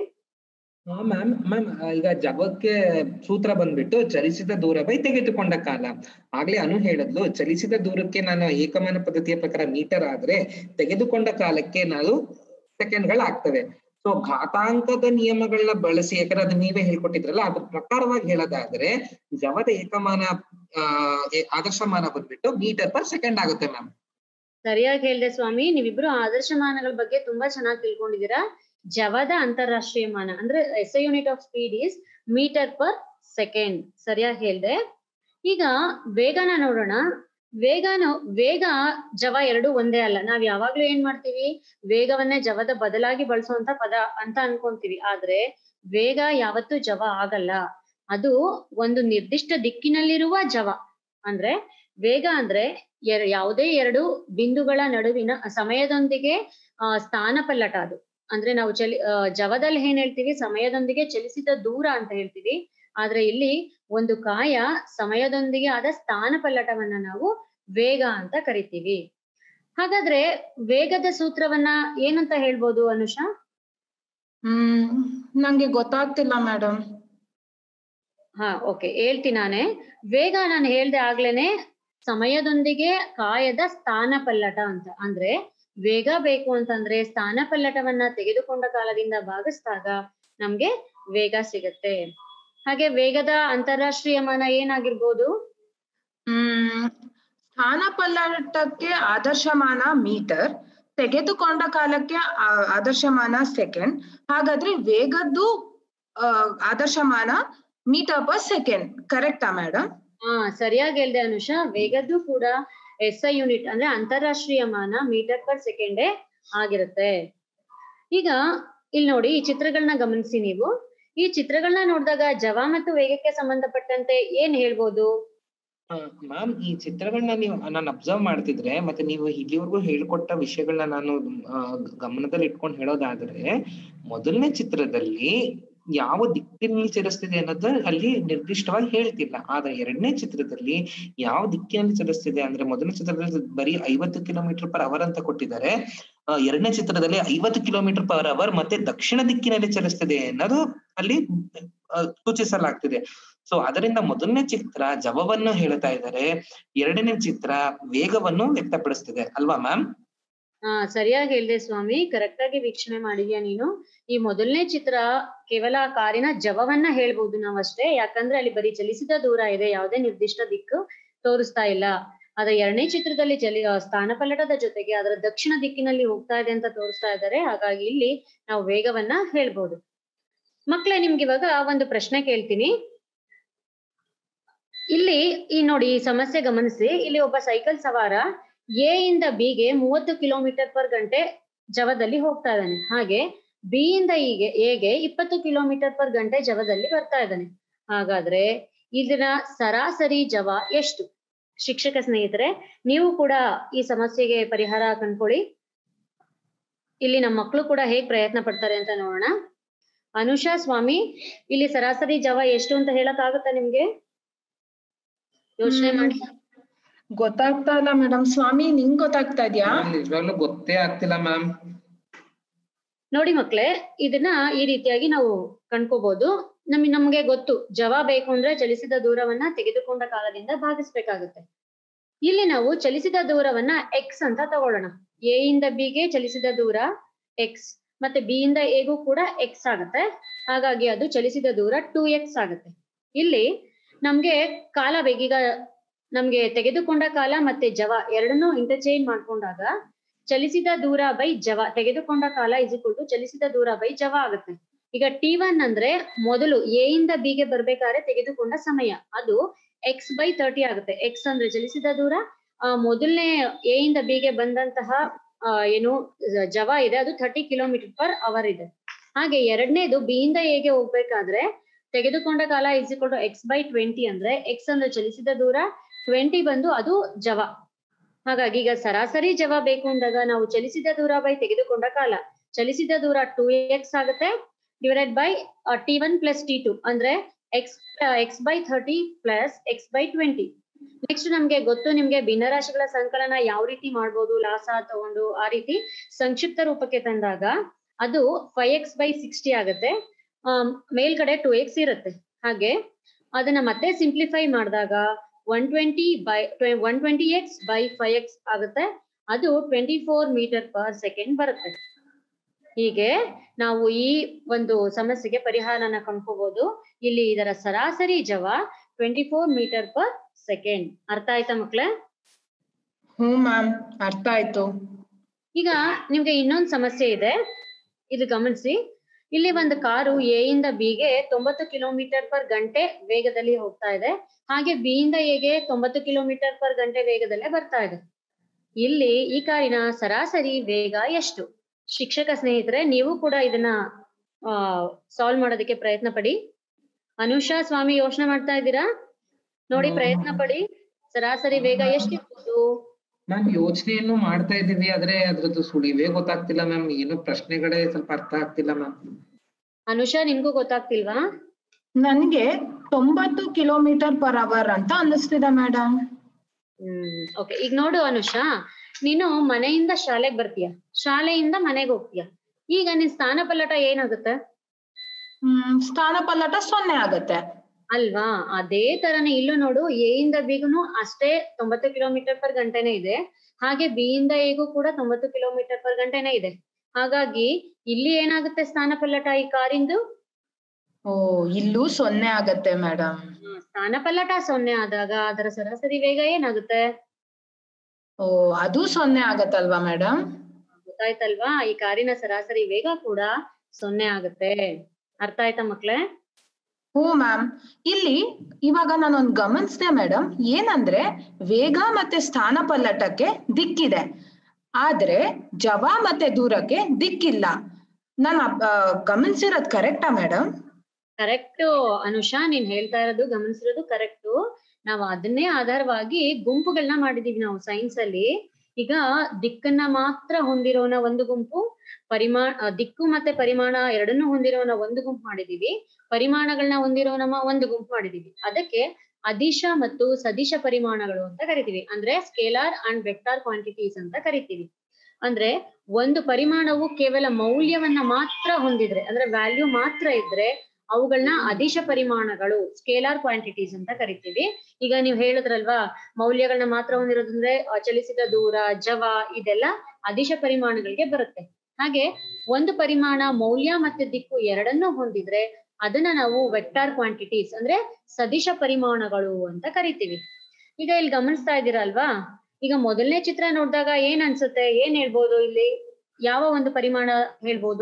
ಹಾ ಮ್ಯಾಮ್ ಮ್ಯಾಮ್ ಈಗ ಜಗಕ್ಕೆ ಸೂತ್ರ ಬಂದ್ಬಿಟ್ಟು ಚಲಿಸಿದ ದೂರ ಬೈ ತೆಗೆದುಕೊಂಡ ಕಾಲ ಆಗ್ಲೇ ಅನು ಹೇಳಿದ್ಲು ಚಲಿಸಿದ ದೂರಕ್ಕೆ ನಾನು ಏಕಮಾನ ಪದ್ಧತಿಯ ಪ್ರಕಾರ ಮೀಟರ್ ಆದ್ರೆ ತೆಗೆದುಕೊಂಡ ಕಾಲಕ್ಕೆ ನಾವು ಸೆಕೆಂಡ್ಗಳಾಗ್ತವೆ ಸೊ ಘಾತಾಂಕದ ನಿಯಮಗಳನ್ನ ಬಳಸಿ ಯಾಕಂದ್ರೆ ಅದು ನೀವೇ ಹೇಳ್ಕೊಟ್ಟಿದ್ರಲ್ಲ ಅದ್ರ ಪ್ರಕಾರವಾಗಿ ಹೇಳೋದಾದ್ರೆ ಜವದ ಏಕಮಾನ ಆ ಏ- ಆದರ್ಶಮಾನ ಬಂದ್ಬಿಟ್ಟು ಮೀಟರ್ ಪರ್ ಸೆಕೆಂಡ್ ಆಗುತ್ತೆ ಮ್ಯಾಮ್ ಸರಿಯಾಗಿ ಹೇಳ್ದೆ ಸ್ವಾಮಿ ನೀವಿಬ್ರು ಆದರ್ಶ ಮಾನಗಳ ಬಗ್ಗೆ ತುಂಬಾ ಚೆನ್ನಾಗಿ ತಿಳ್ಕೊಂಡಿದ್ದೀರಾ ಜವದ ಅಂತಾರಾಷ್ಟ್ರೀಯ ಮಾನ ಅಂದ್ರೆ S unit of speed is metre per second ಸರಿಯಾಗಿ ಹೇಳ್ದೆ ಈಗ ವೇಗನ ನೋಡೋಣ ವೇಗನ ವೇಗ ಜವ ಎರಡು ಒಂದೇ ಅಲ್ಲ ನಾವ್ ಯಾವಾಗ್ಲೂ ಏನ್ ಮಾಡ್ತೀವಿ ವೇಗವನ್ನೇ ಜವದ ಬದಲಾಗಿ ಬಳಸುವಂತ ಪದ ಅಂತ ಅನ್ಕೊಂತೀವಿ ಆದ್ರೆ ವೇಗ ಯಾವತ್ತೂ ಜವ ಆಗಲ್ಲ ಅದು ಒಂದು ನಿರ್ದಿಷ್ಟ ದಿಕ್ಕಿನಲ್ಲಿರುವ ಜವ ಅಂದ್ರೆ ವೇಗ ಅಂದ್ರೆ ಎರ ಯಾವುದೇ ಎರಡು ಬಿಂದುಗಳ ನಡುವಿನ ಸಮಯದೊಂದಿಗೆ ಆ ಸ್ಥಾನ ಪಲ್ಲಟ ಅದು ಅಂದ್ರೆ ನಾವು ಚಲಿ ಆ, ಜವದಲ್ಲಿ ಏನ್ ಹೇಳ್ತೀವಿ ಸಮಯದೊಂದಿಗೆ ಚಲಿಸಿದ ದೂರ ಅಂತ ಹೇಳ್ತೀವಿ ಆದ್ರೆ ಇಲ್ಲಿ ಒಂದು ಕಾಯ ಸಮಯದೊಂದಿಗೆ ಆದ ಸ್ಥಾನ ಪಲ್ಲಟವನ್ನ ನಾವು ವೇಗ ಅಂತ ಕರಿತೀವಿ ಹಾಗಾದ್ರೆ ವೇಗದ ಸೂತ್ರವನ್ನ ಏನಂತ ಹೇಳ್ಬೋದು ಅನುಷಾ ಹ್ಮ್ ನಂಗೆ ಗೊತ್ತಾಗ್ತಿಲ್ಲ ಮೇಡಮ್ ಹಾ ಓಕೆ ಹೇಳ್ತೀನಿ ನಾನೇ ವೇಗ ನಾನು ಹೇಳ್ದೆ ಆಗ್ಲೇನೆ ಸಮಯದೊಂದಿಗೆ ಕಾಯದ ಸ್ಥಾನ ಪಲ್ಲಟ ಅಂತ ಅಂದ್ರೆ ವೇಗ ಬೇಕು ಅಂತಂದ್ರೆ ಸ್ಥಾನ ಪಲ್ಲಟವನ್ನ ತೆಗೆದುಕೊಂಡ ಕಾಲದಿಂದ ಭಾಗಿಸಿದಾಗ ನಮ್ಗೆ ವೇಗ ಸಿಗತ್ತೆ ಹಾಗೆ ವೇಗದ ಅಂತಾರಾಷ್ಟ್ರೀಯ ಮಾನ ಏನಾಗಿರ್ಬೋದು ಹ್ಮ್ ಸ್ಥಾನ ಪಲ್ಲಟಕ್ಕೆ ಆದರ್ಶಮಾನ ಮೀಟರ್ ತೆಗೆದುಕೊಂಡ ಕಾಲಕ್ಕೆ ಆ- ಆದರ್ಶಮಾನ ಸೆಕೆಂಡ್ ಹಾಗಾದ್ರೆ ವೇಗದ್ದು ಆ, ಆದರ್ಶಮಾನ ಮೀಟರ್ ಪರ್ ಸೆಕೆಂಡ್ ಕರೆಕ್ಟಾ ಮೇಡಮ್ ಹಾ ಸರಿಯಾಗಿ ಹೇಳ್ದೆ ಅನುಷಾ ವೇಗದ್ದು ಕೂಡ ಎಸ್ ಐ ಯೂನಿಟ್ ಅಂದ್ರೆ ಅಂತಾರಾಷ್ಟ್ರೀಯ ಮಾನ ಮೀಟರ್ ಪರ್ ಸೆಕೆಂಡೇ ಆಗಿರುತ್ತೆ ಈಗ ಇಲ್ಲಿ ನೋಡಿ ಈ ಚಿತ್ರಗಳನ್ನ ಗಮನಿಸಿ ನೀವು ಈ ಚಿತ್ರಗಳನ್ನ ನೋಡಿದಾಗ ಜವ ಮತ್ತು ವೇಗಕ್ಕೆ ಸಂಬಂಧಪಟ್ಟಂತೆ ಏನ್ ಹೇಳ್ಬೋದು ಮ್ಯಾಮ್ ಈ ಚಿತ್ರಗಳನ್ನ ನೀವು ನಾನು ಅಬ್ಸರ್ವ್ ಮಾಡ್ತಿದ್ರೆ ಮತ್ತೆ ನೀವು ಇಲ್ಲಿವರೆಗೂ ಹೇಳ್ಕೊಟ್ಟ ವಿಷಯಗಳನ್ನ ನಾನು ಆ, ಗಮನದಲ್ಲಿ ಇಟ್ಕೊಂಡು ಹೇಳೋದಾದ್ರೆ ಮೊದಲನೇ ಚಿತ್ರದಲ್ಲಿ ಯಾವ ದಿಕ್ಕಿನಲ್ಲಿ ಚಲಿಸ್ತಿದೆ ಅನ್ನೋದು ಅಲ್ಲಿ ನಿರ್ದಿಷ್ಟವಾಗಿ ಹೇಳ್ತಿಲ್ಲ ಆದ್ರೆ ಎರಡನೇ ಚಿತ್ರದಲ್ಲಿ ಯಾವ ದಿಕ್ಕಿನಲ್ಲಿ ಚಲಿಸ್ತಿದೆ ಅಂದ್ರೆ ಮೊದಲನೇ ಚಿತ್ರದಲ್ಲಿ ಬರೀ ಐವತ್ತು ಕಿಲೋಮೀಟರ್ ಪರ್ ಅವರ್ ಅಂತ ಕೊಟ್ಟಿದ್ದಾರೆ ಆ, ಎರಡನೇ ಚಿತ್ರದಲ್ಲಿ ಐವತ್ತು ಕಿಲೋಮೀಟರ್ ಪರ್ ಅವರ್ ಮತ್ತೆ ದಕ್ಷಿಣ ದಿಕ್ಕಿನಲ್ಲಿ ಚಲಿಸ್ತಿದೆ ಅನ್ನೋದು ಅಲ್ಲಿ ಆ, ಸೂಚಿಸಲಾಗ್ತಿದೆ ಸೊ ಅದರಿಂದ ಮೊದಲನೇ ಚಿತ್ರ ಜವವನ್ನು ಹೇಳ್ತಾ ಇದ್ದಾರೆ ಎರಡನೇ ಚಿತ್ರ ವೇಗವನ್ನು ವ್ಯಕ್ತಪಡಿಸ್ತಿದೆ ಅಲ್ವಾ ಮ್ಯಾಮ್ ಹಾ ಸರಿಯಾಗಿ ಹೇಳ್ದೆ ಸ್ವಾಮಿ ಕರೆಕ್ಟ್ ಆಗಿ ವೀಕ್ಷಣೆ ಮಾಡಿದ್ಯಾ ನೀನು ಈ ಮೊದಲನೇ ಚಿತ್ರ ಕೇವಲ ಕಾರಿನ ಜವವನ್ನ ಹೇಳ್ಬಹುದು ನಾವಷ್ಟೇ ಯಾಕಂದ್ರೆ ಅಲ್ಲಿ ಬರೀ ಚಲಿಸಿದ ದೂರ ಇದೆ ಯಾವುದೇ ನಿರ್ದಿಷ್ಟ ದಿಕ್ಕು ತೋರಿಸ್ತಾ ಇಲ್ಲ ಆದ್ರೆ ಎರಡನೇ ಚಿತ್ರದಲ್ಲಿ ಚಲಿ ಆ, ಸ್ಥಾನ ಪಲ್ಲಟದ ಜೊತೆಗೆ ಅದರ ದಕ್ಷಿಣ ದಿಕ್ಕಿನಲ್ಲಿ ಹೋಗ್ತಾ ಇದೆ ಅಂತ ತೋರಿಸ್ತಾ ಇದ್ದಾರೆ ಹಾಗಾಗಿ ಇಲ್ಲಿ ನಾವು ವೇಗವನ್ನ ಹೇಳ್ಬಹುದು ಮಕ್ಳೇ ನಿಮ್ಗೆ ಇವಾಗ ಒಂದು ಪ್ರಶ್ನೆ ಕೇಳ್ತೀನಿ ಇಲ್ಲಿ ಈ ನೋಡಿ ಈ ಸಮಸ್ಯೆ ಗಮನಿಸಿ ಇಲ್ಲಿ ಒಬ್ಬ ಸೈಕಲ್ ಸವಾರ ಎ ಇಂದ ಬಿ ಗೆ ಮೂವತ್ತು ಕಿಲೋಮೀಟರ್ ಪರ್ ಗಂಟೆ ಜವದಲ್ಲಿ ಹೋಗ್ತಾ ಇದ್ದಾನೆ ಹಾಗೆ ಬಿ ಇಂದ ಇಗೆ ಎಗೆ ಇಪ್ಪತ್ತು ಕಿಲೋಮೀಟರ್ ಪರ್ ಗಂಟೆ ಜವದಲ್ಲಿ ಬರ್ತಾ ಇದ್ದಾನೆ ಹಾಗಾದ್ರೆ ಇದರ ಸರಾಸರಿ ಜವ ಎಷ್ಟು ಶಿಕ್ಷಕ ಸ್ನೇಹಿತರೆ ನೀವು ಕೂಡ ಈ ಸಮಸ್ಯೆಗೆ ಪರಿಹಾರ ಕಂಡ್ಕೊಳ್ಳಿ ಇಲ್ಲಿ ನಮ್ಮ ಮಕ್ಕಳು ಕೂಡ ಹೇಗ್ ಪ್ರಯತ್ನ ಪಡ್ತಾರೆ ಅಂತ ನೋಡೋಣ ಅನುಷಾ ಸ್ವಾಮಿ ಇಲ್ಲಿ ಸರಾಸರಿ ಜವ ಎಷ್ಟು ಅಂತ ಹೇಳಕ್ ಆಗುತ್ತಾ ನಿಮ್ಗೆ ಯೋಚನೆ ಮಾಡಿ ಗೊತ್ತಾಗ್ತಾ ಇಲ್ಲ ಮೇಡಮ್ ಸ್ವಾಮಿ ನಿಂಗ್ ಗೊತ್ತಾಗ್ತಾ ಇದ್ಯಾ ಮ್ಯಾಮ್ ನಿಜವಾಗ್ಲೂ ಗೊತ್ತೇ ಆಗ್ತಿಲ್ಲ ಮ್ಯಾಮ್ ನೋಡಿ ಮಕ್ಳೇ ಇದನ್ನ ಈ ರೀತಿಯಾಗಿ ನಾವು ಕಂಡ್ಕೋಬಹುದು ನಮಗೆ ನಮ್ಗೆ ಗೊತ್ತು ಜವ ಬೇಕು ಅಂದ್ರೆ ಚಲಿಸಿದ ದೂರವನ್ನ ತೆಗೆದುಕೊಂಡ ಕಾಲದಿಂದ ಭಾಗಿಸ್ಬೇಕಾಗುತ್ತೆ ಇಲ್ಲಿ ನಾವು ಚಲಿಸಿದ ದೂರವನ್ನ ಎಕ್ಸ್ ಅಂತ ತಗೊಳ್ಳೋಣ ಎ ಇಂದ ಬಿ ಗೆ ಚಲಿಸಿದ ದೂರ ಎಕ್ಸ್ ಮತ್ತೆ ಬಿ ಇಂದ ಎಗೂ ಕೂಡ ಎಕ್ಸ್ ಆಗುತ್ತೆ ಹಾಗಾಗಿ ಅದು ಚಲಿಸಿದ ದೂರ ಟೂ ಎಕ್ಸ್ ಆಗುತ್ತೆ ಇಲ್ಲಿ ನಮ್ಗೆ ಕಾಲ ಬೇಗೀಗ ನಮ್ಗೆ ತೆಗೆದುಕೊಂಡ ಕಾಲ ಮತ್ತೆ ಜವ ಎರಡನ್ನೂ ಇಂಟರ್ಚೇಂಜ್ ಮಾಡ್ಕೊಂಡಾಗ ಚಲಿಸಿದ ದೂರ ಬೈ ಜವ ತೆಗೆದುಕೊಂಡ ಕಾಲ ಇಸ್ ಟು ಚಲಿಸಿದ ದೂರ ಬೈ ಜವ ಆಗುತ್ತೆ ಈಗ ಟಿ ಒನ್ ಅಂದ್ರೆ ಮೊದಲು ಎ ಇಂದ ಬಿ ಗೆ ಬರ್ಬೇಕಾದ್ರೆ ತೆಗೆದುಕೊಂಡ ಸಮಯ ಅದು ಎಕ್ಸ್ ಬೈ ತರ್ಟಿ ಆಗುತ್ತೆ ಎಕ್ಸ್ ಅಂದ್ರೆ ಚಲಿಸಿದ ದೂರ ಆ ಮೊದಲನೇ ಎ ಇಂದ ಬಿ ಗೆ ಬಂದಂತಹ ಆ, ಏನು ಜವ ಇದೆ ಅದು ಥರ್ಟಿ ಕಿಲೋಮೀಟರ್ ಪರ್ ಅವರ್ ಇದೆ ಹಾಗೆ ಎರಡನೇದು ಬಿ ಇಂದ ಎ ಗೆ ಹೋಗ್ಬೇಕಾದ್ರೆ ತೆಗೆದುಕೊಂಡ ಕಾಲ is two X by twenty ಅಂದ್ರೆ ಎಕ್ಸ್ ಅಂದ್ರೆ ಚಲಿಸಿದ ದೂರ ಟ್ವೆಂಟಿ ಬಂದು ಅದು ಜವ ಹಾಗಾಗಿ ಈಗ ಸರಾಸರಿ ಜವ ಬೇಕು ಅಂದಾಗ ನಾವು ಚಲಿಸಿದ ದೂರ ಬೈ ತೆಗೆದುಕೊಂಡ ಕಾಲ ಚಲಿಸಿದ ದೂರ ಟೂ ಎಕ್ಸ್ ಆಗುತ್ತೆ divided by T one plus T two ಅಂದ್ರೆ X X by thirty plus X by twenty next ನಮ್ಗೆ ಗೊತ್ತು ನಿಮ್ಗೆ ಭಿನ್ನರಾಶಿಗಳ ಸಂಕಲನ ಯಾವ ರೀತಿ ಮಾಡ್ಬೋದು ಲಾಸ ತಗೊಂಡು ಆ ರೀತಿ ಸಂಕ್ಷಿಪ್ತ ರೂಪಕ್ಕೆ ತಂದಾಗ ಅದು ಫೈವ್ ಎಕ್ಸ್ ಬೈ ಸಿಕ್ಸ್ಟಿ ಆಗುತ್ತೆ ಆಮ್, ಮೇಲ್ಗಡೆ ಟೂ ಎಕ್ಸ್ ಇರುತ್ತೆ ಹಾಗೆ ಅದನ್ನ ಮತ್ತೆ ಸಿಂಪ್ಲಿಫೈ ಮಾಡಿದಾಗ one twenty by one twenty X by five X ಆಗುತ್ತೆ ಅದು twenty four metre per second ಬರುತ್ತೆ ಹೀಗೆ ನಾವು ಈ ಒಂದು ಸಮಸ್ಯೆಗೆ ಪರಿಹಾರನ ಕಂಡ್ಕೋಬಹುದು ಇಲ್ಲಿ ಇದರ ಸರಾಸರಿ ಜವ twenty four metre per second ಅರ್ಥ ಆಯ್ತಾ ಮಕ್ಳೇ ಹ್ಞೂ ಮ್ಯಾಮ್ ಅರ್ಥ ಆಯ್ತು ಈಗ ನಿಮ್ಗೆ ಇನ್ನೊಂದು ಸಮಸ್ಯೆ ಇದೆ ಇದು ಗಮನಿಸಿ ಇಲ್ಲಿ ಒಂದು ಕಾರು ಎ ಇಂದ ಬಿ ಗೆ ತೊಂಬತ್ತು ಕಿಲೋಮೀಟರ್ ಪರ್ ಗಂಟೆ ವೇಗದಲ್ಲಿ ಹೋಗ್ತಾ ಇದೆ ಹಾಗೆ ಬಿ ಇಂದ ಎ ಗೆ ತೊಂಬತ್ತು ಕಿಲೋಮೀಟರ್ ಪರ್ ಗಂಟೆ ವೇಗದಲ್ಲೇ ಬರ್ತಾ ಇದೆ ಇಲ್ಲಿ ಈ ಕಾರಿನ ಸರಾಸರಿ ವೇಗ ಎಷ್ಟು ಶಿಕ್ಷಕ ಸ್ನೇಹಿತರೆ ನೀವು ಕೂಡ ಇದನ್ನ ಆ ಸಾಲ್ವ್ ಮಾಡೋದಕ್ಕೆ ಪ್ರಯತ್ನ ಪಡಿ ಅನುಷಾ ಸ್ವಾಮಿ ಯೋಚನೆ ಮಾಡ್ತಾ ಇದ್ದೀರಾ ನೋಡಿ ಪ್ರಯತ್ನ ಪಡಿ ಸರಾಸರಿ ವೇಗ ಎಷ್ಟಿರ್ಬೋದು ಮ್ಯಾಮ್ ಯೋಚನೆಯನ್ನು ಮಾಡ್ತಾ ಇದ್ದೀವಿ ಆದ್ರೆ ಅದ್ರದ್ದು ಸುಳಿವೇ ಗೊತ್ತಾಗ್ತಿಲ್ಲ ಮ್ಯಾಮ್ ಏನು ಪ್ರಶ್ನೆಗಳೇ ಸ್ವಲ್ಪ ಅರ್ಥ ಆಗ್ತಿಲ್ಲ ಮ್ಯಾಮ್ ಅನುಷಾ ನಿಮ್ಗೂ ಗೊತ್ತಾಗ್ತಿಲ್ವಾ ನನ್ಗೆ ತೊಂಬತ್ತು ಕಿಲೋಮೀಟರ್ ಪರ್ ಅವರ್ ಅಂತ ಅನ್ನಿಸ್ತಿದೆ ಮೇಡಮ್ ಹ್ಮ್ ಓಕೆ ಈಗ ನೋಡು ಅನುಷಾ ನೀನು ಮನೆಯಿಂದ ಶಾಲೆಗೆ ಬರ್ತೀಯ ಶಾಲೆಯಿಂದ ಮನೆಗೆ ಹೋಗ್ತೀಯ ಈಗ ನಿನ್ ಸ್ಥಾನ ಪಲ್ಲಟ ಏನಾಗುತ್ತೆ ಹ್ಮ್ ಸ್ಥಾನ ಪಲ್ಲಟ ಸೊನ್ನೆ ಆಗತ್ತೆ ಅಲ್ವಾ ಅದೇ ತರನೇ ಇಲ್ಲೂ ನೋಡು ಎ ಇಂದ ಬಿಗುನು ಅಷ್ಟೇ ತೊಂಬತ್ತು ಕಿಲೋಮೀಟರ್ ಪರ್ ಗಂಟೆನೇ ಇದೆ ಹಾಗೆ ಬಿ ಇಂದ ಎಗೂ ಕೂಡ ತೊಂಬತ್ತು ಕಿಲೋಮೀಟರ್ ಪರ್ ಗಂಟೆನೇ ಇದೆ ಹಾಗಾಗಿ ಇಲ್ಲಿ ಏನಾಗುತ್ತೆ ಸ್ಥಾನ ಪಲ್ಲಟ ಈ ಕಾರಿಂದು ಓ ಇಲ್ಲೂ ಸೊನ್ನೆ ಆಗತ್ತೆ ಮೇಡಮ್ ಹ್ಮ್, ಸ್ಥಾನ ಪಲ್ಲಟ ಸೊನ್ನೆ ಆದಾಗ ಅದರ ಸರಾಸರಿ ವೇಗ ಏನಾಗುತ್ತೆ ಓ ಅದು ಸೊನ್ನೆ ಆಗತ್ತಲ್ವಾ ಮೇಡಮ್ ಗೊತ್ತಾಯ್ತಲ್ವಾ ಈ ಕಾರಿನ ಸರಾಸರಿ ವೇಗ ಕೂಡ ಸೊನ್ನೆ ಆಗುತ್ತೆ ಅರ್ಥ ಆಯ್ತಾ ಮಕ್ಳೇ ಹ್ಞೂ ಮ್ಯಾಮ್ ಇಲ್ಲಿ ಇವಾಗ ನಾನೊಂದ್ ಗಮನಿಸ್ದೆ ಮೇಡಮ್ ಏನಂದ್ರೆ ವೇಗ ಮತ್ತೆ ಸ್ಥಾನ ಪಲ್ಲಟಕ್ಕೆ ದಿಕ್ಕಿದೆ ಆದ್ರೆ ಜವ ಮತ್ತೆ ದೂರಕ್ಕೆ ದಿಕ್ಕಿಲ್ಲ ನಾನು ಗಮನಿಸಿರೋದ್ ಕರೆಕ್ಟಾ ಮೇಡಮ್ ಕರೆಕ್ಟ್ ಅನುಷಾ ನೀನ್ ಹೇಳ್ತಾ ಇರೋದು ಗಮನಿಸಿರೋದು ಕರೆಕ್ಟ್ ನಾವು ಅದನ್ನೇ ಆಧಾರವಾಗಿ ಗುಂಪುಗಳನ್ನ ಮಾಡಿದೀವಿ ನಾವು ಸೈನ್ಸ್ ಅಲ್ಲಿ ಈಗ ದಿಕ್ಕನ್ನ ಮಾತ್ರ ಹೊಂದಿರೋನ ಒಂದು ಗುಂಪು ಪರಿಮಾಣ ಆ, ದಿಕ್ಕು ಮತ್ತೆ ಪರಿಮಾಣ ಎರಡನ್ನೂ ಹೊಂದಿರೋನ ಒಂದು ಗುಂಪು ಮಾಡಿದೀವಿ ಪರಿಮಾಣಗಳನ್ನ ಹೊಂದಿರೋನಮ ಒಂದು ಗುಂಪು ಮಾಡಿದೀವಿ ಅದಕ್ಕೆ ಅದಿಶ ಮತ್ತು ಸದಿಶ ಪರಿಮಾಣಗಳು ಅಂತ ಕರಿತೀವಿ ಅಂದ್ರೆ ಸ್ಕೇಲಾರ್ ಅಂಡ್ ವೆಕ್ಟಾರ್ ಕ್ವಾಂಟಿಟೀಸ್ ಅಂತ ಕರಿತೀವಿ ಅಂದ್ರೆ ಒಂದು ಪರಿಮಾಣವು ಕೇವಲ ಮೌಲ್ಯವನ್ನ ಮಾತ್ರ ಹೊಂದಿದ್ರೆ ಅಂದ್ರೆ ವ್ಯಾಲ್ಯೂ ಮಾತ್ರ ಇದ್ರೆ ಅವುಗಳನ್ನ ಅದಿಶ ಪರಿಮಾಣಗಳು ಸ್ಕೇಲಾರ್ ಕ್ವಾಂಟಿಟೀಸ್ ಅಂತ ಕರಿತೀವಿ ಈಗ ನೀವು ಹೇಳಿದ್ರಲ್ವಾ ಮೌಲ್ಯಗಳನ್ನ ಮಾತ್ರ ಹೊಂದಿರೋದಂದ್ರೆ ಆ, ಚಲಿಸಿದ ದೂರ ಜವ ಇದೆಲ್ಲ ಅದಿಶ ಪರಿಮಾಣಗಳಿಗೆ ಬರುತ್ತೆ ಹಾಗೆ ಒಂದು ಪರಿಮಾಣ ಮೌಲ್ಯ ಮತ್ತೆ ದಿಕ್ಕು ಎರಡನ್ನೂ ಹೊಂದಿದ್ರೆ ಅದನ್ನ ನಾವು ವೆಕ್ಟಾರ್ ಕ್ವಾಂಟಿಟೀಸ್ ಅಂದ್ರೆ ಸದಿಶ ಪರಿಮಾಣಗಳು ಅಂತ ಕರಿತೀವಿ ಈಗ ಇಲ್ಲಿ ಗಮನಿಸ್ತಾ ಇದ್ದೀರಲ್ವಾ ಈಗ ಮೊದಲನೇ ಚಿತ್ರ ನೋಡಿದಾಗ ಏನ್ ಅನ್ಸುತ್ತೆ ಏನ್ ಹೇಳ್ಬೋದು ಇಲ್ಲಿ ಯಾವ ಒಂದು ಪರಿಮಾಣ ಹೇಳ್ಬೋದು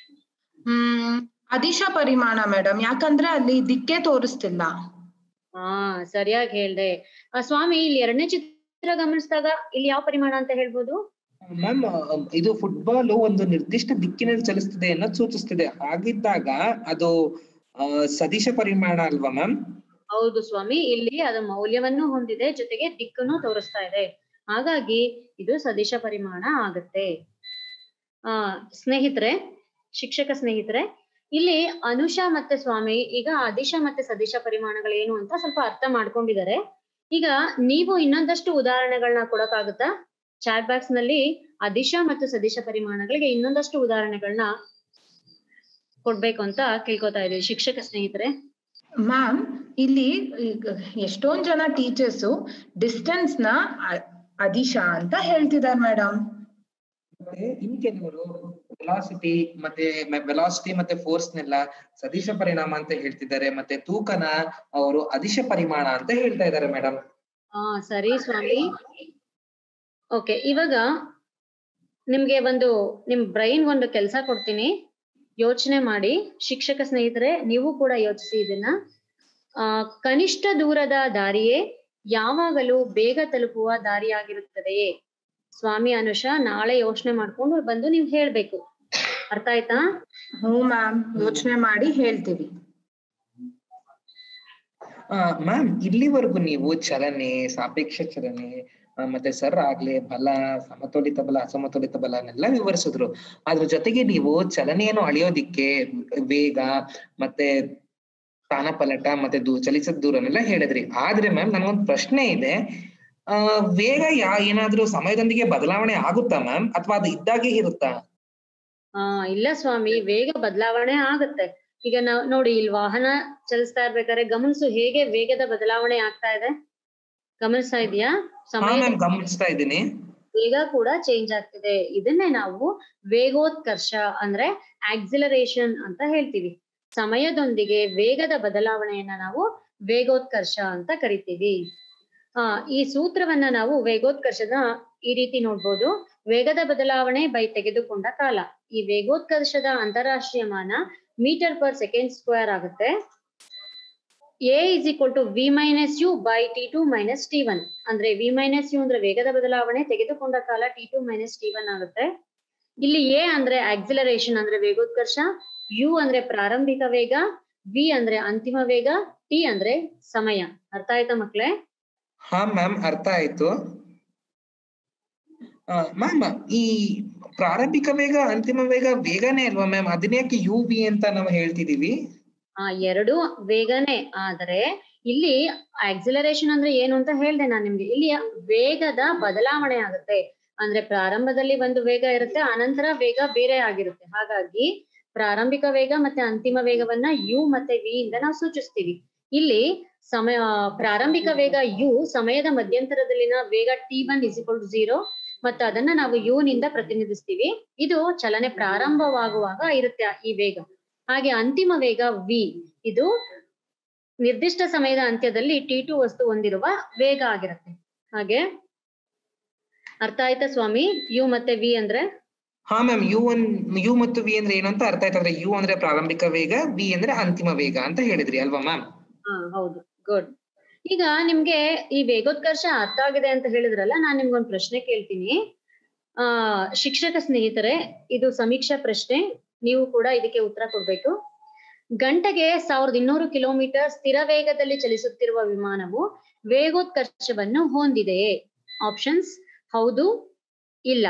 ಹ್ಮ್ ಅದಿಶ ಪರಿಮಾಣ ಮೇಡಮ್ ಯಾಕಂದ್ರೆ ಅಲ್ಲಿ ದಿಕ್ಕೆ ತೋರಿಸ್ತಿಲ್ಲ ಹಾ ಸರಿಯಾಗಿ ಹೇಳ್ದೆ ಆ, ಸ್ವಾಮಿ ಇಲ್ಲಿ ಎರಡನೇ ಚಿತ್ರ ಗಮನಿಸಿದಾಗ ಇಲ್ಲಿ ಯಾವ ಪರಿಮಾಣ ಅಂತ ಹೇಳ್ಬೋದು ಮ್ಯಾಮ್ ಇದು ಫುಟ್ಬಾಲ್ ಒಂದು ನಿರ್ದಿಷ್ಟ ದಿಕ್ಕಿನಲ್ಲಿ ಚಲಿಸ್ತಿದೆ ಅನ್ನೋದು ಸೂಚಿಸ್ತಿದೆ ಹಾಗಿದ್ದಾಗ ಅದು ಆ, ಸದಿಶ ಪರಿಮಾಣ ಅಲ್ವಾ ಮ್ಯಾಮ್ ಹೌದು ಸ್ವಾಮಿ ಇಲ್ಲಿ ಅದು ಮೌಲ್ಯವನ್ನು ಹೊಂದಿದೆ ಜೊತೆಗೆ ದಿಕ್ಕನ್ನು ತೋರಿಸ್ತಾ ಇದೆ ಹಾಗಾಗಿ ಇದು ಸದಿಶ ಪರಿಮಾಣ ಆಗತ್ತೆ ಆ ಸ್ನೇಹಿತರೆ ಶಿಕ್ಷಕ ಸ್ನೇಹಿತರೆ ಇಲ್ಲಿ ಅನುಷ ಮತ್ತೆ ಸ್ವಾಮಿ ಈಗ ಅದಿಶ ಮತ್ತೆ ಸದಿಶ ಪರಿಮಾಣಗಳೇನು ಅಂತ ಸ್ವಲ್ಪ ಅರ್ಥ ಮಾಡ್ಕೊಂಡಿದ್ದಾರೆ ಈಗ ನೀವು ಇನ್ನೊಂದಷ್ಟು ಉದಾಹರಣೆಗಳನ್ನ ಕೊಡಕ್ಕಾಗುತ್ತಾ ಚಾಟ್ ಬಾಕ್ಸ್ ನಲ್ಲಿ ಅದಿಶ ಮತ್ತು ಸದಿಶ ಪರಿಮಾಣಗಳಿಗೆ ಇನ್ನೊಂದಷ್ಟು ಉದಾಹರಣೆಗಳನ್ನ ಕೊಡ್ಬೇಕು ಅಂತ ಕೇಳ್ಕೊತಾ ಇದೀವಿ ಶಿಕ್ಷಕ ಸ್ನೇಹಿತರೆ ಮ್ಯಾಮ್ ಇಲ್ಲಿ ಈಗ ಎಷ್ಟೊಂದ್ ಜನ ಟೀಚರ್ಸ್ ಡಿಸ್ಟೆನ್ಸ್ ನ ಅ- ಅದಿಶ ಅಂತ ಹೇಳ್ತಿದಾರೆ ಮೇಡಮ್ ಮತ್ತೆ ಇನ್ ಕೆಲವರು ವೆಲಾಸಿಟಿ ಮತ್ತೆ ವೆಲಾಸಿಟಿ ಮತ್ತೆ ಫೋರ್ಸ್ ನೆಲ್ಲ ಸದಿಶ ಪರಿಣಾಮ ಅಂತ ಹೇಳ್ತಿದ್ದಾರೆ ಮತ್ತೆ ತೂಕನ ಅವರು ಅದಿಶ ಪರಿಮಾಣ ಅಂತ ಹೇಳ್ತಾ ಇದ್ದಾರೆ ಮೇಡಮ್ ಹಾ ಸರಿ ಸ್ವಾಮಿ ಓಕೆ ಇವಾಗ ನಿಮ್ಗೆ ಒಂದು ನಿಮ್ ಬ್ರೈನ್ ಒಂದು ಕೆಲಸ ಕೊಡ್ತೀನಿ ಯೋಚನೆ ಮಾಡಿ ಶಿಕ್ಷಕ ಸ್ನೇಹಿತರೆ ನೀವು ಕೂಡ ಯೋಚಿಸಿ ಇದನ್ನ ಆ ಕನಿಷ್ಠ ದೂರದ ದಾರಿಯೇ ಯಾವಾಗಲೂ ಬೇಗ ತಲುಪುವ ದಾರಿಯಾಗಿರುತ್ತದೆಯೇ ಸ್ವಾಮಿ ಅನುಷ ನಾಳೆ ಯೋಚನೆ ಮಾಡ್ಕೊಂಡು ಬಂದು ನೀವು ಹೇಳ್ಬೇಕು ಅರ್ಥ ಆಯ್ತಾ ಹ್ಞೂ ಮ್ಯಾಮ್ ಯೋಚನೆ ಮಾಡಿ ಹೇಳ್ತೀವಿ ಮ್ಯಾಮ್ ಇಲ್ಲಿವರೆಗೂ ನೀವು ಚಲನೆ ಸಾಪೇಕ್ಷ ಚಲನೆ ಆ, ಮತ್ತೆ ಸರ್ ಆಗ್ಲಿ ಬಲ ಸಮತೋಲಿತ ಬಲ ಅಸಮತೋಲಿತ ಬಲನೆಲ್ಲ ವಿವರಿಸಿದ್ರು ಅದ್ರ ಜೊತೆಗೆ ನೀವು ಚಲನೆಯನ್ನು ಅಳಿಯೋದಿಕ್ಕೆ ವೇಗ ಮತ್ತೆ ಸ್ಥಾನಪಲಟ ಮತ್ತೆ ದೂ ಚಲಿಸದ ದೂರನೆಲ್ಲ ಹೇಳಿದ್ರಿ ಆದ್ರೆ ಮ್ಯಾಮ್ ನನ್ಗೊಂದ್ ಪ್ರಶ್ನೆ ಇದೆ ಆ ವೇಗ ಯಾ ಏನಾದ್ರೂ ಸಮಯದೊಂದಿಗೆ ಬದಲಾವಣೆ ಆಗುತ್ತಾ ಮ್ಯಾಮ್ ಅಥವಾ ಅದು ಇದ್ದಾಗೆ ಇರುತ್ತಾ ಆ ಇಲ್ಲ ಸ್ವಾಮಿ ವೇಗ ಬದಲಾವಣೆ ಆಗುತ್ತೆ ಈಗ ನಾವ್ ನೋಡಿ ಇಲ್ಲಿ ವಾಹನ ಚಲಿಸ್ತಾ ಇರ್ಬೇಕಾದ್ರೆ ಗಮನಿಸು ಹೇಗೆ ವೇಗದ ಬದಲಾವಣೆ ಆಗ್ತಾ ಇದೆ ಗಮನಿಸ್ತಾ ಇದೀಯಾ ಹಾ ಸಮಯ ಮ್ಯಾಮ್ ಗಮನಿಸ್ತಾ ಇದ್ದೀನಿ ವೇಗ ಕೂಡ ಚೇಂಜ್ ಆಗ್ತಿದೆ ಇದನ್ನೇ ನಾವು ವೇಗೋತ್ಕರ್ಷ ಅಂದ್ರೆ ಆಕ್ಸಿಲರೇಷನ್ ಅಂತ ಹೇಳ್ತೀವಿ ಸಮಯದೊಂದಿಗೆ ವೇಗದ ಬದಲಾವಣೆಯನ್ನ ನಾವು ವೇಗೋತ್ಕರ್ಷ ಅಂತ ಕರಿತೀವಿ ಆ ಈ ಸೂತ್ರವನ್ನ ನಾವು ವೇಗೋತ್ಕರ್ಷದ ಈ ರೀತಿ ನೋಡ್ಬೋದು ವೇಗದ ಬದಲಾವಣೆ ಬೈ ತೆಗೆದುಕೊಂಡ ಕಾಲ ಈ ವೇಗೋತ್ಕರ್ಷದ ಅಂತಾರಾಷ್ಟ್ರೀಯ ಮಾನ ಮೀಟರ್ ಪರ್ ಸೆಕೆಂಡ್ ಸ್ಕ್ವೇರ್ ಆಗುತ್ತೆ A is equal to V minus U by T two minus T one ಅಂದ್ರೆ ವಿ ಮೈನಸ್ ಯು ಅಂದ್ರೆ ವೇಗದ ಬದಲಾವಣೆ ತೆಗೆದುಕೊಂಡ ಕಾಲ T two minus T one ಆಗುತ್ತೆ ಇಲ್ಲಿ ಎ ಅಂದ್ರೆ ಆಕ್ಸಿಲರೇಷನ್ ಅಂದ್ರೆ ವೇಗೋತ್ಕರ್ಷ ಯು ಅಂದ್ರೆ ಪ್ರಾರಂಭಿಕ ವೇಗ ವಿ ಅಂದ್ರೆ ಅಂತಿಮ ವೇಗ ಟಿ ಅಂದ್ರೆ ಸಮಯ ಅರ್ಥ ಆಯ್ತಾ ಮಕ್ಳೇ ಹಾ ಮ್ಯಾಮ್ ಅರ್ಥ ಆಯ್ತು ಮ್ಯಾಮ್ ಈ ಪ್ರಾರಂಭಿಕ ವೇಗ ಅಂತಿಮ ವೇಗ ವೇಗನೇ ಅಲ್ವಾ ಮ್ಯಾಮ್ ಅದನ್ನೇಕೆ ಯು ವಿ ಅಂತ ನಾವು ಹೇಳ್ತಿದೀವಿ ಆ ಎರಡು ವೇಗನೇ ಆದರೆ ಇಲ್ಲಿ ಆಕ್ಸಿಲರೇಷನ್ ಅಂದ್ರೆ ಏನು ಅಂತ ಹೇಳ್ದೆ ನಾನ್ ನಿಮ್ಗೆ ಇಲ್ಲಿ ವೇಗದ ಬದಲಾವಣೆ ಆಗುತ್ತೆ ಅಂದ್ರೆ ಪ್ರಾರಂಭದಲ್ಲಿ ಒಂದು ವೇಗ ಇರುತ್ತೆ ಅನಂತರ ವೇಗ ಬೇರೆ ಆಗಿರುತ್ತೆ ಹಾಗಾಗಿ ಪ್ರಾರಂಭಿಕ ವೇಗ ಮತ್ತೆ ಅಂತಿಮ ವೇಗವನ್ನ ಯು ಮತ್ತೆ ವಿ ಇಂದ ನಾವು ಸೂಚಿಸ್ತೀವಿ ಇಲ್ಲಿ ಸಮಯ ಪ್ರಾರಂಭಿಕ ವೇಗ ಯು ಸಮಯದ ಮಧ್ಯಂತರದಲ್ಲಿನ ವೇಗ t one is equal to zero ಮತ್ತೆ ಅದನ್ನ ನಾವು ಯು ನಿಂದ ಪ್ರತಿನಿಧಿಸ್ತೀವಿ ಇದು ಚಲನೆ ಪ್ರಾರಂಭವಾಗುವಾಗ ಇರುತ್ತೆ ಆ- ಈ ವೇಗ ಹಾಗೆ ಅಂತಿಮ ವೇಗ ವಿ ಇದು ನಿರ್ದಿಷ್ಟ ಸಮಯದ ಅಂತ್ಯದಲ್ಲಿ ಟಿ ಟು ವಸ್ತು ಹೊಂದಿರುವ ವೇಗ ಆಗಿರುತ್ತೆ ಹಾಗೆ ಅರ್ಥ ಆಯ್ತಾ ಸ್ವಾಮಿ ಯು ಮತ್ತೆ ವಿ ಅಂದ್ರೆ ಹಾ ಮ್ಯಾಮ್ ಯು ಒನ್ ಯು ಮತ್ತು ವಿ ಅಂದ್ರೆ ಏನು ಅಂತ ಅರ್ಥ ಆಯ್ತು ಅಂದ್ರೆ ಯು ಅಂದ್ರೆ ಪ್ರಾರಂಭಿಕ ವೇಗ ವಿ ಅಂದ್ರೆ ಅಂತಿಮ ವೇಗ ಅಂತ ಹೇಳಿದ್ರಿ ಅಲ್ವಾ ಮ್ಯಾಮ್ ಹಾ ಹೌದು ಗುಡ್ ಈಗ ನಿಮ್ಗೆ ಈ ವೇಗೋತ್ಕರ್ಷ ಅರ್ಥ ಆಗಿದೆ ಅಂತ ಹೇಳಿದ್ರಲ್ಲ ನಾನ್ ನಿಮ್ಗೊಂದು ಪ್ರಶ್ನೆ ಕೇಳ್ತೀನಿ ಆ ಶಿಕ್ಷಕ ಸ್ನೇಹಿತರೆ ಇದು ಸಮೀಕ್ಷಾ ಪ್ರಶ್ನೆ ನೀವು ಕೂಡ ಇದಕ್ಕೆ ಉತ್ತರ ಕೊಡ್ಬೇಕು ಗಂಟೆಗೆ ಸಾವಿರದ ಇನ್ನೂರು ಕಿಲೋಮೀಟರ್ ಸ್ಥಿರ ವೇಗದಲ್ಲಿ ಚಲಿಸುತ್ತಿರುವ ವಿಮಾನವು ವೇಗೋತ್ಕರ್ಷವನ್ನು ಹೊಂದಿದೆಯೇ ಆಪ್ಷನ್ಸ್ ಹೌದು ಇಲ್ಲ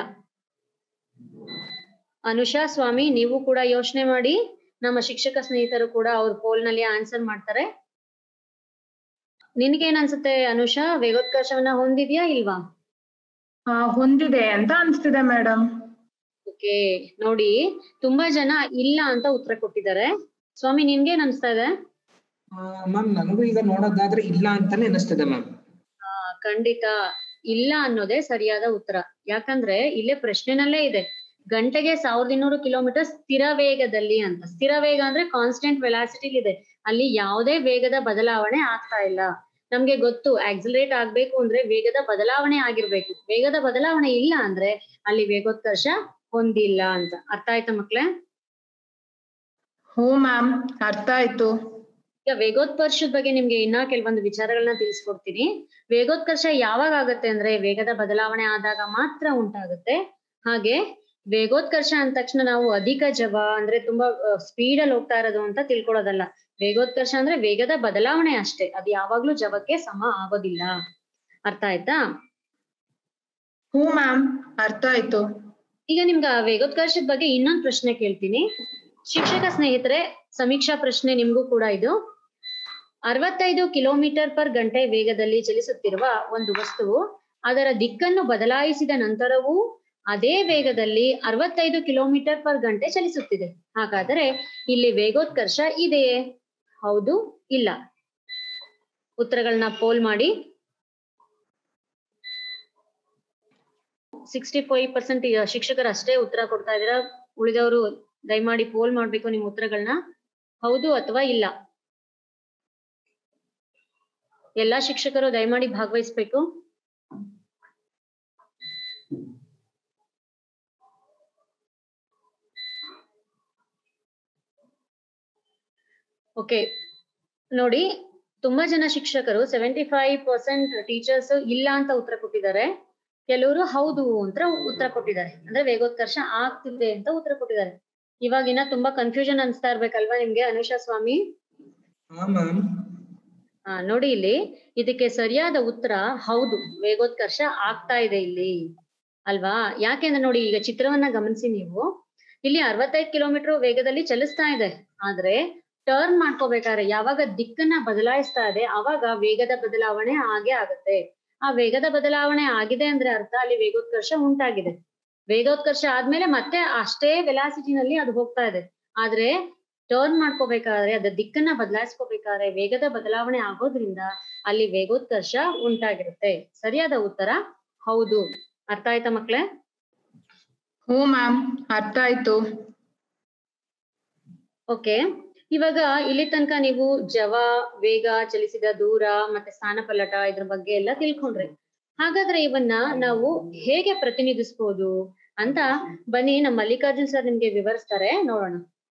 ಅನುಷಾ ಸ್ವಾಮಿ ನೀವು ಕೂಡ ಯೋಚನೆ ಮಾಡಿ ನಮ್ಮ ಶಿಕ್ಷಕ ಸ್ನೇಹಿತರು ಕೂಡ ಅವ್ರ ಪೋಲ್ ನಲ್ಲಿ ಆನ್ಸರ್ ಮಾಡ್ತಾರೆ ನಿನ್ಗೇನ್ ಅನ್ಸುತ್ತೆ ಅನುಷಾ ವೇಗೋತ್ಕರ್ಷವನ್ನ ಹೊಂದಿದ್ಯಾ ಇಲ್ವಾ ಆ, ಹೊಂದಿದೆ ಅಂತ ಅನ್ಸ್ತಿದೆ ಮೇಡಮ್ ಓಕೆ ನೋಡಿ ತುಂಬಾ ಜನ ಇಲ್ಲ ಅಂತ ಉತ್ತರ ಕೊಟ್ಟಿದ್ದಾರೆ ಸ್ವಾಮಿ ನಿನ್ಗೇನ್ ಅನ್ಸ್ತಾ ಇದೆ ಮ್ಯಾಮ್ ನನಗೂ ಈಗ ನೋಡೋದಾದ್ರೆ ಇಲ್ಲ ಅಂತಾನೆ ಅನಿಸ್ತಿದೆ ಮ್ಯಾಮ್ ಆ, ಖಂಡಿತ ಇಲ್ಲ ಅನ್ನೋದೇ ಸರಿಯಾದ ಉತ್ತರ ಯಾಕಂದ್ರೆ ಇಲ್ಲೇ ಪ್ರಶ್ನೆನಲ್ಲೇ ಇದೆ ಗಂಟೆಗೆ ಸಾವಿರದ ಇನ್ನೂರು ಕಿಲೋಮೀಟರ್ ಸ್ಥಿರ ವೇಗದಲ್ಲಿ ಅಂತ ಸ್ಥಿರ ವೇಗ ಅಂದ್ರೆ ಕಾನ್ಸ್ಟೆಂಟ್ ವೆಲಾಸಿಟಿ ಇದೆ ಅಲ್ಲಿ ಯಾವುದೇ ವೇಗದ ಬದಲಾವಣೆ ಆಗ್ತಾ ಇಲ್ಲ ನಮ್ಗೆ ಗೊತ್ತು ಆಕ್ಸಿಲರೇಟ್ ಆಗ್ಬೇಕು ಅಂದ್ರೆ ವೇಗದ ಬದಲಾವಣೆ ಆಗಿರ್ಬೇಕು ವೇಗದ ಬದಲಾವಣೆ ಇಲ್ಲ ಅಂದ್ರೆ ಅಲ್ಲಿ ವೇಗೋತ್ಕರ್ಷ ಹೊಂದಿಲ್ಲ ಅಂತ ಅರ್ಥ ಆಯ್ತಾ ಮಕ್ಳೇ ಹ್ಞೂ ಮ್ಯಾಮ್ ಅರ್ಥ ಆಯ್ತು ಈಗ ವೇಗೋತ್ಕರ್ಷದ ಬಗ್ಗೆ ನಿಮ್ಗೆ ಇನ್ನ ಕೆಲವೊಂದು ವಿಚಾರಗಳನ್ನ ತಿಳಿಸ್ಕೊಡ್ತೀನಿ ವೇಗೋತ್ಕರ್ಷ ಯಾವಾಗ ಆಗತ್ತೆ ಅಂದ್ರೆ ವೇಗದ ಬದಲಾವಣೆ ಆದಾಗ ಮಾತ್ರ ಉಂಟಾಗುತ್ತೆ ಹಾಗೆ ವೇಗೋತ್ಕರ್ಷ ಅಂದ ತಕ್ಷಣ ನಾವು ಅಧಿಕ ಜವ ಅಂದ್ರೆ ತುಂಬಾ ಸ್ಪೀಡ್ ಅಲ್ಲಿ ಹೋಗ್ತಾ ಇರೋದು ಅಂತ ತಿಳ್ಕೊಳ್ಳೋದಲ್ಲ ವೇಗೋತ್ಕರ್ಷ ಅಂದ್ರೆ ವೇಗದ ಬದಲಾವಣೆ ಅಷ್ಟೇ ಅದು ಯಾವಾಗ್ಲೂ ಜವಕ್ಕೆ ಸಮ ಆಗೋದಿಲ್ಲ ಅರ್ಥ ಆಯ್ತಾ ಹ್ಞೂ ಮ್ಯಾಮ್ ಅರ್ಥ ಆಯ್ತು ಈಗ ನಿಮ್ಗೆ ಆ ವೇಗೋತ್ಕರ್ಷದ ಬಗ್ಗೆ ಇನ್ನೊಂದು ಪ್ರಶ್ನೆ ಕೇಳ್ತೀನಿ ಶಿಕ್ಷಕ ಸ್ನೇಹಿತರೆ ಸಮೀಕ್ಷಾ ಪ್ರಶ್ನೆ ನಿಮ್ಗೂ ಕೂಡ ಇದು ಅರವತ್ತೈದು ಕಿಲೋಮೀಟರ್ ಪರ್ ಗಂಟೆ ವೇಗದಲ್ಲಿ ಚಲಿಸುತ್ತಿರುವ ಒಂದು ವಸ್ತುವು ಅದರ ದಿಕ್ಕನ್ನು ಬದಲಾಯಿಸಿದ ನಂತರವೂ ಅದೇ ವೇಗದಲ್ಲಿ ಅರವತ್ತೈದು ಕಿಲೋಮೀಟರ್ ಪರ್ ಗಂಟೆ ಚಲಿಸುತ್ತಿದೆ ಹಾಗಾದರೆ ಇಲ್ಲಿ ವೇಗೋತ್ಕರ್ಷ ಇದೆಯೇ ಹೌದು ಇಲ್ಲ ಉತ್ತರಗಳನ್ನ ಪೋಲ್ ಮಾಡಿ ಸಿಕ್ಸ್ಟಿ ಫೈವ್ ಪರ್ಸೆಂಟ್ ಶಿಕ್ಷಕರು ಅಷ್ಟೇ ಉತ್ತರ ಕೊಡ್ತಾ ಇದ್ದೀರಾ ಉಳಿದವರು ದಯಮಾಡಿ ಪೋಲ್ ಮಾಡ್ಬೇಕು ನಿಮ್ ಉತ್ತರಗಳನ್ನ ಹೌದು ಅಥವಾ ಇಲ್ಲ ಎಲ್ಲಾ ಶಿಕ್ಷಕರು ದಯಮಾಡಿ ಭಾಗವಹಿಸ್ಬೇಕು ಓಕೆ ನೋಡಿ ತುಂಬಾ ಜನ ಶಿಕ್ಷಕರು ಸೆವೆಂಟಿ ಫೈವ್ ಪರ್ಸೆಂಟ್ ಟೀಚರ್ಸ್ ಇಲ್ಲ ಅಂತ ಉತ್ತರ ಕೊಟ್ಟಿದ್ದಾರೆ ಕೆಲವರು ಹೌದು ಅಂತ ಉತ್ತರ ಕೊಟ್ಟಿದ್ದಾರೆ ಅಂದ್ರೆ ವೇಗೋತ್ಕರ್ಷ ಆಗ್ತಿದೆ ಅಂತ ಉತ್ತರ ಕೊಟ್ಟಿದ್ದಾರೆ ಇವಾಗಿನ ತುಂಬಾ ಕನ್ಫ್ಯೂಷನ್ ಅನ್ಸ್ತಾ ಇರ್ಬೇಕಲ್ವಾ ನಿಮ್ಗೆ ಅನುಷಾ ಸ್ವಾಮಿ ಹಾ ಮ್ಯಾಮ್ ಆ ನೋಡಿ ಇಲ್ಲಿ ಇದಕ್ಕೆ ಸರಿಯಾದ ಉತ್ತರ ಹೌದು ವೇಗೋತ್ಕರ್ಷ ಆಗ್ತಾ ಇದೆ ಇಲ್ಲಿ ಅಲ್ವಾ ಯಾಕೆಂದ್ರೆ ನೋಡಿ ಈಗ ಚಿತ್ರವನ್ನ ಗಮನಿಸಿ ನೀವು ಇಲ್ಲಿ ಅರವತ್ತೈದು ಕಿಲೋಮೀಟರ್ ವೇಗದಲ್ಲಿ ಚಲಿಸ್ತಾ ಇದೆ ಆದ್ರೆ ಟರ್ನ್ ಮಾಡ್ಕೋಬೇಕಾದ್ರೆ ಯಾವಾಗ ದಿಕ್ಕನ್ನ ಬದಲಾಯಿಸ್ತಾ ಇದೆ ಅವಾಗ ವೇಗದ ಬದಲಾವಣೆ ಆಗೇ ಆಗುತ್ತೆ ಆ ವೇಗದ ಬದಲಾವಣೆ ಆಗಿದೆ ಅಂದ್ರೆ ಅರ್ಥ ಅಲ್ಲಿ ವೇಗೋತ್ಕರ್ಷ ಉಂಟಾಗಿದೆ ವೇಗೋತ್ಕರ್ಷ ಆದ್ಮೇಲೆ ಮತ್ತೆ ಅಷ್ಟೇ ವೆಲಾಸಿಟಿನಲ್ಲಿ ಅದು ಹೋಗ್ತಾ ಇದೆ ಆದ್ರೆ ಟರ್ನ್ ಮಾಡ್ಕೋಬೇಕಾದ್ರೆ ಅದ ದಿಕ್ಕನ್ನ ಬದಲಾಯಿಸ್ಕೋಬೇಕಾದ್ರೆ ವೇಗದ ಬದಲಾವಣೆ ಆಗೋದ್ರಿಂದ ಅಲ್ಲಿ ವೇಗೋತ್ಕರ್ಷ ಉಂಟಾಗಿರುತ್ತೆ ಸರಿಯಾದ ಉತ್ತರ ಹೌದು ಅರ್ಥ ಆಯ್ತಾ ಮಕ್ಳೇ ಹ್ಞೂ ಮ್ಯಾಮ್ ಅರ್ಥ ಆಯ್ತು ಓಕೆ ಇವಾಗ ಇಲ್ಲಿ ತನಕ ನೀವು ಜವ ವೇಗ ಚಲಿಸಿದ ದೂರ ಮತ್ತೆ ಸ್ಥಾನಪಲ್ಲಟ ಇದ್ರ ಬಗ್ಗೆ ಎಲ್ಲ ತಿಳ್ಕೊಂಡ್ರಿ ಹಾಗಾದ್ರೆ ಇವನ್ನ ನಾವು ಹೇಗೆ ಪ್ರತಿನಿಧಿಸ್ಬೋದು ಅಂತ ಬನ್ನಿ ನಮ್ಮ ಮಲ್ಲಿಕಾರ್ಜುನ್ ಸರ್ ನಿಮ್ಗೆ ವಿವರಿಸ್ತಾರೆ ನೋಡೋಣ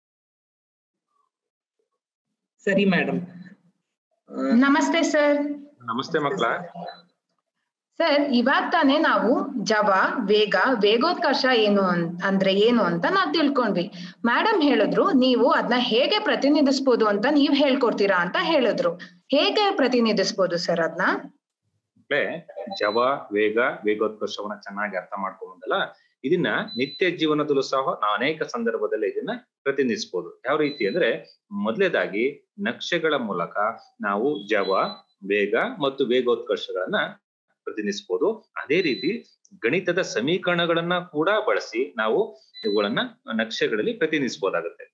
ಸರಿ ಮೇಡಮ್ ನಮಸ್ತೆ ಸರ್ ನಮಸ್ತೆ ಮಕ್ಕಳ ಸರ್ ಇವಾಗ ತಾನೇ ನಾವು ಜವ ವೇಗ ವೇಗೋತ್ಕರ್ಷ ಏನು ಅನ್- ಅಂದ್ರೆ ಏನು ಅಂತ ನಾವ್ ತಿಳ್ಕೊಂಡ್ವಿ ಮೇಡಮ್ ಹೇಳಿದ್ರು ನೀವು ಅದನ್ನ ಹೇಗೆ ಪ್ರತಿನಿಧಿಸ್ಬೋದು ಅಂತ ನೀವ್ ಹೇಳ್ಕೊಡ್ತೀರಾ ಅಂತ ಹೇಳಿದ್ರು ಹೇಗೆ ಪ್ರತಿನಿಧಿಸ್ಬೋದು ಸರ್ ಅದನ್ನ ಮಕ್ಕಳೇ ಜವ ವೇಗ ವೇಗೋತ್ಕರ್ಷವನ್ನ ಚೆನ್ನಾಗಿ ಅರ್ಥ ಮಾಡ್ಕೊಂಬಂದಲ್ಲ ಇದನ್ನ ನಿತ್ಯ ಜೀವನದಲ್ಲೂ ಸಹ ನಾವು ಅನೇಕ ಸಂದರ್ಭದಲ್ಲಿ ಇದನ್ನ ಪ್ರತಿನಿಧಿಸಬಹುದು ಯಾವ ರೀತಿ ಅಂದ್ರೆ ಮೊದಲೇದಾಗಿ ನಕ್ಷೆಗಳ ಮೂಲಕ ನಾವು ಜವ ವೇಗ ಮತ್ತು ವೇಗೋತ್ಕರ್ಷಗಳನ್ನ ಪ್ರತಿನಿಧಿಸಬಹುದು ಅದೇ ರೀತಿ ಗಣಿತದ ಸಮೀಕರಣಗಳನ್ನ ಕೂಡ ಬಳಸಿ ನಾವು ಇವುಗಳನ್ನ ನಕ್ಷೆಗಳಲ್ಲಿ ಪ್ರತಿನಿಧಿಸಬಹುದಾಗುತ್ತೆ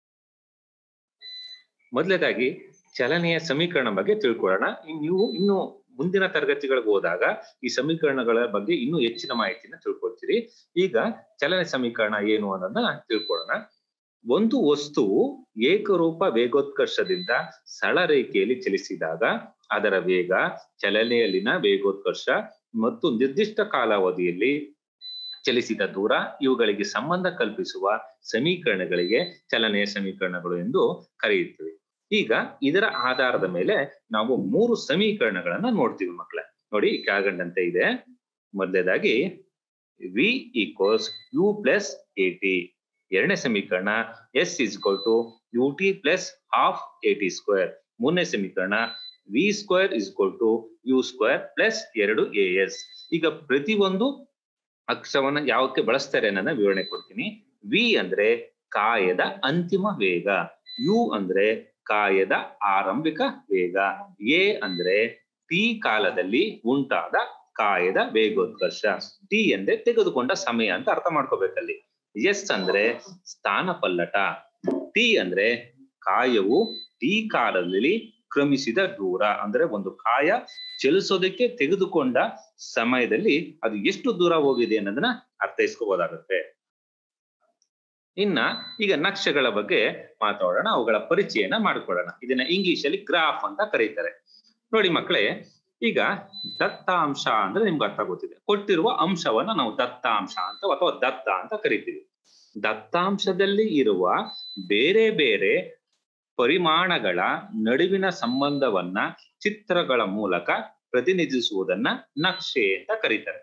ಮೊದಲೇದಾಗಿ ಚಲನೆಯ ಸಮೀಕರಣ ಬಗ್ಗೆ ತಿಳ್ಕೊಳ್ಳೋಣ ಇನ್ ನೀವು ಇನ್ನು ಮುಂದಿನ ತರಗತಿಗಳಿಗೆ ಹೋದಾಗ ಈ ಸಮೀಕರಣಗಳ ಬಗ್ಗೆ ಇನ್ನೂ ಹೆಚ್ಚಿನ ಮಾಹಿತಿನ ತಿಳ್ಕೊಳ್ತೀರಿ ಈಗ ಚಲನೆ ಸಮೀಕರಣ ಏನು ಅನ್ನೋದನ್ನ ತಿಳ್ಕೊಳ್ಳೋಣ ಒಂದು ವಸ್ತುವು ಏಕರೂಪ ವೇಗೋತ್ಕರ್ಷದಿಂದ ಸರಳ ರೇಖೆಯಲ್ಲಿ ಚಲಿಸಿದಾಗ ಅದರ ವೇಗ ಚಲನೆಯಲ್ಲಿನ ವೇಗೋತ್ಕರ್ಷ ಮತ್ತು ನಿರ್ದಿಷ್ಟ ಕಾಲಾವಧಿಯಲ್ಲಿ ಚಲಿಸಿದ ದೂರ ಇವುಗಳಿಗೆ ಸಂಬಂಧ ಕಲ್ಪಿಸುವ ಸಮೀಕರಣಗಳಿಗೆ ಚಲನೆಯ ಸಮೀಕರಣಗಳು ಎಂದು ಕರೆಯುತ್ತೇವೆ ಈಗ ಇದರ ಆಧಾರದ ಮೇಲೆ ನಾವು ಮೂರು ಸಮೀಕರಣಗಳನ್ನ ನೋಡ್ತೀವಿ ಮಕ್ಕಳೇ ನೋಡಿ ಕೆಳಗಂಡಂತೆ ಇದೆ ಮೊದಲೇದಾಗಿ v equals u plus a t ಎರಡನೇ ಸಮೀಕರಣ s is to u t plus half a t square ಮೂರನೇ ಸಮೀಕರಣ v square is to u square plus ಎರಡು ಎ ಎಸ್ ಈಗ ಪ್ರತಿಯೊಂದು ಅಕ್ಷರವನ್ನ ಯಾವಕ್ಕೆ ಬಳಸ್ತಾರೆ ಅನ್ನೋದನ್ನ ವಿವರಣೆ ಕೊಡ್ತೀನಿ ವಿ ಅಂದ್ರೆ ಕಾಯದ ಅಂತಿಮ ವೇಗ ಯು ಅಂದ್ರೆ ಕಾಯದ ಆರಂಭಿಕ ವೇಗ ಎ ಅಂದ್ರೆ ಟಿ ಕಾಲದಲ್ಲಿ ಉಂಟಾದ ಕಾಯದ ವೇಗೋತ್ಕರ್ಷ ಟಿ ಅಂದ್ರೆ ತೆಗೆದುಕೊಂಡ ಸಮಯ ಅಂತ ಅರ್ಥ ಮಾಡ್ಕೋಬೇಕಲ್ಲಿ ಎಸ್ ಅಂದ್ರೆ ಸ್ಥಾನ ಪಲ್ಲಟ ಟಿ ಅಂದ್ರೆ ಕಾಯವು ಟಿ ಕಾಲದಲ್ಲಿ ಕ್ರಮಿಸಿದ ದೂರ ಅಂದ್ರೆ ಒಂದು ಕಾಯ ಚಲಿಸೋದಕ್ಕೆ ತೆಗೆದುಕೊಂಡ ಸಮಯದಲ್ಲಿ ಅದು ಎಷ್ಟು ದೂರ ಹೋಗಿದೆ ಅನ್ನೋದನ್ನ ಅರ್ಥೈಸ್ಕೋಬಹುದಾಗುತ್ತೆ ಇನ್ನ ಈಗ ನಕ್ಷೆಗಳ ಬಗ್ಗೆ ಮಾತಾಡೋಣ ಅವುಗಳ ಪರಿಚಯನ ಮಾಡ್ಕೊಳ್ಳೋಣ ಇದನ್ನ ಇಂಗ್ಲಿಷ್ ಅಲ್ಲಿ ಗ್ರಾಫ್ ಅಂತ ಕರೀತಾರೆ ನೋಡಿ ಮಕ್ಕಳೇ ಈಗ ದತ್ತಾಂಶ ಅಂದ್ರೆ ನಿಮ್ಗೆ ಅರ್ಥ ಗೊತ್ತಿದೆ ಕೊಟ್ಟಿರುವ ಅಂಶವನ್ನ ನಾವು ದತ್ತಾಂಶ ಅಂತ ಅಥವಾ ದತ್ತ ಅಂತ ಕರಿತೀವಿ ದತ್ತಾಂಶದಲ್ಲಿ ಇರುವ ಬೇರೆ ಬೇರೆ ಪರಿಮಾಣಗಳ ನಡುವಿನ ಸಂಬಂಧವನ್ನ ಚಿತ್ರಗಳ ಮೂಲಕ ಪ್ರತಿನಿಧಿಸುವುದನ್ನ ನಕ್ಷೆ ಅಂತ ಕರೀತಾರೆ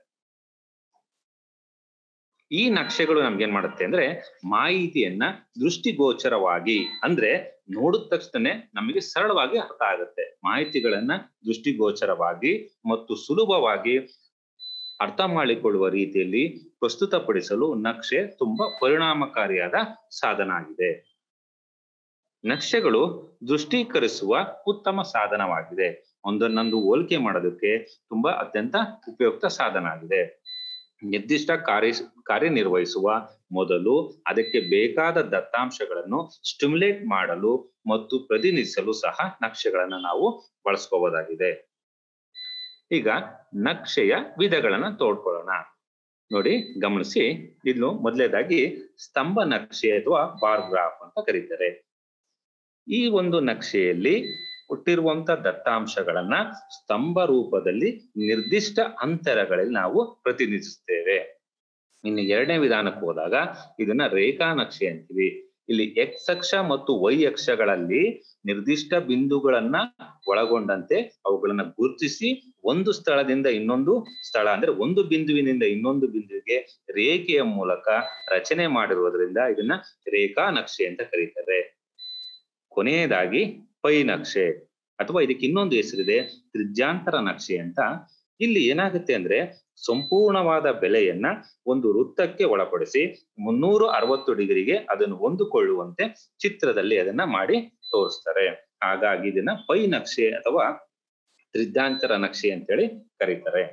ಈ ನಕ್ಷೆಗಳು ನಮ್ಗೆ ಏನ್ ಮಾಡುತ್ತೆ ಅಂದ್ರೆ ಮಾಹಿತಿಯನ್ನ ದೃಷ್ಟಿಗೋಚರವಾಗಿ ಅಂದ್ರೆ ನೋಡಿದ ತಕ್ಷಣ ನಮಗೆ ಸರಳವಾಗಿ ಅರ್ಥ ಆಗುತ್ತೆ ಮಾಹಿತಿಗಳನ್ನ ದೃಷ್ಟಿಗೋಚರವಾಗಿ ಮತ್ತು ಸುಲಭವಾಗಿ ಅರ್ಥ ಮಾಡಿಕೊಳ್ಳುವ ರೀತಿಯಲ್ಲಿ ಪ್ರಸ್ತುತಪಡಿಸಲು ನಕ್ಷೆ ತುಂಬಾ ಪರಿಣಾಮಕಾರಿಯಾದ ಸಾಧನ ಆಗಿದೆ ನಕ್ಷೆಗಳು ದೃಷ್ಟೀಕರಿಸುವ ಉತ್ತಮ ಸಾಧನವಾಗಿದೆ ಒಂದನ್ನೊಂದು ಹೋಲಿಕೆ ಮಾಡೋದಕ್ಕೆ ತುಂಬಾ ಅತ್ಯಂತ ಉಪಯುಕ್ತ ಸಾಧನ ಆಗಿದೆ ನಿರ್ದಿಷ್ಟ ಕಾರ್ಯ ಕಾರ್ಯನಿರ್ವಹಿಸುವ ಮೊದಲು ಅದಕ್ಕೆ ಬೇಕಾದ ದತ್ತಾಂಶಗಳನ್ನು ಸ್ಟಿಮ್ಯುಲೇಟ್ ಮಾಡಲು ಮತ್ತು ಪ್ರತಿನಿಧಿಸಲು ಸಹ ನಕ್ಷೆಗಳನ್ನ ನಾವು ಬಳಸ್ಕೋಬಹುದಾಗಿದೆ ಈಗ ನಕ್ಷೆಯ ವಿಧಗಳನ್ನ ತೋಡ್ಕೊಳ್ಳೋಣ ನೋಡಿ ಗಮನಿಸಿ ಇನ್ನು ಮೊದಲೇದಾಗಿ ಸ್ತಂಭ ನಕ್ಷೆ ಅಥವಾ ಬಾರ್ ಗ್ರಾಫ್ ಅಂತ ಕರೀತಾರೆ ಈ ಒಂದು ನಕ್ಷೆಯಲ್ಲಿ ಕೊಟ್ಟಿರುವಂತ ದತ್ತಾಂಶಗಳನ್ನ ಸ್ತಂಭ ರೂಪದಲ್ಲಿ ನಿರ್ದಿಷ್ಟ ಅಂತರಗಳಲ್ಲಿ ನಾವು ಪ್ರತಿನಿಧಿಸುತ್ತೇವೆ ಇನ್ನು ಎರಡನೇ ವಿಧಾನಕ್ಕೆ ಹೋದಾಗ ಇದನ್ನ ರೇಖಾ ನಕ್ಷೆ ಅಂತೀವಿ ಇಲ್ಲಿ ಎಕ್ಸ್ ಅಕ್ಷ ಮತ್ತು ವೈ ಅಕ್ಷಗಳಲ್ಲಿ ನಿರ್ದಿಷ್ಟ ಬಿಂದುಗಳನ್ನ ಒಳಗೊಂಡಂತೆ ಅವುಗಳನ್ನ ಗುರುತಿಸಿ ಒಂದು ಸ್ಥಳದಿಂದ ಇನ್ನೊಂದು ಸ್ಥಳ ಅಂದ್ರೆ ಒಂದು ಬಿಂದುವಿನಿಂದ ಇನ್ನೊಂದು ಬಿಂದುವಿಗೆ ರೇಖೆಯ ಮೂಲಕ ರಚನೆ ಮಾಡಿರುವುದರಿಂದ ಇದನ್ನ ರೇಖಾ ನಕ್ಷೆ ಅಂತ ಕರೀತಾರೆ ಕೊನೆಯದಾಗಿ ಪೈ ನಕ್ಷೆ ಅಥವಾ ಇದಕ್ಕೆ ಇನ್ನೊಂದು ಹೆಸರಿದೆ ತ್ರಿಜ್ಯಾಂತರ ನಕ್ಷೆ ಅಂತ ಇಲ್ಲಿ ಏನಾಗುತ್ತೆ ಅಂದ್ರೆ ಸಂಪೂರ್ಣವಾದ ಬೆಲೆಯನ್ನ ಒಂದು ವೃತ್ತಕ್ಕೆ ಒಳಪಡಿಸಿ ಮುನ್ನೂರು ಅರವತ್ತು ಡಿಗ್ರಿಗೆ ಅದನ್ನು ಹೊಂದಿಕೊಳ್ಳುವಂತೆ ಚಿತ್ರದಲ್ಲಿ ಅದನ್ನ ಮಾಡಿ ತೋರಿಸ್ತಾರೆ ಹಾಗಾಗಿ ಇದನ್ನ ಪೈ ನಕ್ಷೆ ಅಥವಾ ತ್ರಿಜ್ಯಾಂತರ ನಕ್ಷೆ ಅಂತೇಳಿ ಕರೀತಾರೆ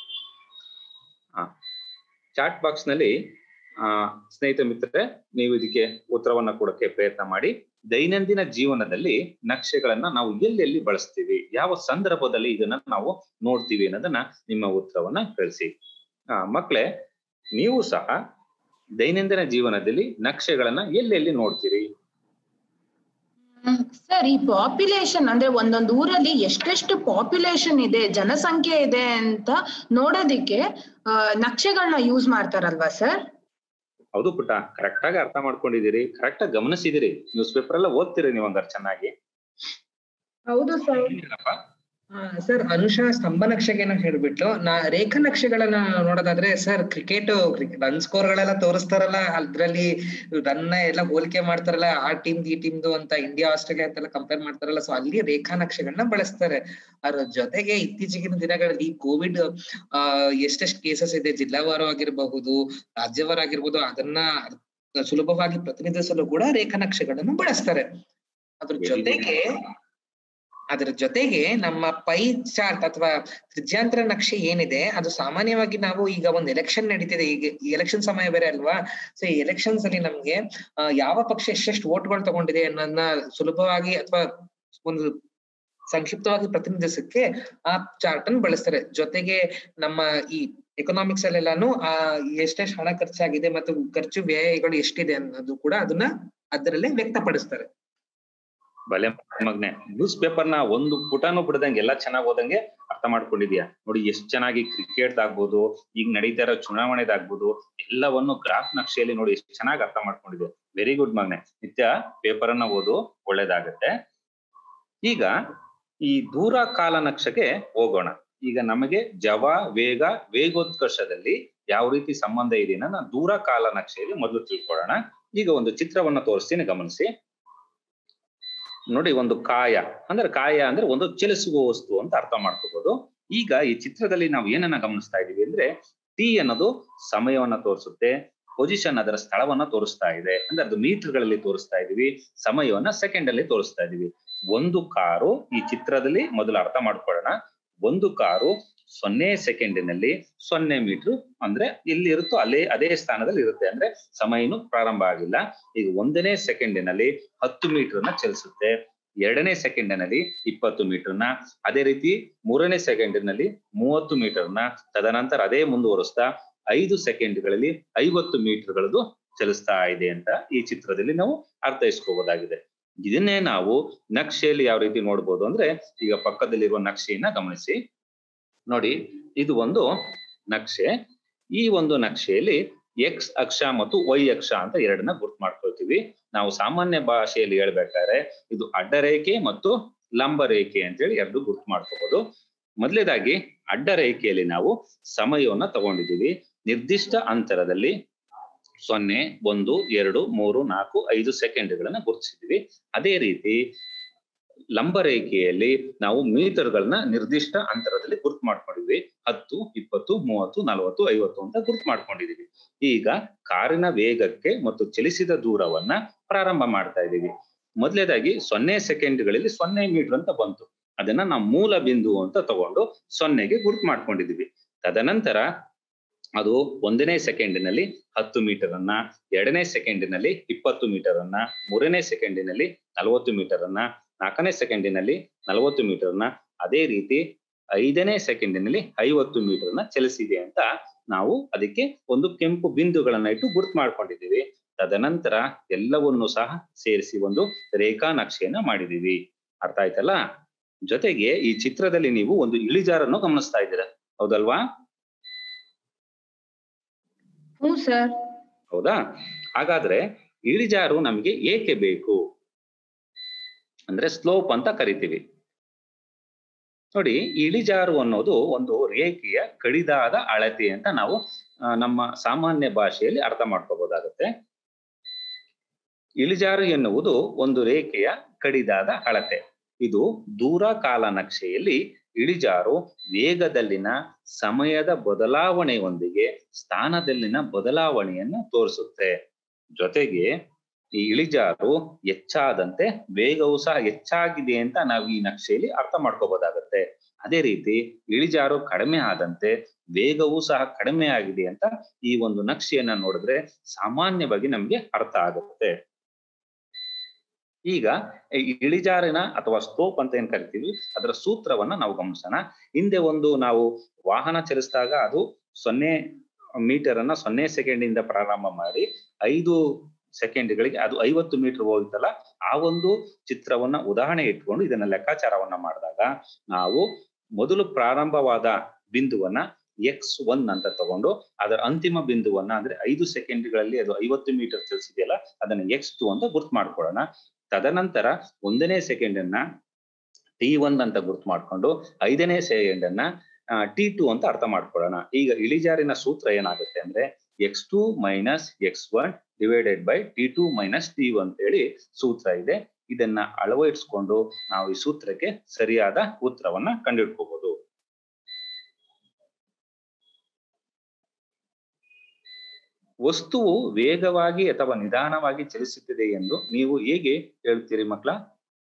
ಆ ಚಾಟ್ ಬಾಕ್ಸ್ ನಲ್ಲಿ ಆ ಸ್ನೇಹಿತ ಮಿತ್ರರೆ ನೀವು ಇದಕ್ಕೆ ಉತ್ತರವನ್ನ ಕೊಡಕ್ಕೆ ಪ್ರಯತ್ನ ಮಾಡಿ ದೈನಂದಿನ ಜೀವನದಲ್ಲಿ ನಕ್ಷೆಗಳನ್ನ ನಾವು ಎಲ್ಲೆಲ್ಲಿ ಬಳಸ್ತೀವಿ ಯಾವ ಸಂದರ್ಭದಲ್ಲಿ ಇದನ್ನ ನಾವು ನೋಡ್ತೀವಿ ಅನ್ನೋದನ್ನ ನಿಮ್ಮ ಉತ್ತರವನ್ನ ಕಳಿಸಿ ಆ ಮಕ್ಕಳೇ ನೀವು ಸಹ ದೈನಂದಿನ ಜೀವನದಲ್ಲಿ ನಕ್ಷೆಗಳನ್ನ ಎಲ್ಲೆಲ್ಲಿ ನೋಡ್ತೀರಿ ಸರ್ ಈ ಪಾಪ್ಯುಲೇಷನ್ ಅಂದ್ರೆ ಒಂದೊಂದು ಊರಲ್ಲಿ ಎಷ್ಟೆಷ್ಟು ಪಾಪ್ಯುಲೇಷನ್ ಇದೆ ಜನಸಂಖ್ಯೆ ಇದೆ ಅಂತ ನೋಡೋದಿಕ್ಕೆ ಆ, ನಕ್ಷೆಗಳನ್ನ ಯೂಸ್ ಮಾಡ್ತಾರಲ್ವಾ ಸರ್ ಹೌದು ಪುಟ್ಟ ಕರೆಕ್ಟ್ ಆಗಿ ಅರ್ಥ ಮಾಡ್ಕೊಂಡಿದ್ದೀರಿ ಕರೆಕ್ಟ್ ಆಗಿ ಗಮನಿಸಿದಿರಿ ನ್ಯೂಸ್ ಪೇಪರ್ ಎಲ್ಲ ಓದ್ತೀರಿ ನೀವು ಹಂಗಾರೆ ಚೆನ್ನಾಗಿ ಹೌದು ಸರ್ ಏನಪ್ಪ ಸರ್ ಅನುಷಾ ಸ್ತಂಭ ನಕ್ಷೆಗೆನ ಹೇಳ್ಬಿಟ್ಟು ನಾ ರೇಖಾ ನಕ್ಷೆಗಳನ್ನ ನೋಡೋದಾದ್ರೆ ಸರ್ ಕ್ರಿಕೆಟ್ ರನ್ ಸ್ಕೋರ್ ಗಳೆಲ್ಲ ತೋರಿಸ್ತಾರಲ್ಲ ಅದ್ರಲ್ಲಿ ರನ್ ಎಲ್ಲ ಹೋಲಿಕೆ ಮಾಡ್ತಾರಲ್ಲ ಆ ಟೀಮ್ ಈ ಟೀಮ್ದು ಅಂತ ಇಂಡಿಯಾ ಆಸ್ಟ್ರೇಲಿಯಾ ಅಂತೆಲ್ಲ ಕಂಪೇರ್ ಮಾಡ್ತಾರಲ್ಲ ಸೊ ಅಲ್ಲಿ ರೇಖಾ ನಕ್ಷೆಗಳನ್ನ ಬಳಸ್ತಾರೆ ಅದ್ರ ಜೊತೆಗೆ ಇತ್ತೀಚಿನ ದಿನಗಳಲ್ಲಿ ಕೋವಿಡ್ ಆ ಎಷ್ಟೆಷ್ಟು ಕೇಸಸ್ ಇದೆ ಜಿಲ್ಲಾವಾರು ಆಗಿರಬಹುದು ರಾಜ್ಯವಾರ ಆಗಿರ್ಬೋದು ಅದನ್ನ ಸುಲಭವಾಗಿ ಪ್ರತಿನಿಧಿಸಲು ಕೂಡ ರೇಖಾ ನಕ್ಷೆಗಳನ್ನು ಬಳಸ್ತಾರೆ ಅದ್ರ ಜೊತೆಗೆ ಅದರ ಜೊತೆಗೆ ನಮ್ಮ ಪೈ ಚಾರ್ಟ್ ಅಥವಾ ತ್ರಿಜ್ಯಾಂತರ ನಕ್ಷೆ ಏನಿದೆ ಅದು ಸಾಮಾನ್ಯವಾಗಿ ನಾವು ಈಗ ಒಂದು ಎಲೆಕ್ಷನ್ ನಡೀತಿದೆ ಈಗ ಎಲೆಕ್ಷನ್ ಸಮಯ ಬೇರೆ ಅಲ್ವಾ ಸೊ ಈ ಎಲೆಕ್ಷನ್ಸ್ ಅಲ್ಲಿ ನಮ್ಗೆ ಆ, ಯಾವ ಪಕ್ಷ ಎಷ್ಟೆಷ್ಟು ಓಟ್ಗಳು ತಗೊಂಡಿದೆ ಅನ್ನೋದನ್ನ ಸುಲಭವಾಗಿ ಅಥವಾ ಒಂದು ಸಂಕ್ಷಿಪ್ತವಾಗಿ ಪ್ರತಿನಿಧಿಸಕ್ಕೆ ಆ ಚಾರ್ಟ್ ಅನ್ನು ಬಳಸ್ತಾರೆ ಜೊತೆಗೆ ನಮ್ಮ ಈ ಎಕನಾಮಿಕ್ಸ್ ಅಲ್ಲೆಲ್ಲಾನು ಆ ಎಷ್ಟೆಷ್ಟು ಹಣ ಖರ್ಚಾಗಿದೆ ಮತ್ತು ಖರ್ಚು ವ್ಯಯಗಳು ಎಷ್ಟಿದೆ ಅನ್ನೋದು ಕೂಡ ಅದನ್ನ ಅದರಲ್ಲೇ ವ್ಯಕ್ತಪಡಿಸ್ತಾರೆ ಬಲೆ ಮಗ್ನೆ ನ್ಯೂಸ್ ಪೇಪರ್ ನ ಒಂದು ಪುಟನೂ ಬಿಡದಂಗೆ ಎಲ್ಲ ಚೆನ್ನಾಗಿ ಓದಂಗೆ ಅರ್ಥ ಮಾಡ್ಕೊಂಡಿದ್ಯಾ ನೋಡಿ ಎಷ್ಟ್ ಚೆನ್ನಾಗಿ ಕ್ರಿಕೆಟ್ ಆಗ್ಬೋದು ಈಗ ನಡೀತಾ ಇರೋ ಚುನಾವಣೆದಾಗ್ಬೋದು ಎಲ್ಲವನ್ನು ಗ್ರಾಫ್ ನಕ್ಷೆಯಲ್ಲಿ ನೋಡಿ ಎಷ್ಟು ಚೆನ್ನಾಗಿ ಅರ್ಥ ಮಾಡ್ಕೊಂಡಿದ್ಯಾ ವೆರಿ ಗುಡ್ ಮಗ್ನೆ ನಿತ್ಯ ಪೇಪರ್ ಅನ್ನ ಓದು ಒಳ್ಳೇದಾಗತ್ತೆ ಈಗ ಈ ದೂರ ಕಾಲ ನಕ್ಷೆಗೆ ಹೋಗೋಣ ಈಗ ನಮಗೆ ಜವ ವೇಗ ವೇಗೋತ್ಕರ್ಷದಲ್ಲಿ ಯಾವ ರೀತಿ ಸಂಬಂಧ ಇದೆ ಅನ್ನೋದನ್ನ ದೂರ ಕಾಲ ನಕ್ಷೆಯಲ್ಲಿ ಮೊದಲು ತಿಳ್ಕೊಳ್ಳೋಣ ಈಗ ಒಂದು ಚಿತ್ರವನ್ನ ತೋರಿಸ್ತೀನಿ ಗಮನಿಸಿ ನೋಡಿ ಒಂದು ಕಾಯ ಅಂದ್ರೆ ಕಾಯ ಅಂದ್ರೆ ಒಂದು ಚಲಿಸುವ ವಸ್ತು ಅಂತ ಅರ್ಥ ಮಾಡ್ಕೋಬಹುದು ಈಗ ಈ ಚಿತ್ರದಲ್ಲಿ ನಾವು ಏನನ್ನ ಗಮನಿಸ್ತಾ ಇದೀವಿ ಅಂದ್ರೆ ಟಿ ಅನ್ನೋದು ಸಮಯವನ್ನ ತೋರಿಸುತ್ತೆ ಪೊಸಿಷನ್ ಅದರ ಸ್ಥಳವನ್ನ ತೋರಿಸ್ತಾ ಇದೆ ಅಂದ್ರೆ ಅದು ಮೀಟರ್ ಗಳಲ್ಲಿ ತೋರಿಸ್ತಾ ಇದೀವಿ ಸಮಯವನ್ನ ಸೆಕೆಂಡ್ ಅಲ್ಲಿ ತೋರಿಸ್ತಾ ಇದೀವಿ ಒಂದು ಕಾರು ಈ ಚಿತ್ರದಲ್ಲಿ ಮೊದಲು ಅರ್ಥ ಮಾಡ್ಕೊಳ್ಳೋಣ ಒಂದು ಕಾರು ಸೊನ್ನೆ ಸೆಕೆಂಡಿನಲ್ಲಿ ಸೊನ್ನೆ ಮೀಟರ್ ಅಂದ್ರೆ ಇಲ್ಲಿ ಇರುತ್ತೋ ಅಲ್ಲೇ ಅದೇ ಸ್ಥಾನದಲ್ಲಿ ಇರುತ್ತೆ ಅಂದ್ರೆ ಸಮಯನು ಪ್ರಾರಂಭ ಆಗಿಲ್ಲ ಈಗ ಒಂದನೇ ಸೆಕೆಂಡಿನಲ್ಲಿ ಹತ್ತು ಮೀಟರ್ನ ಚಲಿಸುತ್ತೆ ಎರಡನೇ ಸೆಕೆಂಡಿನಲ್ಲಿ ಇಪ್ಪತ್ತು ಮೀಟರ್ನ ಅದೇ ರೀತಿ ಮೂರನೇ ಸೆಕೆಂಡಿನಲ್ಲಿ ಮೂವತ್ತು ಮೀಟರ್ನ ತದನಂತರ ಅದೇ ಮುಂದುವರಿಸ್ತಾ ಐದು ಸೆಕೆಂಡ್ಗಳಲ್ಲಿ ಐವತ್ತು ಮೀಟರ್ಗಳದು ಚಲಿಸ್ತಾ ಇದೆ ಅಂತ ಈ ಚಿತ್ರದಲ್ಲಿ ನಾವು ಅರ್ಥೈಸ್ಕೋಬಹುದಾಗಿದೆ ಇದನ್ನೇ ನಾವು ನಕ್ಷೆಯಲ್ಲಿ ಯಾವ ರೀತಿ ನೋಡ್ಬೋದು ಅಂದ್ರೆ ಈಗ ಪಕ್ಕದಲ್ಲಿರುವ ನಕ್ಷೆಯನ್ನ ಗಮನಿಸಿ ನೋಡಿ ಇದು ಒಂದು ನಕ್ಷೆ ಈ ಒಂದು ನಕ್ಷೆಯಲ್ಲಿ ಎಕ್ಸ್ ಅಕ್ಷ ಮತ್ತು ವೈ ಅಕ್ಷ ಅಂತ ಎರಡನ್ನ ಗುರ್ತು ಮಾಡ್ಕೊಳ್ತೀವಿ ನಾವು ಸಾಮಾನ್ಯ ಭಾಷೆಯಲ್ಲಿ ಹೇಳ್ಬೇಕಾದ್ರೆ ಇದು ಅಡ್ಡ ರೇಖೆ ಮತ್ತು ಲಂಬ ರೇಖೆ ಅಂತೇಳಿ ಎರಡು ಗುರ್ತು ಮಾಡ್ಕೋಬಹುದು ಮೊದಲೇದಾಗಿ ಅಡ್ಡ ರೇಖೆಯಲ್ಲಿ ನಾವು ಸಮಯವನ್ನ ತಗೊಂಡಿದ್ದೀವಿ ನಿರ್ದಿಷ್ಟ ಅಂತರದಲ್ಲಿ ಸೊನ್ನೆ ಒಂದು ಎರಡು ಮೂರು ನಾಲ್ಕು ಐದು ಸೆಕೆಂಡ್ಗಳನ್ನ ಗುರುತಿಸಿದ್ವಿ ಅದೇ ರೀತಿ ಲಂಬ ರೇಖೆಯಲ್ಲಿ ನಾವು ಮೀಟರ್ಗಳನ್ನ ನಿರ್ದಿಷ್ಟ ಅಂತರದಲ್ಲಿ ಗುರ್ತು ಮಾಡ್ಕೊಂಡಿದ್ವಿ ಹತ್ತು ಇಪ್ಪತ್ತು ಮೂವತ್ತು ನಲವತ್ತು ಐವತ್ತು ಅಂತ ಗುರ್ತು ಮಾಡ್ಕೊಂಡಿದೀವಿ ಈಗ ಕಾರಿನ ವೇಗಕ್ಕೆ ಮತ್ತು ಚಲಿಸಿದ ದೂರವನ್ನ ಪ್ರಾರಂಭ ಮಾಡ್ತಾ ಇದ್ದೀವಿ ಮೊದಲೇದಾಗಿ ಸೊನ್ನೆ ಸೆಕೆಂಡ್ಗಳಲ್ಲಿ ಸೊನ್ನೆ ಮೀಟರ್ ಅಂತ ಬಂತು ಅದನ್ನ ನಾವು ಮೂಲ ಬಿಂದು ಅಂತ ತಗೊಂಡು ಸೊನ್ನೆಗೆ ಗುರುತು ಮಾಡ್ಕೊಂಡಿದೀವಿ ತದನಂತರ ಅದು ಒಂದನೇ ಸೆಕೆಂಡಿನಲ್ಲಿ ಹತ್ತು ಮೀಟರ್ ಅನ್ನ ಎರಡನೇ ಸೆಕೆಂಡಿನಲ್ಲಿ ಇಪ್ಪತ್ತು ಮೀಟರ್ ಅನ್ನ ಮೂರನೇ ಸೆಕೆಂಡಿನಲ್ಲಿ ನಲವತ್ತು ಮೀಟರ್ ಅನ್ನ ನಾಲ್ಕನೇ ಸೆಕೆಂಡಿನಲ್ಲಿ ನಲವತ್ತು ಮೀಟರ್ ಅನ್ನ ಅದೇ ರೀತಿ ಐದನೇ ಸೆಕೆಂಡಿನಲ್ಲಿ ಐವತ್ತು ಮೀಟರ್ ನ ಚಲಿಸಿದೆ ಅಂತ ನಾವು ಅದಕ್ಕೆ ಒಂದು ಕೆಂಪು ಬಿಂದುಗಳನ್ನ ಇಟ್ಟು ಗುರುತು ಮಾಡ್ಕೊಂಡಿದ್ದೀವಿ ತದನಂತರ ಎಲ್ಲವನ್ನೂ ಸಹ ಸೇರಿಸಿ ಒಂದು ರೇಖಾ ನಕ್ಷೆಯನ್ನ ಮಾಡಿದೀವಿ ಅರ್ಥ ಆಯ್ತಲ್ಲ ಜೊತೆಗೆ ಈ ಚಿತ್ರದಲ್ಲಿ ನೀವು ಒಂದು ಇಳಿಜಾರನ್ನು ಗಮನಿಸ್ತಾ ಇದ್ದೀರಾ ಹೌದಲ್ವಾ ಹ್ಞೂ ಸರ್ ಹೌದಾ ಹಾಗಾದ್ರೆ ಇಳಿಜಾರು ನಮಗೆ ಏಕೆ ಬೇಕು ಅಂದ್ರೆ ಸ್ಲೋಪ್ ಅಂತ ಕರಿತೀವಿ ನೋಡಿ ಇಳಿಜಾರು ಅನ್ನೋದು ಒಂದು ರೇಖೆಯ ಕಡಿದಾದ ಅಳತೆ ಅಂತ ನಾವು ಆ, ನಮ್ಮ ಸಾಮಾನ್ಯ ಭಾಷೆಯಲ್ಲಿ ಅರ್ಥ ಮಾಡ್ಕೋಬಹುದಾಗುತ್ತೆ ಇಳಿಜಾರು ಎನ್ನುವುದು ಒಂದು ರೇಖೆಯ ಕಡಿದಾದ ಅಳತೆ ಇದು ದೂರ ಕಾಲ ನಕ್ಷೆಯಲ್ಲಿ ಇಳಿಜಾರು ವೇಗದಲ್ಲಿನ ಸಮಯದ ಬದಲಾವಣೆಯೊಂದಿಗೆ ಸ್ಥಾನದಲ್ಲಿನ ಬದಲಾವಣೆಯನ್ನು ತೋರಿಸುತ್ತೆ ಜೊತೆಗೆ ಈ ಇಳಿಜಾರು ಹೆಚ್ಚಾದಂತೆ ವೇಗವು ಸಹ ಹೆಚ್ಚಾಗಿದೆ ಅಂತ ನಾವು ಈ ನಕ್ಷೆಯಲ್ಲಿ ಅರ್ಥ ಮಾಡ್ಕೋಬಹುದಾಗತ್ತೆ ಅದೇ ರೀತಿ ಇಳಿಜಾರು ಕಡಿಮೆ ಆದಂತೆ ವೇಗವೂ ಸಹ ಕಡಿಮೆ ಆಗಿದೆ ಅಂತ ಈ ಒಂದು ನಕ್ಷೆಯನ್ನ ನೋಡಿದ್ರೆ ಸಾಮಾನ್ಯವಾಗಿ ನಮ್ಗೆ ಅರ್ಥ ಆಗುತ್ತೆ ಈಗ ಈ ಇಳಿಜಾರಿನ ಅಥವಾ ಸ್ಕೋಪ್ ಅಂತ ಏನ್ ಕರಿತೀವಿ ಅದರ ಸೂತ್ರವನ್ನ ನಾವು ಗಮನಿಸೋಣ ಹಿಂದೆ ಒಂದು ನಾವು ವಾಹನ ಚಲಿಸಿದಾಗ ಅದು ಸೊನ್ನೆ ಮೀಟರ್ ಅನ್ನ ಸೊನ್ನೆ ಸೆಕೆಂಡ್ ಇಂದ ಪ್ರಾರಂಭ ಮಾಡಿ ಐದು ಸೆಕೆಂಡ್ಗಳಿಗೆ ಅದು ಐವತ್ತು ಮೀಟರ್ ಹೋಗುತ್ತಲ್ಲ ಆ ಒಂದು ಚಿತ್ರವನ್ನ ಉದಾಹರಣೆ ಇಟ್ಕೊಂಡು ಇದನ್ನ ಲೆಕ್ಕಾಚಾರವನ್ನ ಮಾಡಿದಾಗ ನಾವು ಮೊದಲು ಪ್ರಾರಂಭವಾದ ಬಿಂದುವನ್ನ ಎಕ್ಸ್ ಒನ್ ಅಂತ ತಗೊಂಡು ಅದರ ಅಂತಿಮ ಬಿಂದುವನ್ನ ಅಂದ್ರೆ ಐದು ಸೆಕೆಂಡ್ಗಳಲ್ಲಿ ಅದು ಐವತ್ತು ಮೀಟರ್ ಚಲಿಸಿದೆಯಲ್ಲ ಅದನ್ನ ಎಕ್ಸ್ ಟು ಅಂತ ಗುರ್ತು ಮಾಡ್ಕೊಳ್ಳೋಣ ತದನಂತರ ಒಂದನೇ ಸೆಕೆಂಡ್ ಅನ್ನ ಟಿ ಒನ್ ಅಂತ ಗುರ್ತು ಮಾಡ್ಕೊಂಡು ಐದನೇ ಸೆಕೆಂಡ್ ಅನ್ನ ಟಿ ಟು ಅಂತ ಅರ್ಥ ಮಾಡ್ಕೊಳ್ಳೋಣ ಈಗ ಇಳಿಜಾರಿನ ಸೂತ್ರ ಏನಾಗುತ್ತೆ ಅಂದ್ರೆ x two minus x one divided by T two minus T one ಹೇಳಿ ಸೂತ್ರ ಇದೆ ಇದನ್ನ ಅಳವಡಿಸ್ಕೊಂಡು ನಾವು ಈ ಸೂತ್ರಕ್ಕೆ ಸರಿಯಾದ ಉತ್ತರವನ್ನ ಕಂಡುಹಿಡ್ಕೋಬಹುದು ವಸ್ತುವು ವೇಗವಾಗಿ ಅಥವಾ ನಿಧಾನವಾಗಿ ಚಲಿಸುತ್ತಿದೆ ಎಂದು ನೀವು ಹೇಗೆ ಹೇಳ್ತೀರಿ ಮಕ್ಕಳ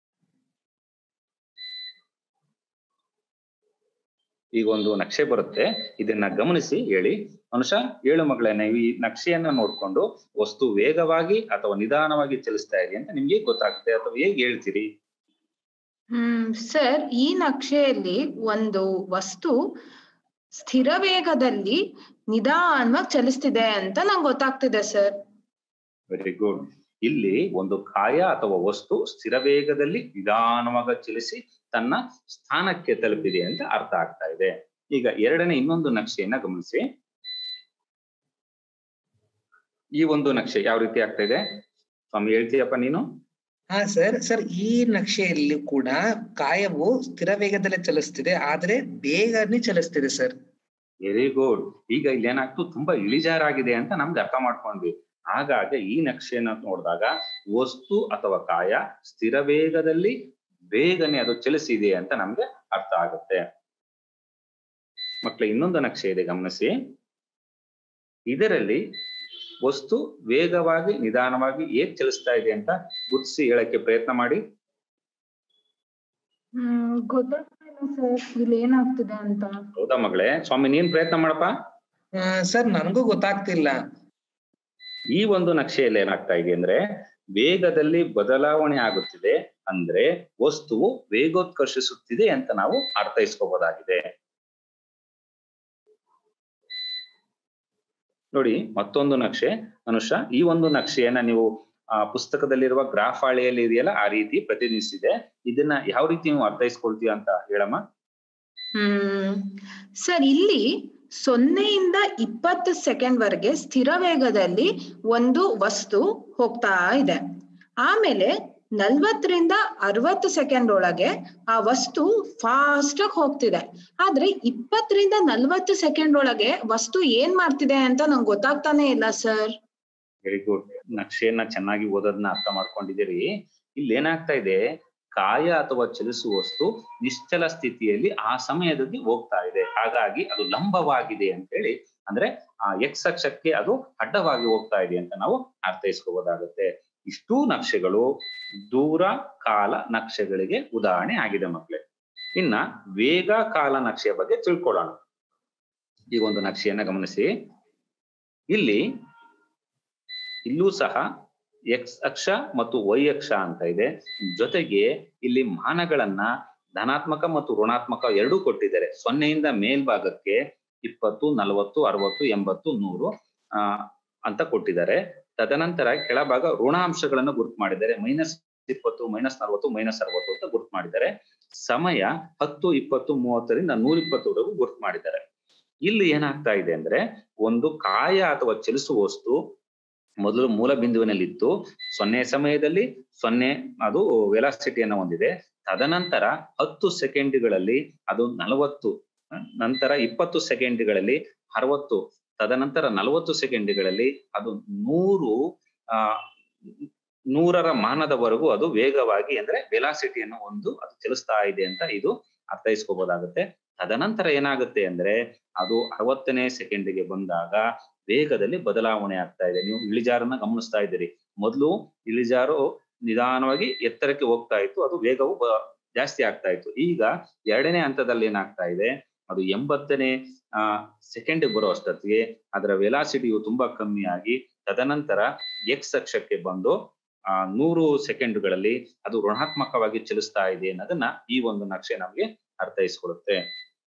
ಈಗ ಒಂದು ನಕ್ಷೆ ಬರುತ್ತೆ ಇದನ್ನ ಗಮನಿಸಿ ಹೇಳಿ ಅನುಷ ಹೇಳು ಮಗಳೇ ನೀವು ಈ ನಕ್ಷೆಯನ್ನ ನೋಡ್ಕೊಂಡು ವಸ್ತು ವೇಗವಾಗಿ ಅಥವಾ ನಿಧಾನವಾಗಿ ಚಲಿಸ್ತಾ ಇದೆ ಅಂತ ನಿಮ್ಗೆ ಗೊತ್ತಾಗುತ್ತೆ ಅಥವಾ ಹೇಗೆ ಹೇಳ್ತೀರಿ ಹ್ಮ್ ಸರ್ ಈ ನಕ್ಷೆಯಲ್ಲಿ ಒಂದು ವಸ್ತು ಸ್ಥಿರ ವೇಗದಲ್ಲಿ ನಿಧಾನವಾಗಿ ಚಲಿಸ್ತಿದೆ ಅಂತ ನಂಗೆ ಗೊತ್ತಾಗ್ತಿದೆ ಸರ್ ವೆರಿ ಗುಡ್ ಇಲ್ಲಿ ಒಂದು ಕಾಯ ಅಥವಾ ವಸ್ತು ಸ್ಥಿರ ವೇಗದಲ್ಲಿ ನಿಧಾನವಾಗಿ ಚಲಿಸಿ ತನ್ನ ಸ್ಥಾನಕ್ಕೆ ತಲುಪಿದೆ ಅಂತ ಅರ್ಥ ಆಗ್ತಾ ಇದೆ ಈಗ ಎರಡನೇ ಇನ್ನೊಂದು ನಕ್ಷೆಯನ್ನ ಗಮನಿಸಿ ಈ ಒಂದು ನಕ್ಷೆ ಯಾವ ರೀತಿ ಆಗ್ತಾ ಇದೆ ಸ್ವಾಮಿ ಹೇಳ್ತೀಯಪ್ಪ ನೀನು ಹಾ ಸರ್ ಸರ್ ಈ ನಕ್ಷೆಯಲ್ಲಿ ಕೂಡ ಕಾಯವು ಸ್ಥಿರ ವೇಗದಲ್ಲೇ ಚಲಿಸ್ತಿದೆ ಆದ್ರೆ ಬೇಗನೆ ಚಲಿಸ್ತಿದೆ ಸರ್ ವೆರಿ ಗುಡ್ ಈಗ ಇಲ್ಲಿ ಏನಾಗ್ತು ತುಂಬಾ ಇಳಿಜಾರಾಗಿದೆ ಅಂತ ನಮ್ಗೆ ಅರ್ಥ ಮಾಡ್ಕೊಂಡ್ವಿ ಹಾಗಾಗಿ ಈ ನಕ್ಷೆಯನ್ನ ನೋಡಿದಾಗ ವಸ್ತು ಅಥವಾ ಕಾಯ ಸ್ಥಿರ ವೇಗದಲ್ಲಿ ಬೇಗನೆ ಅದು ಚಲಿಸಿದೆ ಅಂತ ನಮ್ಗೆ ಅರ್ಥ ಆಗುತ್ತೆ ಮಕ್ಕಳ ಇನ್ನೊಂದು ನಕ್ಷೆ ಇದೆ ಗಮನಿಸಿ ಇದರಲ್ಲಿ ವಸ್ತು ವೇಗವಾಗಿ ನಿಧಾನವಾಗಿ ಹೇಗ್ ಚಲಿಸ್ತಾ ಇದೆ ಅಂತ ಗುರುತಿಸಿ ಹೇಳಕ್ಕೆ ಪ್ರಯತ್ನ ಮಾಡಿ ಹ್ಮ್ ಗೊತ್ತಾಗ್ತಿಲ್ಲ ಸರ್ ಇಲ್ಲಿ ಏನಾಗ್ತಿದೆ ಅಂತ ಹೌದಾ ಮಗಳೇ ಸ್ವಾಮಿ ನೀನ್ ಪ್ರಯತ್ನ ಮಾಡಪ್ಪ ಆ, ಸರ್ ನನಗೂ ಗೊತ್ತಾಗ್ತಿಲ್ಲ ಈ ಒಂದು ನಕ್ಷೆಯಲ್ಲಿ ಏನಾಗ್ತಾ ಇದೆ ಅಂದ್ರೆ ವೇಗದಲ್ಲಿ ಬದಲಾವಣೆ ಆಗುತ್ತಿದೆ ಅಂದ್ರೆ ವಸ್ತುವು ವೇಗೋತ್ಕರ್ಷಿಸುತ್ತಿದೆ ಅಂತ ನಾವು ಅರ್ಥೈಸ್ಕೋಬಹುದಾಗಿದೆ ನೋಡಿ ಮತ್ತೊಂದು ನಕ್ಷೆ ಅನುಷ ಈ ಒಂದು ನಕ್ಷೆಯನ್ನ ನೀವು ಆ ಪುಸ್ತಕದಲ್ಲಿರುವ ಗ್ರಾಫ್ ಹಾಳೆಯಲ್ಲಿ ಇದೆಯಲ್ಲ ಆ ರೀತಿ ಪ್ರತಿನಿಧಿಸಿದೆ ಇದನ್ನ ಯಾವ ರೀತಿ ನೀವು ಅರ್ಥೈಸ್ಕೊಳ್ತೀಯ ಅಂತ ಹೇಳಮ್ಮ ಹ್ಮ್ ಸರ್ ಇಲ್ಲಿ ಸೊನ್ನೆಯಿಂದ ಇಪ್ಪತ್ತು ಸೆಕೆಂಡ್ ವರೆಗೆ ಸ್ಥಿರ ವೇಗದಲ್ಲಿ ಒಂದು ವಸ್ತು ಹೋಗ್ತಾ ಇದೆ ಆಮೇಲೆ ನಲ್ವತ್ತರಿಂದ ಅರವತ್ತು ಸೆಕೆಂಡ್ ಒಳಗೆ ಆ ವಸ್ತು ಫಾಸ್ಟ್ ಆಗಿ ಹೋಗ್ತಿದೆ ಆದ್ರೆ ಇಪ್ಪತ್ತರಿಂದ ನಲ್ವತ್ತು ಸೆಕೆಂಡ್ ಒಳಗೆ ವಸ್ತು ಏನ್ ಮಾಡ್ತಿದೆ ಅಂತ ನಂಗೆ ಗೊತ್ತಾಗ್ತಾನೆ ಇಲ್ಲ ಸರ್ ವೆರಿ ಗುಡ್ ನಕ್ಷೆಯನ್ನ ಚೆನ್ನಾಗಿ ಓದೋದನ್ನ ಅರ್ಥ ಮಾಡ್ಕೊಂಡಿದ್ದೀರಿ ಇಲ್ಲಿ ಏನಾಗ್ತಾ ಇದೆ ಕಾಯ ಅಥವಾ ಚಲಿಸುವ ವಸ್ತು ನಿಶ್ಚಲ ಸ್ಥಿತಿಯಲ್ಲಿ ಆ ಸಮಯದಲ್ಲಿ ಹೋಗ್ತಾ ಇದೆ ಹಾಗಾಗಿ ಅದು ಲಂಬವಾಗಿದೆ ಅಂತೇಳಿ ಅಂದ್ರೆ ಆ ಎಕ್ಸ್ ಅಕ್ಷಕ್ಕೆ ಅದು ಅಡ್ಡವಾಗಿ ಹೋಗ್ತಾ ಇದೆ ಅಂತ ನಾವು ಅರ್ಥೈಸ್ಕೋಬಹುದಾಗುತ್ತೆ ಇಷ್ಟೂ ನಕ್ಷೆಗಳು ದೂರ ಕಾಲ ನಕ್ಷೆಗಳಿಗೆ ಉದಾಹರಣೆ ಆಗಿದೆ ಮಕ್ಕಳೇ ಇನ್ನ ವೇಗ ಕಾಲ ನಕ್ಷೆಯ ಬಗ್ಗೆ ತಿಳ್ಕೊಳ್ಳೋಣ ಈಗ ಒಂದು ನಕ್ಷೆಯನ್ನ ಗಮನಿಸಿ ಇಲ್ಲಿ ಇಲ್ಲೂ ಸಹ ಎಕ್ಸ್ ಅಕ್ಷ ಮತ್ತು ವೈ ಅಕ್ಷ ಅಂತ ಇದೆ ಜೊತೆಗೆ ಇಲ್ಲಿ ಮಾನಗಳನ್ನ ಧನಾತ್ಮಕ ಮತ್ತು ಋಣಾತ್ಮಕ ಎರಡೂ ಕೊಟ್ಟಿದ್ದಾರೆ ಸೊನ್ನೆಯಿಂದ ಮೇಲ್ಭಾಗಕ್ಕೆ ಇಪ್ಪತ್ತು ನಲವತ್ತು ಅರವತ್ತು ಎಂಬತ್ತು ನೂರು ಆ ಅಂತ ಕೊಟ್ಟಿದ್ದಾರೆ ತದನಂತರ ಕೆಳಭಾಗ ಋಣಾಂಶಗಳನ್ನು ಗುರುತು ಮಾಡಿದ್ದಾರೆ ಮೈನಸ್ ಇಪ್ಪತ್ತು ಮೈನಸ್ ನಲವತ್ತು ಮೈನಸ್ ಅರವತ್ತು ಅಂತ ಗುರುತು ಮಾಡಿದ್ದಾರೆ ಸಮಯ ಹತ್ತು ಇಪ್ಪತ್ತು ಮೂವತ್ತರಿಂದ ನೂರ ಇಪ್ಪತ್ತರವರೆಗೂ ಗುರುತು ಮಾಡಿದ್ದಾರೆ ಇಲ್ಲಿ ಏನಾಗ್ತಾ ಇದೆ ಅಂದ್ರೆ ಒಂದು ಕಾಯ ಅಥವಾ ಚಲಿಸುವ ವಸ್ತು ಮೊದಲು ಮೂಲ ಬಿಂದುವಿನಲ್ಲಿತ್ತು ಸೊನ್ನೆ ಸಮಯದಲ್ಲಿ ಸೊನ್ನೆ ಅದು ವೆಲಾಸಿಟಿಯನ್ನು ಹೊಂದಿದೆ ತದನಂತರ ಹತ್ತು ಸೆಕೆಂಡ್ಗಳಲ್ಲಿ ಅದು ನಲವತ್ತು ನಂತರ ಇಪ್ಪತ್ತು ಸೆಕೆಂಡ್ಗಳಲ್ಲಿ ಅರವತ್ತು ತದನಂತರ ನಲವತ್ತು ಸೆಕೆಂಡ್ಗಳಲ್ಲಿ ಅದು ನೂರು ಆ ನೂರರ ಮಾನದವರೆಗೂ ಅದು ವೇಗವಾಗಿ ಅಂದ್ರೆ ವೆಲಾಸಿಟಿಯನ್ನು ಒಂದು ಅದು ಚಲಿಸ್ತಾ ಇದೆ ಅಂತ ಇದು ಅರ್ಥೈಸ್ಕೋಬಹುದಾಗುತ್ತೆ ತದನಂತರ ಏನಾಗುತ್ತೆ ಅಂದ್ರೆ ಅದು ಅರವತ್ತನೇ ಸೆಕೆಂಡ್ಗೆ ಬಂದಾಗ ವೇಗದಲ್ಲಿ ಬದಲಾವಣೆ ಆಗ್ತಾ ಇದೆ ನೀವು ಇಳಿಜಾರನ್ನ ಗಮನಿಸ್ತಾ ಇದ್ದೀರಿ ಮೊದಲು ಇಳಿಜಾರು ನಿಧಾನವಾಗಿ ಎತ್ತರಕ್ಕೆ ಹೋಗ್ತಾ ಇತ್ತು ಅದು ವೇಗವು ಬ- ಜಾಸ್ತಿ ಆಗ್ತಾ ಇತ್ತು ಈಗ ಎರಡನೇ ಹಂತದಲ್ಲಿ ಏನಾಗ್ತಾ ಇದೆ ಅದು ಎಂಬತ್ತನೇ ಆ ಸೆಕೆಂಡ್ ಬರೋ ಅಷ್ಟೊತ್ತಿಗೆ ಅದರ ವೆಲಾಸಿಟಿಯು ತುಂಬಾ ಕಮ್ಮಿ ಆಗಿ ತದನಂತರ ಎಕ್ಸ್ ಅಕ್ಷಕ್ಕೆ ಬಂದು ಆ ನೂರು ಸೆಕೆಂಡ್ಗಳಲ್ಲಿ ಅದು ಋಣಾತ್ಮಕವಾಗಿ ಚಲಿಸ್ತಾ ಇದೆ ಅನ್ನೋದನ್ನ ಈ ಒಂದು ನಕ್ಷೆ ನಮಗೆ ಅರ್ಥೈಸ್ಕೊಡುತ್ತೆ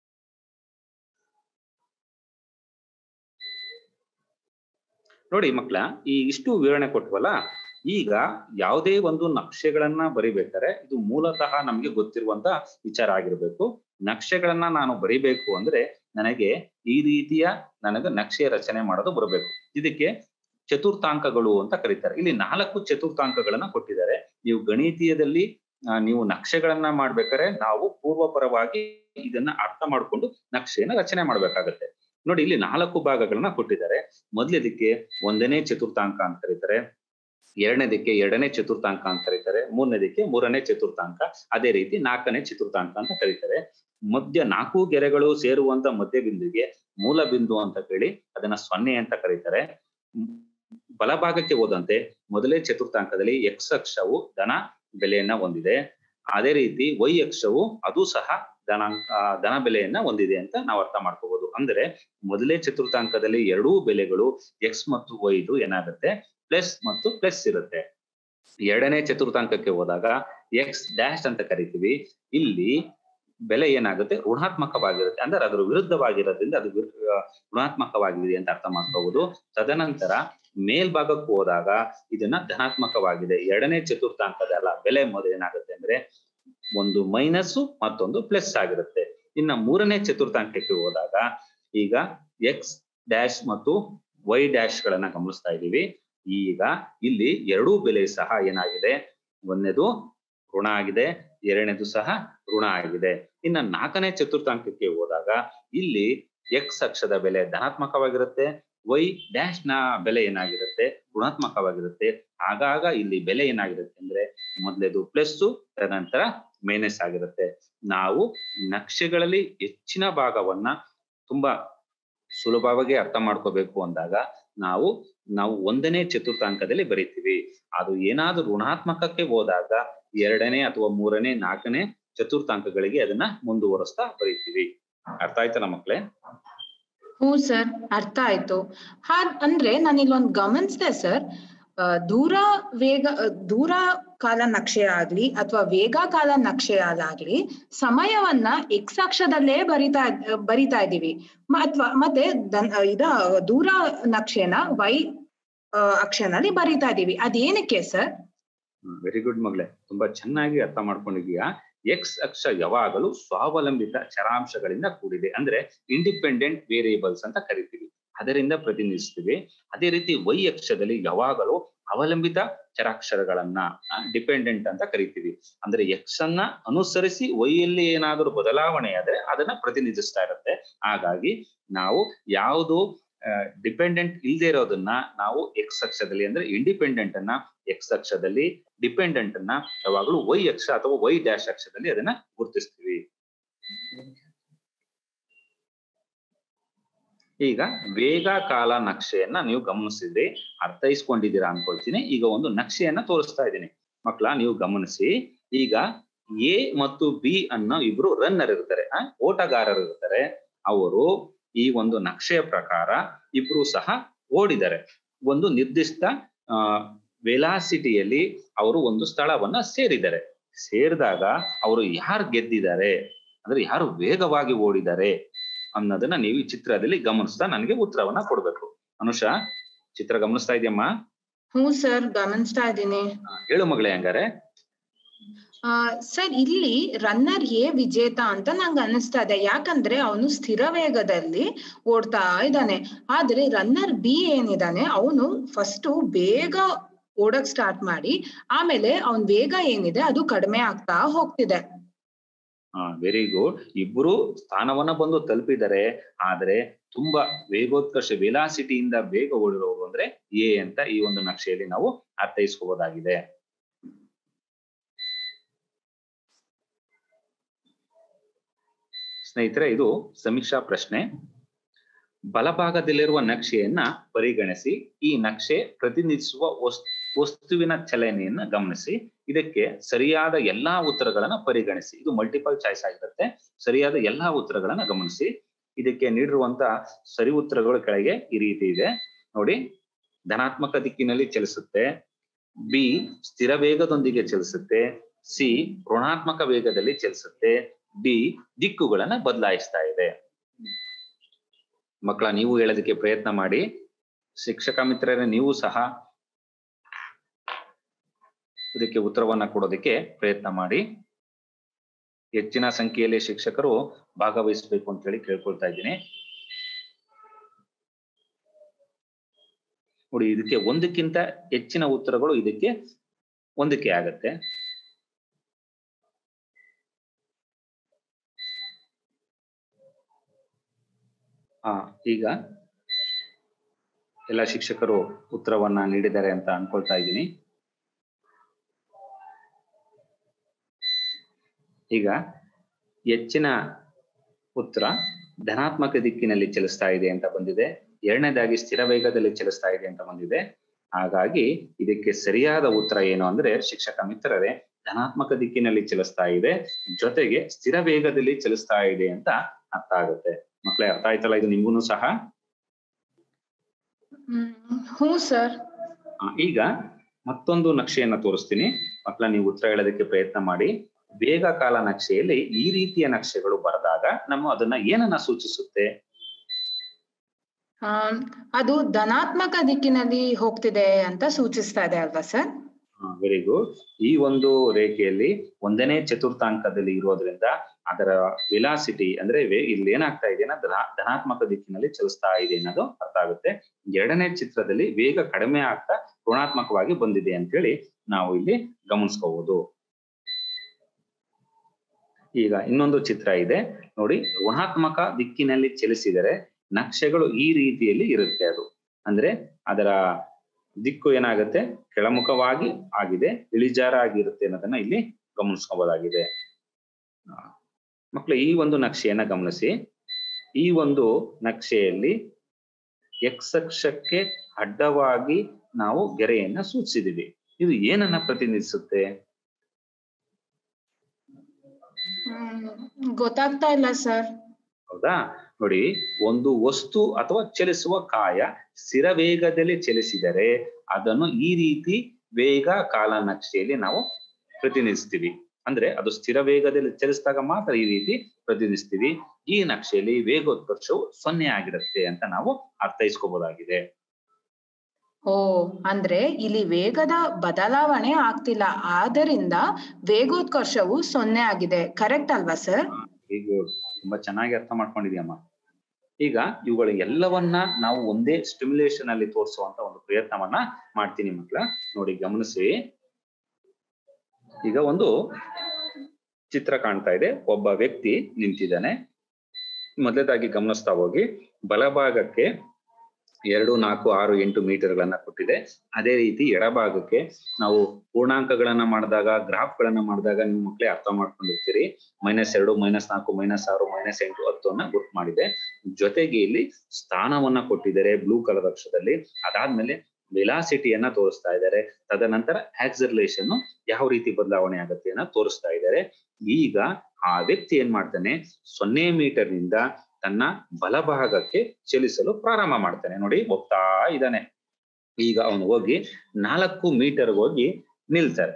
ನೋಡಿ ಮಕ್ಕಳ ಈ ಇಷ್ಟು ವಿವರಣೆ ಕೊಟ್ವಲ್ಲ ಈಗ ಯಾವುದೇ ಒಂದು ನಕ್ಷೆಗಳನ್ನ ಬರಿಬೇಕಾದ್ರೆ ಇದು ಮೂಲತಃ ನಮಗೆ ಗೊತ್ತಿರುವಂತ ವಿಚಾರ ಆಗಿರ್ಬೇಕು ನಕ್ಷೆಗಳನ್ನ ನಾನು ಬರಿಬೇಕು ಅಂದ್ರೆ ನನಗೆ ಈ ರೀತಿಯ ನನಗೆ ನಕ್ಷೆ ರಚನೆ ಮಾಡೋದು ಬರಬೇಕು ಇದಕ್ಕೆ ಚತುರ್ಥಾಂಕಗಳು ಅಂತ ಕರೀತಾರೆ ಇಲ್ಲಿ ನಾಲ್ಕು ಚತುರ್ಥಾಂಕಗಳನ್ನ ಕೊಟ್ಟಿದ್ದಾರೆ ನೀವು ಗಣಿತೀಯದಲ್ಲಿ ಆ, ನೀವು ನಕ್ಷೆಗಳನ್ನ ಮಾಡ್ಬೇಕಾದ್ರೆ ನಾವು ಪೂರ್ವಪರವಾಗಿ ಇದನ್ನ ಅರ್ಥ ಮಾಡ್ಕೊಂಡು ನಕ್ಷೆಯನ್ನ ರಚನೆ ಮಾಡ್ಬೇಕಾಗತ್ತೆ ನೋಡಿ ಇಲ್ಲಿ ನಾಲ್ಕು ಭಾಗಗಳನ್ನ ಕೊಟ್ಟಿದ್ದಾರೆ ಮೊದಲೇದಕ್ಕೆ ಒಂದನೇ ಚತುರ್ಥಾಂಕ ಅಂತ ಕರೀತಾರೆ ಎರಡನೇದಕ್ಕೆ ಎರಡನೇ ಚತುರ್ಥಾಂಕ ಅಂತ ಕರೀತಾರೆ ಮೂರನೇದಕ್ಕೆ ಮೂರನೇ ಚತುರ್ಥಾಂಕ ಅದೇ ರೀತಿ ನಾಲ್ಕನೇ ಚತುರ್ಥಾಂಕ ಅಂತ ಕರೀತಾರೆ ಮಧ್ಯ ನಾಲ್ಕು ಗೆರೆಗಳು ಸೇರುವಂತ ಮಧ್ಯ ಬಿಂದುಗೆ ಮೂಲ ಬಿಂದು ಅಂತ ಹೇಳಿ ಅದನ್ನ ಸೊನ್ನೆ ಅಂತ ಕರೀತಾರೆ ಮ್, ಬಲಭಾಗಕ್ಕೆ ಹೋದಂತೆ ಮೊದಲೇ ಚತುರ್ಥಾಂಕದಲ್ಲಿ ಎಕ್ಸ್ ಅಕ್ಷವು ಧನ ಬೆಲೆಯನ್ನ ಹೊಂದಿದೆ ಅದೇ ರೀತಿ ವೈ ಅಕ್ಷವು ಅದು ಸಹ ಧನಾಂಕ ಆ, ಧನ ಬೆಲೆಯನ್ನ ಹೊಂದಿದೆ ಅಂತ ನಾವು ಅರ್ಥ ಮಾಡ್ಕೋಬಹುದು ಅಂದ್ರೆ ಮೊದಲೇ ಚತುರ್ಥಾಂಕದಲ್ಲಿ ಎರಡೂ ಬೆಲೆಗಳು ಎಕ್ಸ್ ಮತ್ತು ವೈದು ಏನಾಗುತ್ತೆ ಪ್ಲಸ್ ಮತ್ತು ಪ್ಲಸ್ ಇರುತ್ತೆ ಎರಡನೇ ಚತುರ್ಥಾಂಕಕ್ಕೆ ಹೋದಾಗ ಎಕ್ಸ್ ಡ್ಯಾಶ್ ಅಂತ ಕರಿತೀವಿ ಇಲ್ಲಿ ಬೆಲೆ ಏನಾಗುತ್ತೆ ಋಣಾತ್ಮಕವಾಗಿರುತ್ತೆ ಅಂದ್ರೆ ಅದರ ವಿರುದ್ಧವಾಗಿರೋದ್ರಿಂದ ಅದು ವಿರ್- ಆ, ಋಣಾತ್ಮಕವಾಗಿದೆ ಅಂತ ಅರ್ಥ ಮಾಡ್ಕೋಬಹುದು ತದನಂತರ ಮೇಲ್ಭಾಗಕ್ಕೆ ಹೋದಾಗ ಇದನ್ನ ಧನಾತ್ಮಕವಾಗಿದೆ ಎರಡನೇ ಚತುರ್ಥಾಂಕದ ಅಲ್ಲ ಬೆಲೆ ಮೊದಲು ಏನಾಗುತ್ತೆ ಅಂದ್ರೆ ಒಂದು ಮೈನಸ್ ಮತ್ತೊಂದು ಪ್ಲಸ್ ಆಗಿರುತ್ತೆ ಇನ್ನ ಮೂರನೇ ಚತುರ್ಥಾಂಕಕ್ಕೆ ಹೋದಾಗ ಈಗ ಎಕ್ಸ್ ಡ್ಯಾಶ್ ಮತ್ತು ವೈ ಡ್ಯಾಶ್ ಗಳನ್ನ ಗಮನಿಸ್ತಾ ಇದ್ದೀವಿ ಈಗ ಇಲ್ಲಿ ಎರಡೂ ಬೆಲೆ ಸಹ ಏನಾಗಿದೆ ಒಂದನೇದು ಋಣ ಆಗಿದೆ ಎರಡನೇದು ಸಹ ಋಣ ಆಗಿದೆ ಇನ್ನ ನಾಲ್ಕನೇ ಚತುರ್ಥಾಂಕಕ್ಕೆ ಹೋದಾಗ ಇಲ್ಲಿ ಎಕ್ಸ್ ಅಕ್ಷದ ಬೆಲೆ ಧನಾತ್ಮಕವಾಗಿರುತ್ತೆ ವೈ ಡ್ಯಾಶ್ ನ ಬೆಲೆ ಏನಾಗಿರುತ್ತೆ ಋಣಾತ್ಮಕವಾಗಿರುತ್ತೆ ಆಗಾಗ ಇಲ್ಲಿ ಬೆಲೆ ಏನಾಗಿರುತ್ತೆ ಅಂದ್ರೆ ಮೊದಲೇದು ಪ್ಲಸ್ ತದನಂತರ ಮೈನಸ್ ಆಗಿರುತ್ತೆ ನಾವು ನಕ್ಷೆಗಳಲ್ಲಿ ಹೆಚ್ಚಿನ ಭಾಗವನ್ನ ತುಂಬಾ ಸುಲಭವಾಗಿ ಅರ್ಥ ಮಾಡ್ಕೋಬೇಕು ಅಂದಾಗ ನಾವು ನಾವು ಒಂದನೇ ಚತುರ್ಥಾಂಕದಲ್ಲಿ ಬರಿತೀವಿ ಅದು ಏನಾದ್ರೂ ಋಣಾತ್ಮಕಕ್ಕೆ ಹೋದಾಗ ಎರಡನೇ ಅಥವಾ ಮೂರನೇ ನಾಲ್ಕನೇ ಚತುರ್ಥಾಂಕಗಳಿಗೆ ಅದನ್ನ ಮುಂದುವರಿಸ್ತಾ ಬರೀತೀವಿ ಅರ್ಥ ಆಯ್ತಾ ನಮ್ಮ ಮಕ್ಳೇ ಹ್ಞೂ ಸರ್ ಅರ್ಥ ಆಯ್ತು ಹಾ ಅಂದ್ರೆ ನಾನು ಇಲ್ಲೊಂದು ಗಮನಿಸಿದೆ ಸರ್ ದೂರ ವೇಗ ಆ, ದೂರ ಕಾಲ ನಕ್ಷೆ ಆಗ್ಲಿ ಅಥವಾ ವೇಗ ಕಾಲ ನಕ್ಷೆ ಆಗ್ಲಿ ಸಮಯವನ್ನ ಎಕ್ಸ್ ಅಕ್ಷದಲ್ಲೇ ಬರಿತಾ ಬರಿತಾ ಇದೀವಿ ಮ- ಅಥವಾ ಮತ್ತೆ ದನ್- ಇದ ದೂರ ನಕ್ಷೆನ ವೈ ಆ, ಅಕ್ಷನಲ್ಲಿ ಬರಿತಾ ಇದೀವಿ ಅದೇನಕ್ಕೆ ಸರ್ ವೆರಿ ಗುಡ್ ಮಗಳೇ ತುಂಬಾ ಚೆನ್ನಾಗಿ ಅರ್ಥ ಮಾಡ್ಕೊಂಡಿದೀಯಾ ಎಕ್ಸ್ ಅಕ್ಷ ಯಾವಾಗಲೂ ಸ್ವಾವಲಂಬಿತ ಚರಾಂಶಗಳಿಂದ ಕೂಡಿದೆ ಅಂದ್ರೆ ಇಂಡಿಪೆಂಡೆಂಟ್ ವೇರಿಯೇಬಲ್ಸ್ ಅಂತ ಕರಿತೀವಿ ಅದರಿಂದ ಪ್ರತಿನಿಧಿಸ್ತೀವಿ ಅದೇ ರೀತಿ ವೈ ಅಕ್ಷದಲ್ಲಿ ಯಾವಾಗಲೂ ಅವಲಂಬಿತ ಚರಾಕ್ಷರಗಳನ್ನ ಡಿಪೆಂಡೆಂಟ್ ಅಂತ ಕರಿತೀವಿ ಅಂದ್ರೆ ಎಕ್ಸ್ ಅನ್ನ ಅನುಸರಿಸಿ ವೈ ಯಲ್ಲಿ ಏನಾದರೂ ಬದಲಾವಣೆ ಆದ್ರೆ ಅದನ್ನ ಪ್ರತಿನಿಧಿಸ್ತಾ ಇರುತ್ತೆ ಹಾಗಾಗಿ ನಾವು ಯಾವುದು ಡಿಪೆಂಡೆಂಟ್ ಇಲ್ಲದೆ ಇರೋದನ್ನ ನಾವು ಎಕ್ಸ್ ಅಕ್ಷದಲ್ಲಿ ಅಂದ್ರೆ ಇಂಡಿಪೆಂಡೆಂಟ್ ಅನ್ನ ಎಕ್ಸ್ ಅಕ್ಷದಲ್ಲಿ ಡಿಪೆಂಡೆಂಟ್ ಅನ್ನ ಯಾವಾಗಲೂ ವೈ ಅಕ್ಷ ಅಥವಾ ವೈ ಡ್ಯಾಶ್ ಅಕ್ಷದಲ್ಲಿ ಅದನ್ನ ಗುರುತಿಸ್ತೀವಿ ಈಗ ವೇಗ ಕಾಲ ನಕ್ಷೆಯನ್ನ ನೀವು ಗಮನಿಸಿದ್ರಿ ಅರ್ಥೈಸ್ಕೊಂಡಿದ್ದೀರಾ ಅನ್ಕೊಳ್ತೀನಿ ಈಗ ಒಂದು ನಕ್ಷೆಯನ್ನ ತೋರಿಸ್ತಾ ಇದ್ದೀನಿ ಮಕ್ಕಳ ನೀವು ಗಮನಿಸಿ ಈಗ ಎ ಮತ್ತು ಬಿ ಅನ್ನೋ ಇಬ್ರು ರನ್ನರ್ ಇರ್ತಾರೆ ಆ ಓಟಗಾರರು ಇರ್ತಾರೆ ಅವರು ಈ ಒಂದು ನಕ್ಷೆಯ ಪ್ರಕಾರ ಇಬ್ರು ಸಹ ಓಡಿದ್ದಾರೆ ಒಂದು ನಿರ್ದಿಷ್ಟ ಆ ವೆಲಾಸಿಟಿಯಲ್ಲಿ ಅವರು ಒಂದು ಸ್ಥಳವನ್ನ ಸೇರಿದ್ದಾರೆ ಸೇರಿದಾಗ ಅವರು ಯಾರು ಗೆದ್ದಿದ್ದಾರೆ ಅಂದ್ರೆ ಯಾರು ವೇಗವಾಗಿ ಓಡಿದ್ದಾರೆ ಅನ್ನೋದನ್ನ ನೀವು ಈ ಚಿತ್ರದಲ್ಲಿ ಗಮನಿಸ್ತಾ ನನಗೆ ಉತ್ತರವನ್ನ ಕೊಡ್ಬೇಕು ಅನುಷಾ ಚಿತ್ರ ಗಮನಿಸ್ತಾ ಇದೆಯಮ್ಮ ಹ್ಞೂ ಸರ್ ಗಮನಿಸ್ತಾ ಇದ್ದೀನಿ ಆ, ಹೇಳು ಮಗಳೇ ಹಂಗಾರೆ ಆ ಸರ್ ಇಲ್ಲಿ ರನ್ನರ್ ಎ ವಿಜೇತ ಅಂತ ನಂಗೆ ಅನಿಸ್ತಾ ಇದೆ ಯಾಕಂದ್ರೆ ಅವನು ಸ್ಥಿರ ವೇಗದಲ್ಲಿ ಓಡ್ತಾ ಇದ್ದಾನೆ ಆದ್ರೆ ರನ್ನರ್ ಬಿ ಏನಿದಾನೆ ಅವನು ಫಸ್ಟ್ ಬೇಗ ಓಡಕ್ ಸ್ಟಾರ್ಟ್ ಮಾಡಿ ಆಮೇಲೆ ಅವನ್ ವೇಗ ಏನಿದೆ ಅದು ಕಡಿಮೆ ಆಗ್ತಾ ಹೋಗ್ತಿದೆ ಹಾ ವೆರಿ ಗುಡ್ ಇಬ್ರು ಸ್ಥಾನವನ್ನ ಬಂದು ತಲುಪಿದ್ದಾರೆ ಆದ್ರೆ ತುಂಬಾ ವೇಗೋತ್ಕರ್ಷ ವೆಲಾಸಿಟಿಯಿಂದ ಬೇಗ ಓಡಿರೋರು ಅಂದ್ರೆ ಎ ಅಂತ ಈ ಒಂದು ನಕ್ಷೆಯಲ್ಲಿ ನಾವು ಅರ್ಥೈಸ್ಕೋಬಹುದಾಗಿದೆ ಸ್ನೇಹಿತರೆ ಇದು ಸಮೀಕ್ಷಾ ಪ್ರಶ್ನೆ ಬಲಭಾಗದಲ್ಲಿರುವ ನಕ್ಷೆಯನ್ನ ಪರಿಗಣಿಸಿ ಈ ನಕ್ಷೆ ಪ್ರತಿನಿಧಿಸುವ ವಸ್- ವಸ್ತುವಿನ ಚಲನೆಯನ್ನ ಗಮನಿಸಿ ಇದಕ್ಕೆ ಸರಿಯಾದ ಎಲ್ಲಾ ಉತ್ತರಗಳನ್ನ ಪರಿಗಣಿಸಿ ಇದು ಮಲ್ಟಿಪಲ್ ಚಾಯ್ಸ್ ಆಗಿರುತ್ತೆ ಸರಿಯಾದ ಎಲ್ಲಾ ಉತ್ತರಗಳನ್ನ ಗಮನಿಸಿ ಇದಕ್ಕೆ ನೀಡಿರುವಂತ ಸರಿ ಉತ್ತರಗಳು ಕೆಳಗೆ ಈ ರೀತಿ ಇದೆ ನೋಡಿ ಧನಾತ್ಮಕ ದಿಕ್ಕಿನಲ್ಲಿ ಚಲಿಸುತ್ತೆ ಬಿ ಸ್ಥಿರ ವೇಗದೊಂದಿಗೆ ಚಲಿಸುತ್ತೆ ಸಿ ಋಣಾತ್ಮಕ ವೇಗದಲ್ಲಿ ಚಲಿಸುತ್ತೆ ಡಿ ದಿಕ್ಕುಗಳನ್ನ ಬದಲಾಯಿಸ್ತಾ ಇದೆ ಮಕ್ಕಳ ನೀವು ಹೇಳೋದಕ್ಕೆ ಪ್ರಯತ್ನ ಮಾಡಿ ಶಿಕ್ಷಕ ಮಿತ್ರರೇ ನೀವು ಸಹ ಇದಕ್ಕೆ ಉತ್ತರವನ್ನ ಕೊಡೋದಕ್ಕೆ ಪ್ರಯತ್ನ ಮಾಡಿ ಹೆಚ್ಚಿನ ಸಂಖ್ಯೆಯಲ್ಲಿ ಶಿಕ್ಷಕರು ಭಾಗವಹಿಸಬೇಕು ಅಂತ ಹೇಳಿ ಕೇಳ್ಕೊಳ್ತಾ ಇದ್ದೀನಿ ನೋಡಿ ಇದಕ್ಕೆ ಒಂದಕ್ಕಿಂತ ಹೆಚ್ಚಿನ ಉತ್ತರಗಳು ಇದಕ್ಕೆ ಒಂದಕ್ಕೆ ಆಗತ್ತೆ ಹಾ ಈಗ ಎಲ್ಲ ಶಿಕ್ಷಕರು ಉತ್ತರವನ್ನ ನೀಡಿದ್ದಾರೆ ಅಂತ ಅನ್ಕೊಳ್ತಾ ಇದ್ದೀನಿ ಈಗ ಹೆಚ್ಚಿನ ಉತ್ತರ ಧನಾತ್ಮಕ ದಿಕ್ಕಿನಲ್ಲಿ ಚಲಿಸ್ತಾ ಇದೆ ಅಂತ ಬಂದಿದೆ ಎರಡನೇದಾಗಿ ಸ್ಥಿರ ವೇಗದಲ್ಲಿ ಚಲಿಸ್ತಾ ಇದೆ ಅಂತ ಬಂದಿದೆ ಹಾಗಾಗಿ ಇದಕ್ಕೆ ಸರಿಯಾದ ಉತ್ತರ ಏನು ಅಂದ್ರೆ ಶಿಕ್ಷಕ ಮಿತ್ರರೇ ಧನಾತ್ಮಕ ದಿಕ್ಕಿನಲ್ಲಿ ಚಲಿಸ್ತಾ ಇದೆ ಜೊತೆಗೆ ಸ್ಥಿರ ವೇಗದಲ್ಲಿ ಚಲಿಸ್ತಾ ಇದೆ ಅಂತ ಅರ್ಥ ಆಗುತ್ತೆ ಮಕ್ಕಳೇ ಅರ್ಥ ಆಯ್ತಲ್ಲ ಇದು ನಿಮ್ಗೂ ಸಹ ಹ್ಮ್ ಹ್ಞೂ ಸರ್ ಆ, ಈಗ ಮತ್ತೊಂದು ನಕ್ಷೆಯನ್ನ ತೋರಿಸ್ತೀನಿ ಮಕ್ಕಳ ನೀವು ಉತ್ತರ ಹೇಳೋದಕ್ಕೆ ಪ್ರಯತ್ನ ಮಾಡಿ ವೇಗ ಕಾಲ ನಕ್ಷೆಯಲ್ಲಿ ಈ ರೀತಿಯ ನಕ್ಷೆಗಳು ಬರೆದಾಗ ನಮ್ಮ ಅದನ್ನ ಏನನ್ನ ಸೂಚಿಸುತ್ತೆ ಆ ಅದು ಧನಾತ್ಮಕ ದಿಕ್ಕಿನಲ್ಲಿ ಹೋಗ್ತಿದೆ ಅಂತ ಸೂಚಿಸ್ತಾ ಇದೆ ಅಲ್ವಾ ಸರ್ ವೆರಿ ಗುಡ್ ಈ ಒಂದು ರೇಖೆಯಲ್ಲಿ ಒಂದನೇ ಚತುರ್ಥಾಂಕದಲ್ಲಿ ಇರೋದ್ರಿಂದ ಅದರ ವಿಲಾಸಿಟಿ ಅಂದ್ರೆ ವೇ- ಇಲ್ಲಿ ಏನಾಗ್ತಾ ಇದೆ ಅನ್ನೋದು ಧನಾ- ಧನಾತ್ಮಕ ದಿಕ್ಕಿನಲ್ಲಿ ಚಲಿಸ್ತಾ ಇದೆ ಅನ್ನೋದು ಅರ್ಥ ಆಗುತ್ತೆ ಎರಡನೇ ಚಿತ್ರದಲ್ಲಿ ವೇಗ ಕಡಿಮೆ ಆಗ್ತಾ ಋಣಾತ್ಮಕವಾಗಿ ಬಂದಿದೆ ಅಂತ ಹೇಳಿ ನಾವು ಇಲ್ಲಿ ಗಮನಿಸ್ಕೋಬಹುದು ಈಗ ಇನ್ನೊಂದು ಚಿತ್ರ ಇದೆ ನೋಡಿ ಋಣಾತ್ಮಕ ದಿಕ್ಕಿನಲ್ಲಿ ಚಲಿಸಿದರೆ ನಕ್ಷೆಗಳು ಈ ರೀತಿಯಲ್ಲಿ ಇರುತ್ತೆ ಅದು ಅಂದ್ರೆ ಅದರ ದಿಕ್ಕು ಏನಾಗುತ್ತೆ ಕೆಳಮುಖವಾಗಿ ಆಗಿದೆ ಇಳಿಜಾರ ಆಗಿರುತ್ತೆ ಅನ್ನೋದನ್ನ ಇಲ್ಲಿ ಗಮನಿಸ್ಕೋಬಹುದಾಗಿದೆ ಆ, ಮಕ್ಕಳು ಈ ಒಂದು ನಕ್ಷೆಯನ್ನ ಗಮನಿಸಿ ಈ ಒಂದು ನಕ್ಷೆಯಲ್ಲಿ ಎಕ್ಸ್ ಅಕ್ಷಕ್ಕೆ ಅಡ್ಡವಾಗಿ ನಾವು ಗೆರೆಯನ್ನ ಸೂಚಿಸಿದೀವಿ ಇದು ಏನನ್ನ ಪ್ರತಿನಿಧಿಸುತ್ತೆ ಹ್ಮ್ ಗೊತ್ತಾಗ್ತಾ ಇಲ್ಲ ಸರ್ ಹೌದಾ ನೋಡಿ ಒಂದು ವಸ್ತು ಅಥವಾ ಚಲಿಸುವ ಕಾಯ ಸ್ಥಿರ ವೇಗದಲ್ಲಿ ಚಲಿಸಿದರೆ ಅದನ್ನು ಈ ರೀತಿ ವೇಗ ಕಾಲ ನಕ್ಷೆಯಲ್ಲಿ ನಾವು ಪ್ರತಿನಿಧಿಸ್ತೀವಿ ಅಂದ್ರೆ ಅದು ಸ್ಥಿರ ವೇಗದಲ್ಲಿ ಚಲಿಸಿದಾಗ ಮಾತ್ರ ಈ ರೀತಿ ಪ್ರತಿನಿಧಿಸ್ತೀವಿ ಈ ನಕ್ಷೆಯಲ್ಲಿ ವೇಗೋತ್ಕರ್ಷವು ಸೊನ್ನೆ ಆಗಿರುತ್ತೆ ಅಂತ ನಾವು ಅರ್ಥೈಸ್ಕೋಬಹುದಾಗಿದೆ ಓ ಅಂದ್ರೆ ಇಲ್ಲಿ ವೇಗದ ಬದಲಾವಣೆ ಆಗ್ತಿಲ್ಲ ಆದ್ದರಿಂದ ವೇಗೋತ್ಕರ್ಷವು ಸೊನ್ನೆ ಆಗಿದೆ ಕರೆಕ್ಟ್ ಅಲ್ವಾ ಸರ್ ಈಗ ತುಂಬಾ ಚೆನ್ನಾಗಿ ಅರ್ಥ ಮಾಡ್ಕೊಂಡಿದ್ಯಮ್ಮ ಈಗ ಇವುಗಳು ಎಲ್ಲವನ್ನ ನಾವು ಒಂದೇ ಸ್ಟಿಮ್ಯುಲೇಷನ್ ಅಲ್ಲಿ ತೋರಿಸುವಂತ ಒಂದು ಪ್ರಯತ್ನವನ್ನ ಮಾಡ್ತೀನಿ ಮಕ್ಕಳ ನೋಡಿ ಗಮನಿಸಿ ಈಗ ಒಂದು ಚಿತ್ರ ಕಾಣ್ತಾ ಇದೆ ಒಬ್ಬ ವ್ಯಕ್ತಿ ನಿಂತಿದ್ದಾನೆ ಮೊದಲದಾಗಿ ಗಮನಿಸ್ತಾ ಹೋಗಿ ಬಲಭಾಗಕ್ಕೆ ಎರಡು ನಾಲ್ಕು ಆರು ಎಂಟು ಮೀಟರ್ಗಳನ್ನ ಕೊಟ್ಟಿದೆ ಅದೇ ರೀತಿ ಎಡಭಾಗಕ್ಕೆ ನಾವು ಪೂರ್ಣಾಂಕಗಳನ್ನ ಮಾಡಿದಾಗ ಗ್ರಾಫ್ ಗಳನ್ನ ಮಾಡಿದಾಗ ನೀವು ಮಕ್ಕಳೇ ಅರ್ಥ ಮಾಡ್ಕೊಂಡಿರ್ತೀರಿ ಮೈನಸ್ ಎರಡು ಮೈನಸ್ ನಾಲ್ಕು ಮೈನಸ್ ಆರು ಮೈನಸ್ ಎಂಟು ಹತ್ತು ಅನ್ನ ಗುರ್ತು ಮಾಡಿದೆ ಜೊತೆಗೆ ಇಲ್ಲಿ ಸ್ಥಾನವನ್ನ ಕೊಟ್ಟಿದ್ದಾರೆ ಬ್ಲೂ ಕಲರ್ ಅಕ್ಷರದಲ್ಲಿ ಅದಾದ್ಮೇಲೆ ವೆಲಾಸಿಟಿಯನ್ನ ತೋರಿಸ್ತಾ ಇದ್ದಾರೆ ತದನಂತರ ಆಕ್ಸರ್ಲೇಷನ್ ಯಾವ ರೀತಿ ಬದಲಾವಣೆ ಆಗುತ್ತೆ ಅನ್ನ ತೋರಿಸ್ತಾ ಇದ್ದಾರೆ ಈಗ ಆ ವ್ಯಕ್ತಿ ಏನ್ ಮಾಡ್ತಾನೆ ಸೊನ್ನೆ ಮೀಟರ್ ನಿಂದ ತನ್ನ ಬಲಭಾಗಕ್ಕೆ ಚಲಿಸಲು ಪ್ರಾರಂಭ ಮಾಡ್ತಾನೆ ನೋಡಿ ಹೋಗ್ತಾ ಇದ್ದಾನೆ ಈಗ ಅವನು ಹೋಗಿ ನಾಲ್ಕು ಮೀಟರ್ ಹೋಗಿ ನಿಲ್ತಾರೆ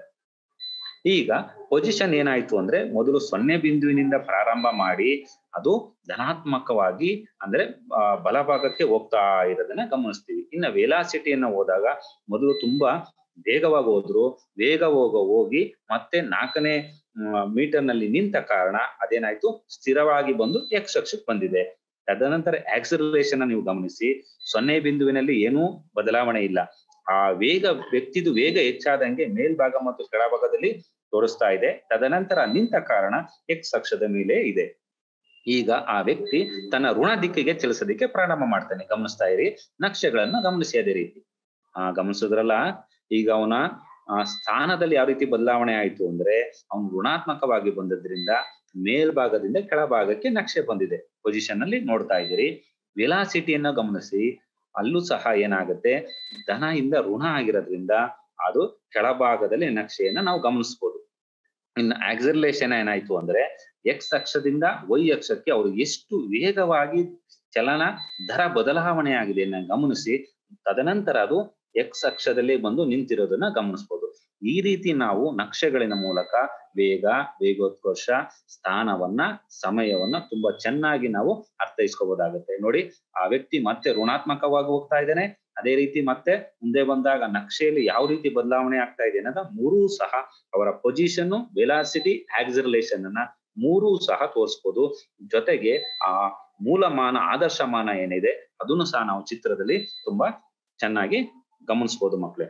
ಈಗ ಪೊಸಿಷನ್ ಏನಾಯ್ತು ಅಂದ್ರೆ ಮೊದಲು ಸೊನ್ನೆ ಬಿಂದುವಿನಿಂದ ಪ್ರಾರಂಭ ಮಾಡಿ ಅದು ಧನಾತ್ಮಕವಾಗಿ ಅಂದ್ರೆ ಆ, ಬಲಭಾಗಕ್ಕೆ ಹೋಗ್ತಾ ಇರೋದನ್ನ ಗಮನಿಸ್ತೀವಿ ಇನ್ನ ವೆಲಾಸಿಟಿಯನ್ನ ಹೋದಾಗ ಮೊದಲು ತುಂಬಾ ವೇಗವಾಗಿ ಹೋದ್ರು ವೇಗ ಹೋಗ ಹೋಗಿ ಮತ್ತೆ ನಾಲ್ಕನೇ ಮೀಟರ್ ನಲ್ಲಿ ನಿಂತ ಕಾರಣ ಅದೇನಾಯ್ತು ಸ್ಥಿರವಾಗಿ ಬಂದು ಎಕ್ಸ್ ಅಕ್ಷಕ್ಕೆ ಬಂದಿದೆ ತದನಂತರ ಆಕ್ಸಿಲರೇಷನ್ ನೀವು ಗಮನಿಸಿ ಸೊನ್ನೆ ಬಿಂದುವಿನಲ್ಲಿ ಏನೂ ಬದಲಾವಣೆ ಇಲ್ಲ ಆ ವೇಗ ವ್ಯಕ್ತಿದು ವೇಗ ಹೆಚ್ಚಾದಂಗೆ ಮೇಲ್ಭಾಗ ಮತ್ತು ಕೆಳಭಾಗದಲ್ಲಿ ತೋರಿಸ್ತಾ ಇದೆ ತದನಂತರ ನಿಂತ ಕಾರಣ ಎಕ್ಸ್ ಅಕ್ಷದ ಮೇಲೆ ಇದೆ ಈಗ ಆ ವ್ಯಕ್ತಿ ತನ್ನ ಋಣ ದಿಕ್ಕಿಗೆ ಚಲಿಸೋದಕ್ಕೆ ಪ್ರಾರಂಭ ಮಾಡ್ತಾನೆ ಗಮನಿಸ್ತಾ ಇರಿ ನಕ್ಷೆಗಳನ್ನ ಗಮನಿಸಿ ಅದೇ ರೀತಿ ಆ ಗಮನಿಸಿದ್ರಲ್ಲ ಈಗ ಅವನ ಆ ಸ್ಥಾನದಲ್ಲಿ ಯಾವ ರೀತಿ ಬದಲಾವಣೆ ಆಯ್ತು ಅಂದ್ರೆ ಅವನು ಋಣಾತ್ಮಕವಾಗಿ ಬಂದದ್ರಿಂದ ಮೇಲ್ಭಾಗದಿಂದ ಕೆಳಭಾಗಕ್ಕೆ ನಕ್ಷೆ ಬಂದಿದೆ ಪೊಸಿಷನ್ ಅಲ್ಲಿ ನೋಡ್ತಾ ಇದ್ದೀರಿ ವೆಲಾಸಿಟಿಯನ್ನ ಗಮನಿಸಿ ಅಲ್ಲೂ ಸಹ ಏನಾಗುತ್ತೆ ಧನ ಇಂದ ಋಣ ಆಗಿರೋದ್ರಿಂದ ಅದು ಕೆಳಭಾಗದಲ್ಲಿ ನಕ್ಷೆಯನ್ನ ನಾವು ಗಮನಿಸ್ಬೋದು ಇನ್ನು ಆಕ್ಸಿಲೇಷನ್ ಏನಾಯ್ತು ಅಂದ್ರೆ ಎಕ್ಸ್ ಅಕ್ಷದಿಂದ ವೈ ಅಕ್ಷಕ್ಕೆ ಅವರು ಎಷ್ಟು ವೇಗವಾಗಿ ಚಲನ ದರ ಬದಲಾವಣೆ ಆಗಿದೆ ಅನ್ನೋ ಗಮನಿಸಿ ತದನಂತರ ಅದು ಎಕ್ಸ್ ಅಕ್ಷದಲ್ಲಿ ಬಂದು ನಿಂತಿರೋದನ್ನ ಗಮನಿಸ್ಬೋದು ಈ ರೀತಿ ನಾವು ನಕ್ಷೆಗಳಿನ ಮೂಲಕ ವೇಗ ವೇಗೋತ್ಕರ್ಷ ಸ್ಥಾನವನ್ನ ಸಮಯವನ್ನ ತುಂಬಾ ಚೆನ್ನಾಗಿ ನಾವು ಅರ್ಥೈಸ್ಕೋಬಹುದಾಗುತ್ತೆ ನೋಡಿ ಆ ವ್ಯಕ್ತಿ ಮತ್ತೆ ಋಣಾತ್ಮಕವಾಗಿ ಹೋಗ್ತಾ ಇದ್ದಾನೆ ಅದೇ ರೀತಿ ಮತ್ತೆ ಮುಂದೆ ಬಂದಾಗ ನಕ್ಷೆಯಲ್ಲಿ ಯಾವ ರೀತಿ ಬದಲಾವಣೆ ಆಗ್ತಾ ಇದೆ ಅನ್ನೋದ ಮೂರೂ ಸಹ ಅವರ ಪೊಸಿಷನ್ ವೆಲಾಸಿಟಿ ಆಕ್ಸಿಲೇಷನ್ ಅನ್ನ ಮೂರೂ ಸಹ ತೋರಿಸ್ಬೋದು ಜೊತೆಗೆ ಆ ಮೂಲಮಾನ ಆದರ್ಶಮಾನ ಏನಿದೆ ಅದನ್ನು ಸಹ ನಾವು ಚಿತ್ರದಲ್ಲಿ ತುಂಬಾ ಚೆನ್ನಾಗಿ ಗಮನಿಸ್ಬೋದು ಮಕ್ಕಳೇ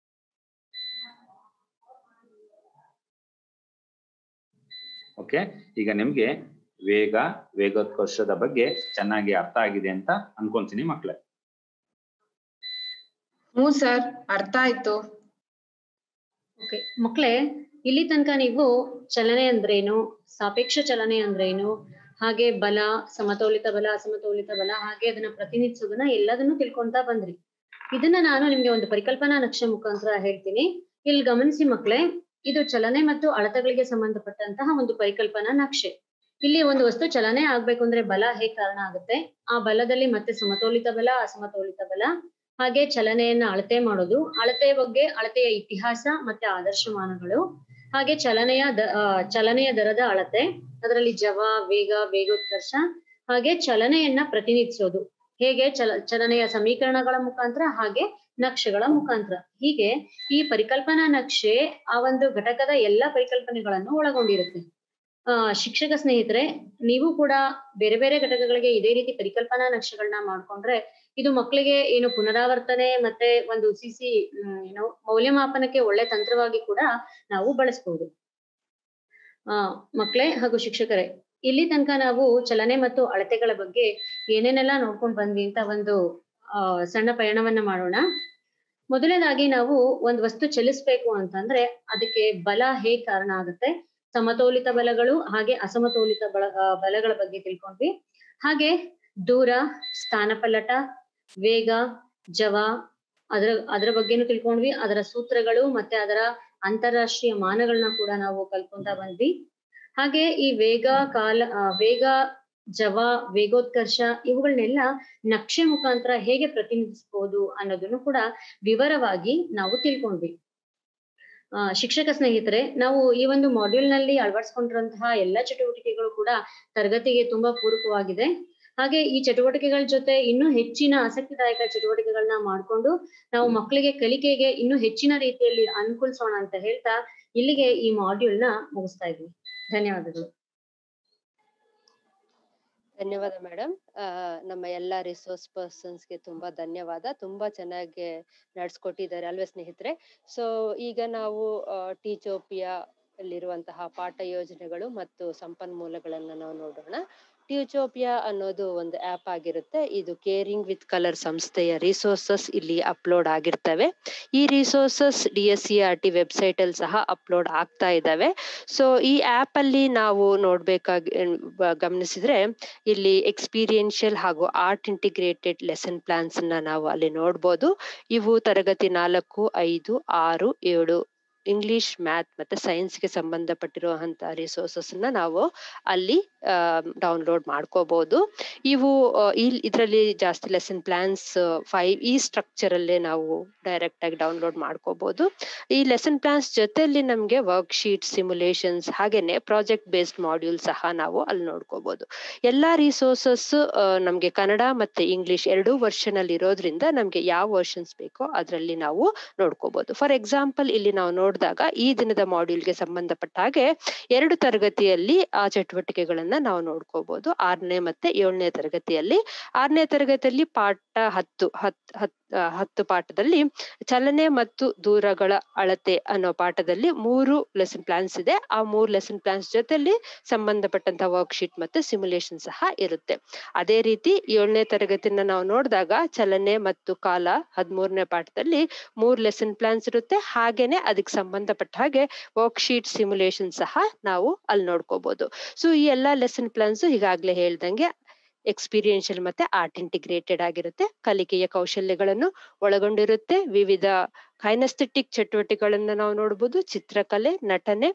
ಓಕೆ ಈಗ ನಿಮ್ಗೆ ವೇಗ ವೇಗೋತ್ಕರ್ಷದ ಬಗ್ಗೆ ಚೆನ್ನಾಗಿ ಅರ್ಥ ಆಗಿದೆ ಅಂತ ಅನ್ಕೊಂತೀನಿ ಮಕ್ಕಳೇ ಹ್ಞೂ ಸರ್ ಅರ್ಥ ಆಯ್ತು ಓಕೆ ಮಕ್ಕಳೇ ಇಲ್ಲಿ ತನಕ ನೀವು ಚಲನೆ ಅಂದ್ರೇನು ಸಾಪೇಕ್ಷ ಚಲನೆ ಅಂದ್ರೇನು ಹಾಗೆ ಬಲ ಸಮತೋಲಿತ ಬಲ ಅಸಮತೋಲಿತ ಬಲ ಹಾಗೆ ಅದನ್ನ ಪ್ರತಿನಿಧಿಸೋದನ್ನ ಎಲ್ಲದನ್ನು ತಿಳ್ಕೊಂತಾ ಬಂದ್ರಿ ಇದನ್ನ ನಾನು ನಿಮ್ಗೆ ಒಂದು ಪರಿಕಲ್ಪನಾ ನಕ್ಷೆ ಮುಖಾಂತರ ಹೇಳ್ತೀನಿ ಇಲ್ಲಿ ಗಮನಿಸಿ ಮಕ್ಕಳೇ ಇದು ಚಲನೆ ಮತ್ತು ಅಳತೆಗಳಿಗೆ ಸಂಬಂಧಪಟ್ಟಂತಹ ಒಂದು ಪರಿಕಲ್ಪನಾ ನಕ್ಷೆ ಇಲ್ಲಿ ಒಂದು ವಸ್ತು ಚಲನೆ ಆಗ್ಬೇಕು ಅಂದ್ರೆ ಬಲ ಹೇಗ್ ಕಾರಣ ಆಗುತ್ತೆ ಆ ಬಲದಲ್ಲಿ ಮತ್ತೆ ಸಮತೋಲಿತ ಬಲ ಅಸಮತೋಲಿತ ಬಲ ಹಾಗೆ ಚಲನೆಯನ್ನ ಅಳತೆ ಮಾಡೋದು ಅಳತೆಯ ಬಗ್ಗೆ ಅಳತೆಯ ಇತಿಹಾಸ ಮತ್ತೆ ಆದರ್ಶಮಾನಗಳು ಹಾಗೆ ಚಲನೆಯ ದ ಆ, ಚಲನೆಯ ದರದ ಅಳತೆ ಅದರಲ್ಲಿ ಜವ ವೇಗ ವೇಗೋತ್ಕರ್ಷ ಹಾಗೆ ಚಲನೆಯನ್ನ ಪ್ರತಿನಿಧಿಸೋದು ಹೇಗೆ ಚಲ ಚಲನೆಯ ಸಮೀಕರಣಗಳ ಮುಖಾಂತರ ಹಾಗೆ ನಕ್ಷೆಗಳ ಮುಖಾಂತರ ಹೀಗೆ ಈ ಪರಿಕಲ್ಪನಾ ನಕ್ಷೆ ಆ ಒಂದು ಘಟಕದ ಎಲ್ಲಾ ಪರಿಕಲ್ಪನೆಗಳನ್ನು ಒಳಗೊಂಡಿರುತ್ತೆ ಆ ಶಿಕ್ಷಕ ಸ್ನೇಹಿತರೆ ನೀವು ಕೂಡ ಬೇರೆ ಬೇರೆ ಘಟಕಗಳಿಗೆ ಇದೇ ರೀತಿ ಪರಿಕಲ್ಪನಾ ನಕ್ಷೆಗಳನ್ನ ಮಾಡ್ಕೊಂಡ್ರೆ ಇದು ಮಕ್ಕಳಿಗೆ ಏನು ಪುನರಾವರ್ತನೆ ಮತ್ತೆ ಒಂದು ಸಿಸಿ ಏನು ಮೌಲ್ಯಮಾಪನಕ್ಕೆ ಒಳ್ಳೆ ತಂತ್ರವಾಗಿ ಕೂಡ ನಾವು ಬಳಸಬಹುದು ಆ ಮಕ್ಕಳೇ ಹಾಗೂ ಶಿಕ್ಷಕರೇ ಇಲ್ಲಿ ತನಕ ನಾವು ಚಲನೆ ಮತ್ತು ಅಳತೆಗಳ ಬಗ್ಗೆ ಏನೇನೆಲ್ಲ ನೋಡ್ಕೊಂಡ್ ಬಂದ್ವಿ ಅಂತ ಒಂದು ಆ ಸಣ್ಣ ಪಯಣವನ್ನ ಮಾಡೋಣ ಮೊದಲನೇದಾಗಿ ನಾವು ಒಂದ್ ವಸ್ತು ಚಲಿಸ್ಬೇಕು ಅಂತಂದ್ರೆ ಅದಕ್ಕೆ ಬಲ ಹೇಗ್ ಕಾರಣ ಆಗುತ್ತೆ ಸಮತೋಲಿತ ಬಲಗಳು ಹಾಗೆ ಅಸಮತೋಲಿತ ಬಲ ಆ, ಬಲಗಳ ಬಗ್ಗೆ ತಿಳ್ಕೊಂಡ್ವಿ ಹಾಗೆ ದೂರ ಸ್ಥಾನಪಲ್ಲಟ ವೇಗ ಜವ ಅದರ ಅದರ ಬಗ್ಗೆನೂ ತಿಳ್ಕೊಂಡ್ವಿ ಅದರ ಸೂತ್ರಗಳು ಮತ್ತೆ ಅದರ ಅಂತಾರಾಷ್ಟ್ರೀಯ ಮಾನಗಳನ್ನ ಕೂಡ ನಾವು ಕಲ್ಕೊಂತ ಬಂದ್ವಿ ಹಾಗೆ ಈ ವೇಗ ಕಾಲ ಆ, ವೇಗ ಜವ ವೇಗೋತ್ಕರ್ಷ ಇವುಗಳನ್ನೆಲ್ಲ ನಕ್ಷೆ ಮುಖಾಂತರ ಹೇಗೆ ಪ್ರತಿನಿಧಿಸಬಹುದು ಅನ್ನೋದನ್ನು ಕೂಡ ವಿವರವಾಗಿ ನಾವು ತಿಳ್ಕೊಂಡ್ವಿ ಆ ಶಿಕ್ಷಕ ಸ್ನೇಹಿತರೆ ನಾವು ಈ ಒಂದು ಮಾಡ್ಯೂಲ್ ನಲ್ಲಿ ಅಳವಡಿಸ್ಕೊಂಡಿರುವಂತಹ ಎಲ್ಲಾ ಚಟುವಟಿಕೆಗಳು ಕೂಡ ತರಗತಿಗೆ ತುಂಬಾ ಪೂರಕವಾಗಿದೆ ಹಾಗೆ ಈ ಚಟುವಟಿಕೆಗಳ ಜೊತೆ ಇನ್ನೂ ಹೆಚ್ಚಿನ ಆಸಕ್ತಿದಾಯಕ ಚಟುವಟಿಕೆಗಳನ್ನ ಮಾಡ್ಕೊಂಡು ನಾವು ಮಕ್ಕಳಿಗೆ ಕಲಿಕೆಗೆ ಇನ್ನೂ ಹೆಚ್ಚಿನ ರೀತಿಯಲ್ಲಿ ಅನುಕೂಲಿಸೋಣ ಅಂತ ಹೇಳ್ತಾ ಇಲ್ಲಿಗೆ ಈ ಮಾಡ್ಯೂಲ್ ನ ಮುಗಿಸ್ತಾ ಇದ್ವಿ ಧನ್ಯವಾದಗಳು ಧನ್ಯವಾದ ಮೇಡಮ್ ನಮ್ಮ ಎಲ್ಲಾ ರಿಸೋರ್ಸ್ ಪರ್ಸನ್ಸ್ಗೆ ತುಂಬಾ ಧನ್ಯವಾದ ತುಂಬಾ ಚೆನ್ನಾಗಿ ನಡ್ಸ್ಕೊಟ್ಟಿದ್ದಾರೆ ಅಲ್ವೇ ಸ್ನೇಹಿತರೆ ಸೊ ಈಗ ನಾವು ಟೀಚೋಪಿಯಾ ಅಲ್ಲಿರುವಂತಹ ಪಾಠ ಯೋಜನೆಗಳು ಮತ್ತು ಸಂಪನ್ಮೂಲಗಳನ್ನ ನಾವು ನೋಡೋಣ ಟ್ಯೂಚೋಪಿಯಾ ಅನ್ನೋದು ಒಂದು ಆಪ್ ಆಗಿರುತ್ತೆ ಇದು ಕೇರಿಂಗ್ ವಿತ್ ಕಲರ್ ಸಂಸ್ಥೆಯ ರಿಸೋರ್ಸಸ್ ಇಲ್ಲಿ ಅಪ್ಲೋಡ್ ಆಗಿರ್ತವೆ ಈ resources D S C R T website ಅಲ್ಲಿ ಸಹ ಅಪ್ಲೋಡ್ ಆಗ್ತಾ ಇದ್ದಾವೆ ಸೊ ಈ ಆಪ್ ಅಲ್ಲಿ ನಾವು ನೋಡ್ಬೇಕಾಗಿ ಬ- ಗಮನಿಸಿದ್ರೆ ಇಲ್ಲಿ ಎಕ್ಸ್ಪೀರಿಯನ್ಷಿಯಲ್ ಹಾಗೂ ಆರ್ಟ್ ಇಂಟಿಗ್ರೇಟೆಡ್ ಲೆಸನ್ ಪ್ಲಾನ್ಸ್ ನ ನಾವು ಅಲ್ಲಿ ನೋಡ್ಬೋದು ಇವು ತರಗತಿ ನಾಲ್ಕು ಐದು ಆರು ಏಳು ಇಂಗ್ಲಿಷ್ ಮ್ಯಾಥ್ ಮತ್ತೆ ಸೈನ್ಸ್ ಗೆ ಸಂಬಂಧಪಟ್ಟಿರುವಂತಹ ರಿಸೋರ್ಸಸ್ ನ ನಾವು ಅಲ್ಲಿ ಡೌನ್ಲೋಡ್ ಮಾಡ್ಕೋಬಹುದು ಇವು ಆ, ಇಲ್ ಇದರಲ್ಲಿ ಜಾಸ್ತಿ ಲೆಸನ್ ಪ್ಲಾನ್ಸ್ ಫೈವ್ ಈ ಸ್ಟ್ರಕ್ಚರ್ ಅಲ್ಲೇ ನಾವು ಡೈರೆಕ್ಟ್ ಆಗಿ ಡೌನ್ಲೋಡ್ ಮಾಡ್ಕೋಬಹುದು ಈ ಲೆಸನ್ ಪ್ಲಾನ್ಸ್ ಜೊತೆಲಿ ನಮ್ಗೆ ವರ್ಕ್ ಶೀಟ್ ಸಿಮ್ಯುಲೇಷನ್ಸ್ ಹಾಗೇನೆ ಪ್ರಾಜೆಕ್ಟ್ ಬೇಸ್ಡ್ ಮಾಡ್ಯೂಲ್ ಸಹ ನಾವು ಅಲ್ಲಿ ನೋಡ್ಕೋಬಹುದು ಎಲ್ಲಾ ರಿಸೋರ್ಸಸ್ ನಮ್ಗೆ ಕನ್ನಡ ಮತ್ತೆ ಇಂಗ್ಲಿಷ್ ಎರಡೂ ವರ್ಷನ್ ಅಲ್ಲಿ ಇರೋದ್ರಿಂದ ನಮ್ಗೆ ಯಾವ ವರ್ಷನ್ಸ್ ಬೇಕೋ ಅದರಲ್ಲಿ ನಾವು ನೋಡ್ಕೋಬಹುದು ಫಾರ್ ಎಕ್ಸಾಂಪಲ್ ಇಲ್ಲಿ ನಾವು ನೋಡಿದಾಗ ಈ ದಿನದ ಮಾಡ್ಯೂಲ್ಗೆ ಸಂಬಂಧಪಟ್ಟ ಹಾಗೆ ಎರಡು ತರಗತಿಯಲ್ಲಿ ಆ ಚಟುವಟಿಕೆಗಳನ್ನ ನಾವು ನೋಡ್ಕೋಬಹುದು ಆರನೇ ಮತ್ತೆ ಏಳನೇ ತರಗತಿಯಲ್ಲಿ ಆರನೇ ತರಗತಿಯಲ್ಲಿ ಪಾಠ ಹತ್ತು ಹತ್ ಹತ್ ಆ, ಹತ್ತು ಪಾಠದಲ್ಲಿ ಚಲನೆ ಮತ್ತು ದೂರಗಳ ಅಳತೆ ಅನ್ನೋ ಪಾಠದಲ್ಲಿ ಮೂರು ಲೆಸನ್ ಪ್ಲಾನ್ಸ್ ಇದೆ ಆ ಮೂರು ಲೆಸನ್ ಪ್ಲಾನ್ಸ್ ಜೊತೆಲಿ ಸಂಬಂಧಪಟ್ಟಂತ ವರ್ಕ್ಶೀಟ್ ಮತ್ತೆ ಸಿಮ್ಯುಲೇಷನ್ ಸಹ ಇರುತ್ತೆ ಅದೇ ರೀತಿ ಏಳನೇ ತರಗತಿನ ನಾವು ನೋಡಿದಾಗ ಚಲನೆ ಮತ್ತು ಕಾಲ ಹದಿಮೂರನೇ ಪಾಠದಲ್ಲಿ ಮೂರ್ ಲೆಸನ್ ಪ್ಲಾನ್ಸ್ ಇರುತ್ತೆ ಹಾಗೇನೆ ಅದಕ್ಕೆ ಸಂಬಂಧಪಟ್ಟ ಹಾಗೆ ವರ್ಕ್ಶೀಟ್ ಸಿಮ್ಯುಲೇಷನ್ ಸಹ ನಾವು ಅಲ್ಲಿ ನೋಡ್ಕೋಬಹುದು ಸೊ ಈ ಎಲ್ಲಾ ಲೆಸನ್ ಪ್ಲಾನ್ಸ್ ಈಗಾಗ್ಲೇ ಹೇಳ್ದಂಗೆ ಎಕ್ಸ್ಪೀರಿಯನ್ಷಿಯಲ್ ಮತ್ತೆ ಆರ್ಟ್ ಇಂಟಿಗ್ರೇಟೆಡ್ ಆಗಿರುತ್ತೆ ಕಲಿಕೆಯ ಕೌಶಲ್ಯಗಳನ್ನು ಒಳಗೊಂಡಿರುತ್ತೆ ವಿವಿಧ ಕೈನಸ್ಥೆಟಿಕ್ ಚಟುವಟಿಕೆಗಳನ್ನ ನಾವು ನೋಡ್ಬೋದು ಚಿತ್ರಕಲೆ ನಟನೆ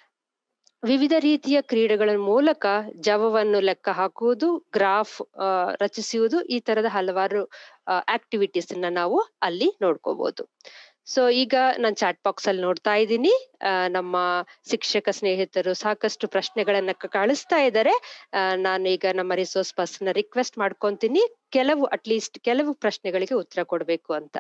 ವಿವಿಧ ರೀತಿಯ ಕ್ರೀಡೆಗಳ ಮೂಲಕ ಜವವನ್ನು ಲೆಕ್ಕ ಹಾಕುವುದು ಗ್ರಾಫ್ ರಚಿಸುವುದು ಈ ತರದ ಹಲವಾರು ಆಕ್ಟಿವಿಟೀಸ್ ನ ನಾವು ಅಲ್ಲಿ ನೋಡ್ಕೋಬಹುದು ಸೊ ಈಗ ನಾನು ಚಾಟ್ ಬಾಕ್ಸ್ ಅಲ್ಲಿ ನೋಡ್ತಾ ಇದ್ದೀನಿ ಆ, ನಮ್ಮ ಶಿಕ್ಷಕ ಸ್ನೇಹಿತರು ಸಾಕಷ್ಟು ಪ್ರಶ್ನೆಗಳನ್ನ ಕ- ಕಳಿಸ್ತಾ ಇದ್ದಾರೆ ಆ, ನಾನು ಈಗ ನಮ್ಮ ರಿಸೋರ್ಸ್ ಪರ್ಸನ್ ರಿಕ್ವೆಸ್ಟ್ ಮಾಡ್ಕೊಂತೀನಿ ಕೆಲವು ಅಟ್ಲೀಸ್ಟ್ ಕೆಲವು ಪ್ರಶ್ನೆಗಳಿಗೆ ಉತ್ತರ ಕೊಡ್ಬೇಕು ಅಂತ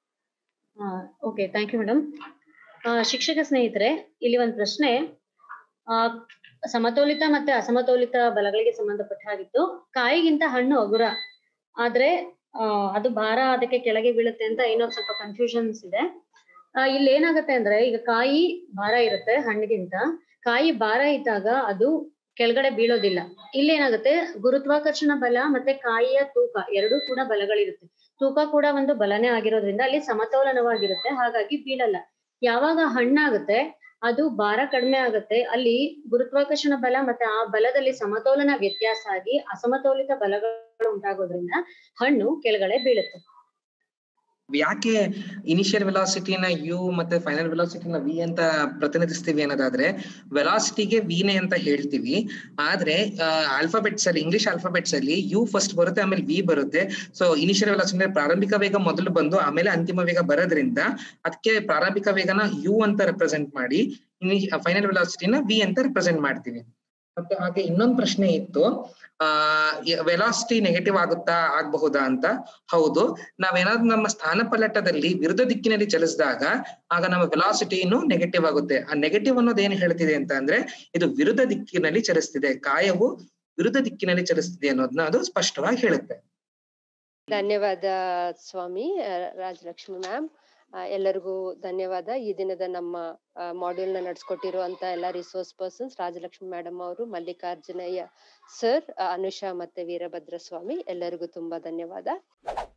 ಓಕೆ ಥ್ಯಾಂಕ್ ಯು ಮೇಡಮ್ ಶಿಕ್ಷಕ ಸ್ನೇಹಿತರೆ ಇಲ್ಲಿ ಒಂದು ಪ್ರಶ್ನೆ ಆ, ಸಮತೋಲಿತ ಮತ್ತೆ ಅಸಮತೋಲಿತ ಬಲಗಳಿಗೆ ಸಂಬಂಧಪಟ್ಟ ಹಾಗಿತ್ತು ಕಾಯಿಗಿಂತ ಹಣ್ಣು ಹಗುರ ಆದ್ರೆ ಆ, ಅದು ಭಾರ ಅದಕ್ಕೆ ಕೆಳಗೆ ಬೀಳುತ್ತೆ ಅಂತ ಏನೋ ಸ್ವಲ್ಪ ಕನ್ಫ್ಯೂಷನ್ಸ್ ಇದೆ ಆ, ಇಲ್ಲಿ ಏನಾಗುತ್ತೆ ಅಂದ್ರೆ ಈಗ ಕಾಯಿ ಭಾರ ಇರುತ್ತೆ ಹಣ್ಣಿಗಿಂತ ಕಾಯಿ ಭಾರ ಇದ್ದಾಗ ಅದು ಕೆಳಗಡೆ ಬೀಳೋದಿಲ್ಲ ಇಲ್ಲಿ ಏನಾಗುತ್ತೆ ಗುರುತ್ವಾಕರ್ಷಣ ಬಲ ಮತ್ತೆ ಕಾಯಿಯ ತೂಕ ಎರಡೂ ಕೂಡ ಬಲಗಳಿರುತ್ತೆ ತೂಕ ಕೂಡ ಒಂದು ಬಲನೇ ಆಗಿರೋದ್ರಿಂದ ಅಲ್ಲಿ ಸಮತೋಲನವಾಗಿರುತ್ತೆ ಹಾಗಾಗಿ ಬೀಳಲ್ಲ ಯಾವಾಗ ಹಣ್ಣಾಗುತ್ತೆ ಅದು ಭಾರ ಕಡಿಮೆ ಆಗುತ್ತೆ ಅಲ್ಲಿ ಗುರುತ್ವಾಕರ್ಷಣ ಬಲ ಮತ್ತೆ ಆ ಬಲದಲ್ಲಿ ಸಮತೋಲನ ವ್ಯತ್ಯಾಸ ಆಗಿ ಅಸಮತೋಲಿತ ಬಲಗಳು ಉಂಟಾಗೋದ್ರಿಂದ ಹಣ್ಣು ಕೆಳಗಡೆ ಬೀಳುತ್ತೆ ಯಾಕೆ ಇನಿಷಿಯಲ್ ವೆಲಾಸಿಟಿನ ಯು ಮತ್ತೆ ಫೈನಲ್ ವೆಲಾಸಿಟಿನ ವಿ ಅಂತ ಪ್ರತಿನಿಧಿಸ್ತೀವಿ ಅನ್ನೋದಾದ್ರೆ ವೆಲಾಸಿಟಿಗೆ ವಿನೆ ಅಂತ ಹೇಳ್ತೀವಿ ಆದ್ರೆ ಆಲ್ಫಾಬೆಟ್ಸ್ ಅಲ್ಲಿ ಇಂಗ್ಲಿಷ್ ಆಲ್ಫಾಬೆಟ್ಸ್ ಅಲ್ಲಿ ಯು ಫಸ್ಟ್ ಬರುತ್ತೆ ಆಮೇಲೆ ವಿ ಬರುತ್ತೆ ಸೊ ಇನಿಷಿಯಲ್ ವೆಲಾಸಿಟಿ ಅಂದ್ರೆ ಪ್ರಾರಂಭಿಕ ವೇಗ ಮೊದಲು ಬಂದು ಆಮೇಲೆ ಅಂತಿಮ ವೇಗ ಬರೋದ್ರಿಂದ ಅದಕ್ಕೆ ಪ್ರಾರಂಭಿಕ ವೇಗನ ಯು ಅಂತ ರೆಪ್ರೆಸೆಂಟ್ ಮಾಡಿ ಫೈನಲ್ ವೆಲಾಸಿಟಿನ ವಿ ಅಂತ ರೆಪ್ರೆಸೆಂಟ್ ಮಾಡ್ತೀವಿ ಮತ್ತೆ ಹಾಗೆ ಇನ್ನೊಂದು ಪ್ರಶ್ನೆ ಇತ್ತು ಆ ವೆಲಾಸಿಟಿ ನೆಗೆಟಿವ್ ಆಗುತ್ತಾ ಆಗಬಹುದಾ ಅಂತ ಹೌದು ನಾವೇನಾದ್ರೂ ನಮ್ಮ ಸ್ಥಾನಪಲ್ಲಟದಲ್ಲಿ ವಿರುದ್ಧ ದಿಕ್ಕಿನಲ್ಲಿ ಚಲಿಸಿದಾಗ ಆಗ ನಮ್ಮ ವೆಲಾಸಿಟಿನು ನೆಗೆಟಿವ್ ಆಗುತ್ತೆ ಆ ನೆಗೆಟಿವ್ ಅನ್ನೋದು ಏನ್ ಹೇಳ್ತಿದೆ ಅಂತ ಅಂದ್ರೆ ಇದು ವಿರುದ್ಧ ದಿಕ್ಕಿನಲ್ಲಿ ಚಲಿಸ್ತಿದೆ ಕಾಯವು ವಿರುದ್ಧ ದಿಕ್ಕಿನಲ್ಲಿ ಚಲಿಸ್ತಿದೆ ಅನ್ನೋದನ್ನ ಅದು ಸ್ಪಷ್ಟವಾಗಿ ಹೇಳುತ್ತೆ ಧನ್ಯವಾದ ಸ್ವಾಮಿ ಆ, ರಾಜಲಕ್ಷ್ಮಿ ಮ್ಯಾಮ್ ಎಲ್ಲರಿಗೂ ಧನ್ಯವಾದ ಈ ದಿನದ ನಮ್ಮ ಮಾಡ್ಯೂಲ್ ನ ನಡ್ಸ್ಕೊಟ್ಟಿರುವಂತ ಎಲ್ಲ ರಿಸೋರ್ಸ್ ಪರ್ಸನ್ಸ್ ರಾಜಲಕ್ಷ್ಮಿ ಮೇಡಮ್ ಅವರು ಮಲ್ಲಿಕಾರ್ಜುನಯ್ಯ ಸರ್ ಅನುಷಾ ಮತ್ತೆ ವೀರಭದ್ರ ಸ್ವಾಮಿ ಎಲ್ಲರಿಗೂ ತುಂಬಾ ಧನ್ಯವಾದ